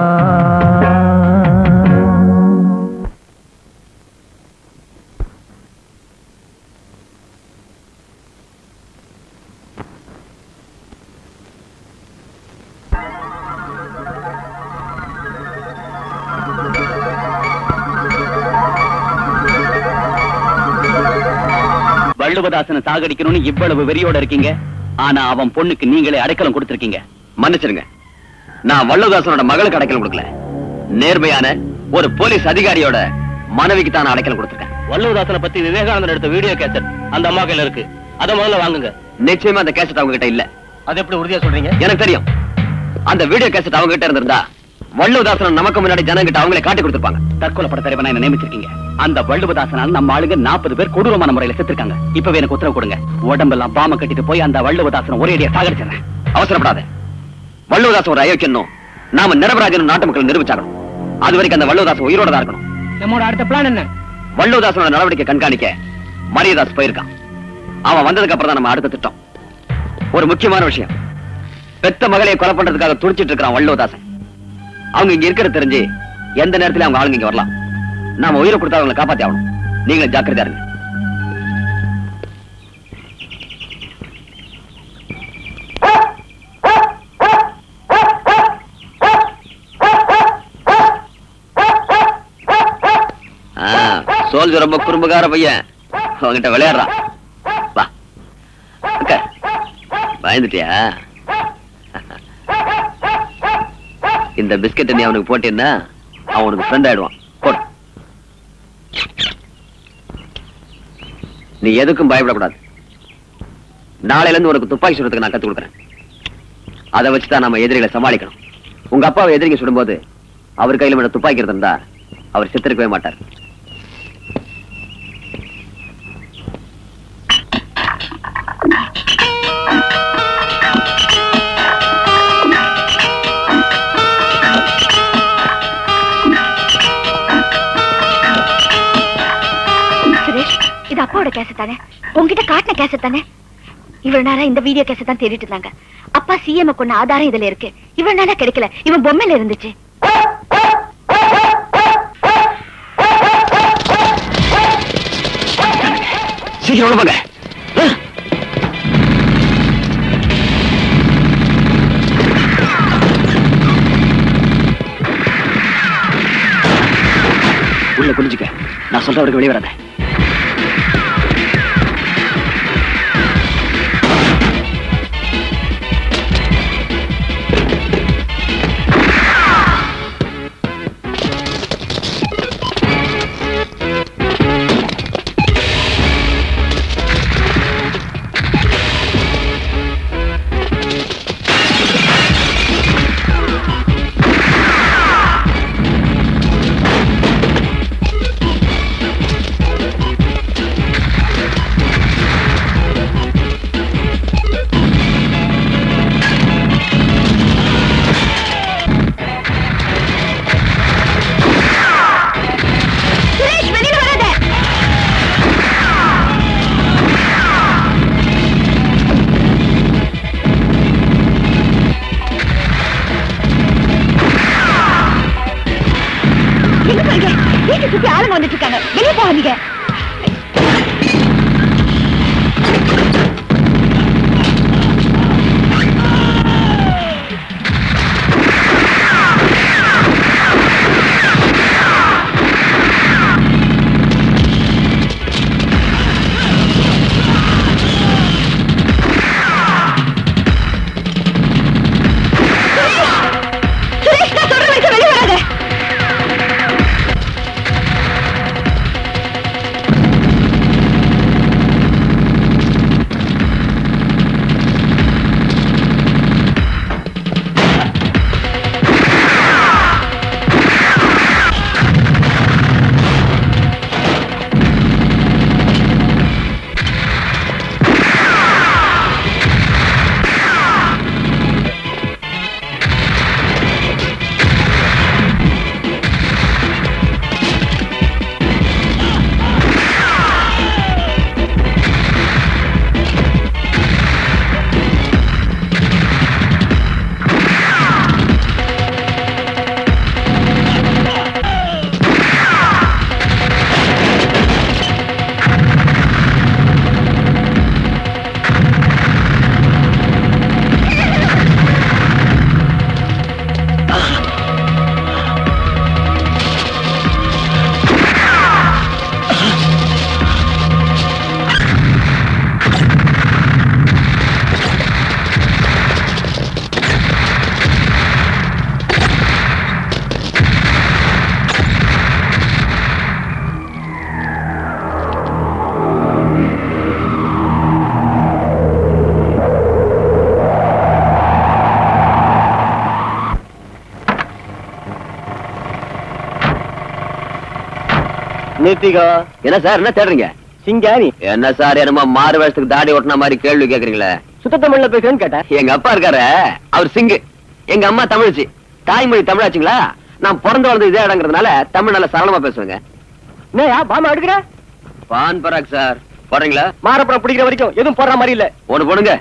வள்ளுவதாசனை சாகடிக்கணும்னு இவ்வளவு வெறியோட இருக்கீங்க ஆனா அவன் பொண்ணுக்கு நீங்களே அடைக்கலம் கொடுத்திருக்கீங்க
மன்னிச்சிருங்க நான் வள்ளுவதாசனோட மகளுக்கு அடைக்கலம் கொடுக்கல நேர்மையான ஒரு போலீஸ் அதிகாரியோட மனைவிக்கு தான் நான் அடைக்கலம் கொடுத்திருக்கேன்
வள்ளுவதாசனை பத்தி விவேகானந்தர் எடுத்த வீடியோ கேசட் அந்த அம்மா கையில இருக்கு அத முதல்ல வாங்குங்க
நிச்சயமா அந்த கேசட் அவங்க கிட்ட இல்ல
அது எப்படி உறுதியா சொல்றீங்க
எனக்கு தெரியும் அந்த வீடியோ கேசட் அவங்க கிட்ட இருந்திருந்தா வள்ளுவதாசன் நமக்கு முன்னாடி ஜனங்கிட்ட அவங்களே காட்டி கொடுத்திருப்பாங்க
தற்கொலை பட தலைவனா என்ன நியமிச்சிருக்கீங்க அந்த வள்ளுவதாசனால் நம்ம ஆளுங்க நாற்பது பேர் கொடூரமான முறையில செத்துருக்காங்க இப்பவே எனக்கு உத்தரவு கொடுங்க உடம்பெல்லாம் பாம கட்டிட்டு போய் அந்த வள்ளுவதாசனை ஒரே அடியா சாகடிச்சிடறேன்
அவசரப்படாத வள்ளுவதாசன் ஒரு அயோக்கியனும் நாம நிரபராஜனும் நாட்டு மக்கள் நிரூபிச்சாகணும் அது வரைக்கும் அந்த வள்ளுவதாசன் உயிரோட தான் இருக்கணும்
நம்மோட அடுத்த பிளான் என்ன
வள்ளுவதாசனோட நடவடிக்கை கண்காணிக்க மரியதாஸ் போயிருக்கான் அவன் வந்ததுக்கு அப்புறம் தான் நம்ம அடுத்த திட்டம்
ஒரு முக்கியமான விஷயம் பெத்த மகளையை கொலை பண்றதுக்காக துடிச்சிட்டு இருக்கிறான் வள்ளுவதாசன் அவங்க இங்க இருக்கிறது தெரிஞ்சு எந்த நேரத்துல அவங்க ஆளுங்க இங்க வரலாம் நாம உயிரை கொடுத்தா அவங்களை காப்பாத்தி ஆகணும் நீங்களும் ஜாக்கிரதையா இருங்க சோல்ஜர் ரொம்ப குறும்புகார பையன் அவங்கிட்ட விளையாடுறான் வா அக்கா பயந்துட்டியா இந்த பிஸ்கெட் நீ அவனுக்கு போட்டீன்னா அவன் உனக்கு ஃப்ரெண்ட் ஆயிடுவான் போடு நீ எதுக்கும் பயப்படக்கூடாது நாளையில இருந்து உனக்கு துப்பாக்கி சுடுறதுக்கு நான் கத்து கொடுக்குறேன் அதை வச்சு தான் நம்ம எதிரிகளை சமாளிக்கணும் உங்க அப்பாவை எதிரிங்க சுடும்போது அவர் கையில மட்டும் துப்பாக்கி இருந்தா அவர் செத்திருக்கவே மாட்டார்
சுரேஷ் இது அப்பாவோட கேசட் தானே உங்ககிட்ட காட்டின கேசட் தானே இவ்வளவு நேரம் இந்த வீடியோ கேசட் தான் தேடிட்டு இருந்தாங்க அப்பா சிஎம் கொண்ட ஆதாரம் இதுல இருக்கு இவ்வளவு நேரம் கிடைக்கல இவன் பொம்மையில இருந்துச்சு
சீக்கிரம் உள்ள போங்க உள்ள குடிச்சுக்க நான் சொல்றவருக்கு வெளியே வராத
சுரேஷ் வெளியில வராத எங்க போறீங்க வீட்டை சுத்தி ஆளுங்க வந்துட்டு இருக்காங்க வெளியே போகாதீங்க சுரேஷ் நான் சொல்ற வரைக்கும் வெளியே வராத
நிறுத்திக்கோ என்ன சார் என்ன தேடுறீங்க
சிங்காரி
என்ன சார் என்னமோ மாறு வேஷத்துக்கு தாடி ஓட்டின மாதிரி கேள்வி கேக்குறீங்களே
சுத்த தமிழ்ல பேசுறேன்னு கேட்டேன்
எங்க அப்பா இருக்காரு அவர் சிங்கு எங்க அம்மா தமிழ்ச்சி தாய்மொழி தமிழாச்சுங்களா நான் பிறந்து வளர்ந்து இதே இடங்கிறதுனால தமிழ் நல்லா சரளமா பேசுவேங்க
என்னயா பாமா எடுக்கிற
பான் பராக் சார் போடுறீங்களா
மாரப்படம் பிடிக்கிற வரைக்கும் எதுவும் போடுற மாதிரி இல்ல
ஒண்ணு போடுங்க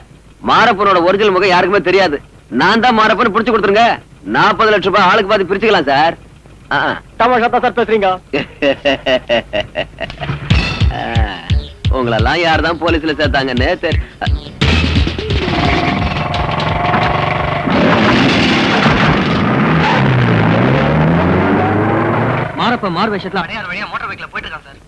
மாரப்பனோட ஒரிஜினல் முகம் யாருக்குமே தெரியாது நான் தான் மாரப்பன் புடிச்சு கொடுத்துருங்க நாற்பது லட்சம் ரூபாய் ஆளுக்கு பாதி பிரிச்சுக்கலாம் சார்
தமாஷா தான் சார் பேசுறீங்க
உங்களெல்லாம் யார் தான் போலீஸ்ல சேர்த்தாங்கன்னு தெரி
மாரப்ப மார் வேஷத்துல அடையார் வழியா மோட்டார் பைக்ல போயிட்டு இருக்கான் சார்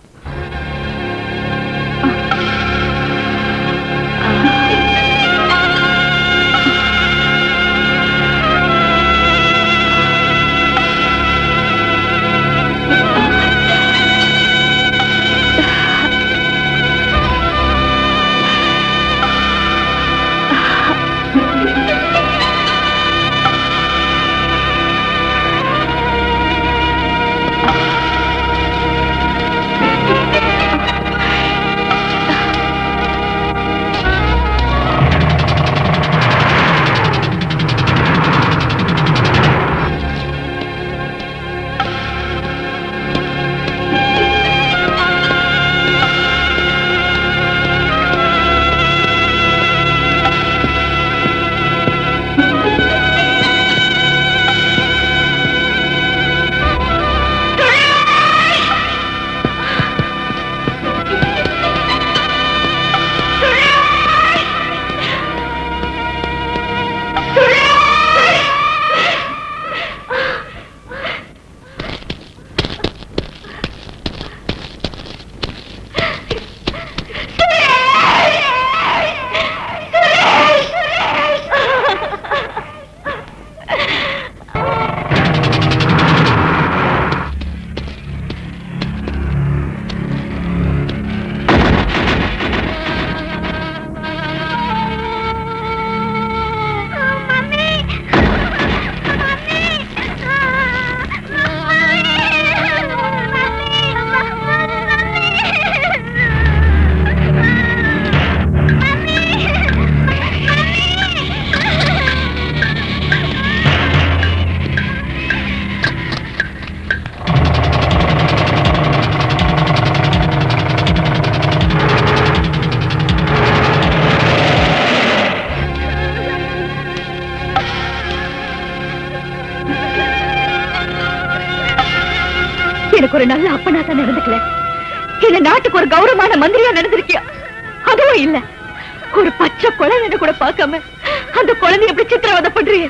எனக்கு ஒரு நல்ல அப்பனா தான் நடந்துக்கல இந்த நாட்டுக்கு ஒரு கௌரவமான மந்திரியா நடந்திருக்கியா அதுவும் இல்ல ஒரு பச்சை குழந்தை கூட பார்க்காம அந்த குழந்தை எப்படி சித்திரவதை பண்றீங்க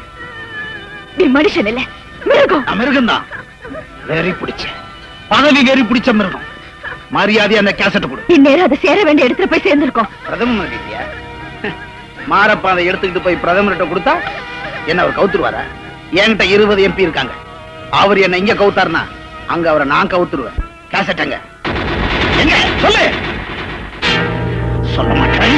நீ மனுஷன் இல்ல மிருகம்
மிருகம் தான் வெறி பிடிச்ச பதவி வெறி பிடிச்ச மிருகம் மரியாதை அந்த கேசட் கொடு
இந்நேரம் அதை சேர வேண்டிய இடத்துல போய் சேர்ந்திருக்கோம்
பிரதமர் கிட்டியா மாரப்பா அதை எடுத்துக்கிட்டு போய் பிரதமர்கிட்ட கொடுத்தா என்ன அவர் கவுத்துருவாரா என்கிட்ட இருபது எம்பி இருக்காங்க அவர் என்ன இங்க கவுத்தாருனா அங்க அவரை நான் கவுத்துருவேன் கேசட் அங்க எங்க சொல்லு சொல்ல மாட்டேன்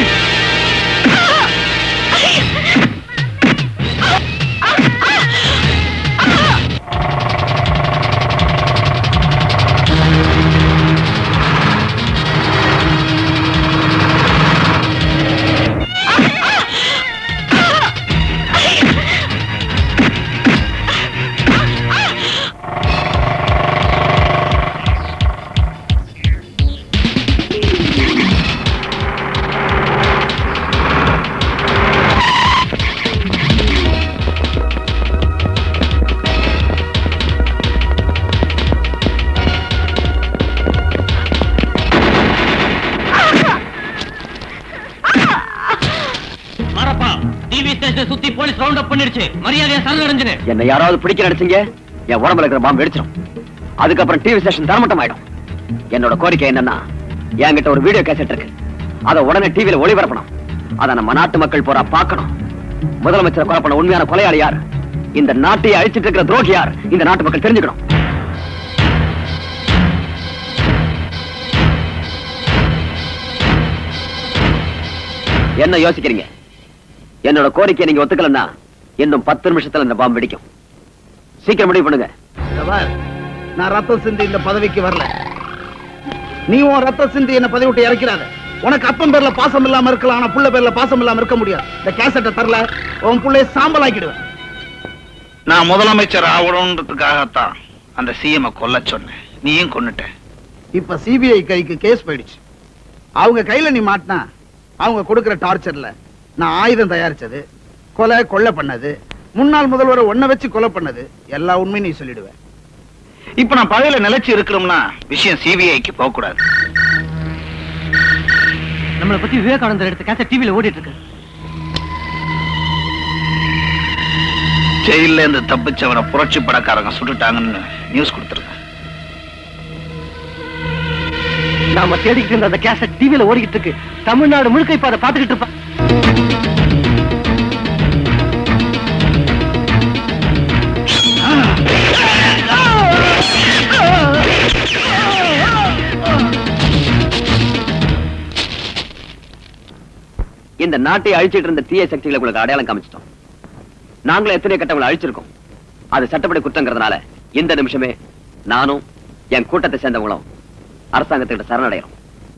மாரப்பா டிவி ஸ்டேஷன் சுத்தி போலீஸ் ரவுண்ட் அப் பண்ணிருச்சு மரியாதையா சரணடைஞ்சுனு
என்ன யாராவது பிடிக்க நினைச்சீங்க என் உடம்புல இருக்கிற பாம்பு வெடிச்சிடும் அதுக்கப்புறம் டிவி ஸ்டேஷன் தரமட்டம் ஆயிடும் என்னோட கோரிக்கை என்னன்னா என்கிட்ட ஒரு வீடியோ கேசட் இருக்கு அதை உடனே டிவியில ஒளிபரப்பணும் அதை நம்ம நாட்டு மக்கள் போறா பார்க்கணும் முதலமைச்சரை கொலை பண்ண உண்மையான கொலையாளி யார் இந்த நாட்டையே அழிச்சிட்டு இருக்கிற துரோகி யார் இந்த நாட்டு மக்கள் தெரிஞ்சுக்கணும் என்ன யோசிக்கிறீங்க என்னோட கோரிக்கையை நீங்க ஒத்துக்கலன்னா இன்னும் பத்து நிமிஷத்துல இந்த பாம்பு வெடிக்கும் சீக்கிரம் முடிவு பண்ணுங்க
இங்க பார், நான் ரத்தம் சிந்தி இந்த பதவிக்கு வரல நீ உன் ரத்தம் சிந்தி என்ன பதவி விட்டு இறக்கிறாத உனக்கு அப்பன் பேர்ல பாசம் இல்லாம இருக்கலாம் ஆனா புள்ள பேர்ல பாசம் இல்லாம இருக்க முடியாது இந்த கேசட்டை தரல உன் புள்ளைய சாம்பல் ஆக்கிடுவேன் நான் முதலமைச்சர் ஆகணுன்றதுக்காகத்தான் அந்த சிஎம் கொல்ல சொன்னேன் நீயும் கொன்னுட்ட இப்ப சிபிஐ கைக்கு கேஸ் போயிடுச்சு அவங்க கையில நீ மாட்டினா அவங்க கொடுக்கிற டார்ச்சர்ல
நான் ஆயுதம் தயாரிச்சது கொலை கொள்ளை பண்ணது முன்னாள் முதல்வரை ஒன்ன வச்சு கொலை பண்ணது எல்லா உண்மையும் நீ சொல்லிடுவ
இப்ப நான் பதவியில நிலைச்சு இருக்கணும்னா விஷயம் சிபிஐக்கு போக கூடாது
நம்மளை பத்தி விவேகானந்தர் எடுத்த கேசட் டிவில ஓடிட்டு இருக்கு
ஜெயில இருந்து தப்பிச்சவனை புரட்சி படக்காரங்க சுட்டுட்டாங்கன்னு நியூஸ் கொடுத்துருக்கேன்
நாம தேடிக்கிட்டு இருந்த அந்த கேசட் டிவில ஓடிக்கிட்டு இருக்கு தமிழ்நாடு முழுக்க இப்ப அதை பாத்துக்கிட்டு இருப்பா
இந்த நாட்டை அழிச்சிட்டு இருந்த தீய சக்திகளை உங்களுக்கு அடையாளம் காமிச்சிட்டோம் நாங்களும் எத்தனை கட்டங்களை அழிச்சிருக்கோம் அது சட்டப்படி குற்றங்கிறதுனால இந்த நிமிஷமே நானும் என் கூட்டத்தை சேர்ந்தவங்களும் அரசாங்கத்துக்கிட்ட சரணடைகிறோம்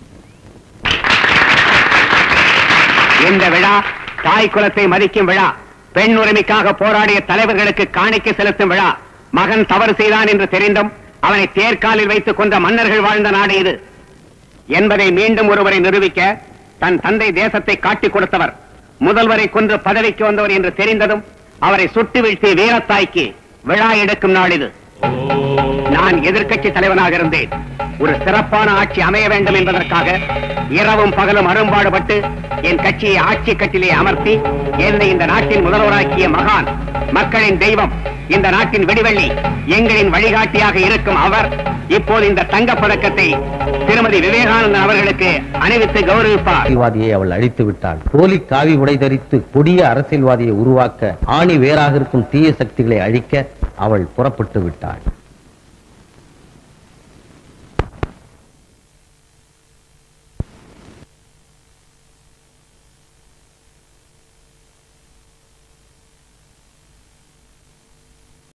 இந்த விழா தாய் குலத்தை மதிக்கும் விழா பெண் உரிமைக்காக போராடிய தலைவர்களுக்கு காணிக்கை செலுத்தும் விழா மகன் தவறு செய்தான் என்று தெரிந்தும் அவனை தேர்காலில் வைத்துக் கொண்ட மன்னர்கள் வாழ்ந்த நாடு இது என்பதை மீண்டும் ஒருவரை நிரூபிக்க தன் தந்தை தேசத்தை காட்டிக் கொடுத்தவர் முதல்வரை கொன்று பதவிக்கு வந்தவர் என்று தெரிந்ததும் அவரை சுட்டு வீழ்த்திய வீரத்தாய்க்கு விழா எடுக்கும் நாள் இது நான் எதிர்க்கட்சி தலைவனாக இருந்தேன் ஒரு சிறப்பான ஆட்சி அமைய வேண்டும் என்பதற்காக இரவும் பகலும் அரும்பாடுபட்டு என் கட்சியை ஆட்சி கட்டிலே அமர்த்தி என்னை இந்த நாட்டின் முதல்வராக்கிய மகான் மக்களின் தெய்வம் இந்த நாட்டின் விடிவெள்ளி எங்களின் வழிகாட்டியாக இருக்கும் அவர் இப்போது இந்த தங்கப் பதக்கத்தை திருமதி விவேகானந்தன் அவர்களுக்கு அணிவித்து கௌரவிப்பார்
அரசியல்வாதியை அவள் அழித்து விட்டாள் போலி காவி உடை தரித்து கொடிய அரசியல்வாதியை உருவாக்க ஆணி வேறாக இருக்கும் தீய சக்திகளை அழிக்க அவள் புறப்பட்டு விட்டாள்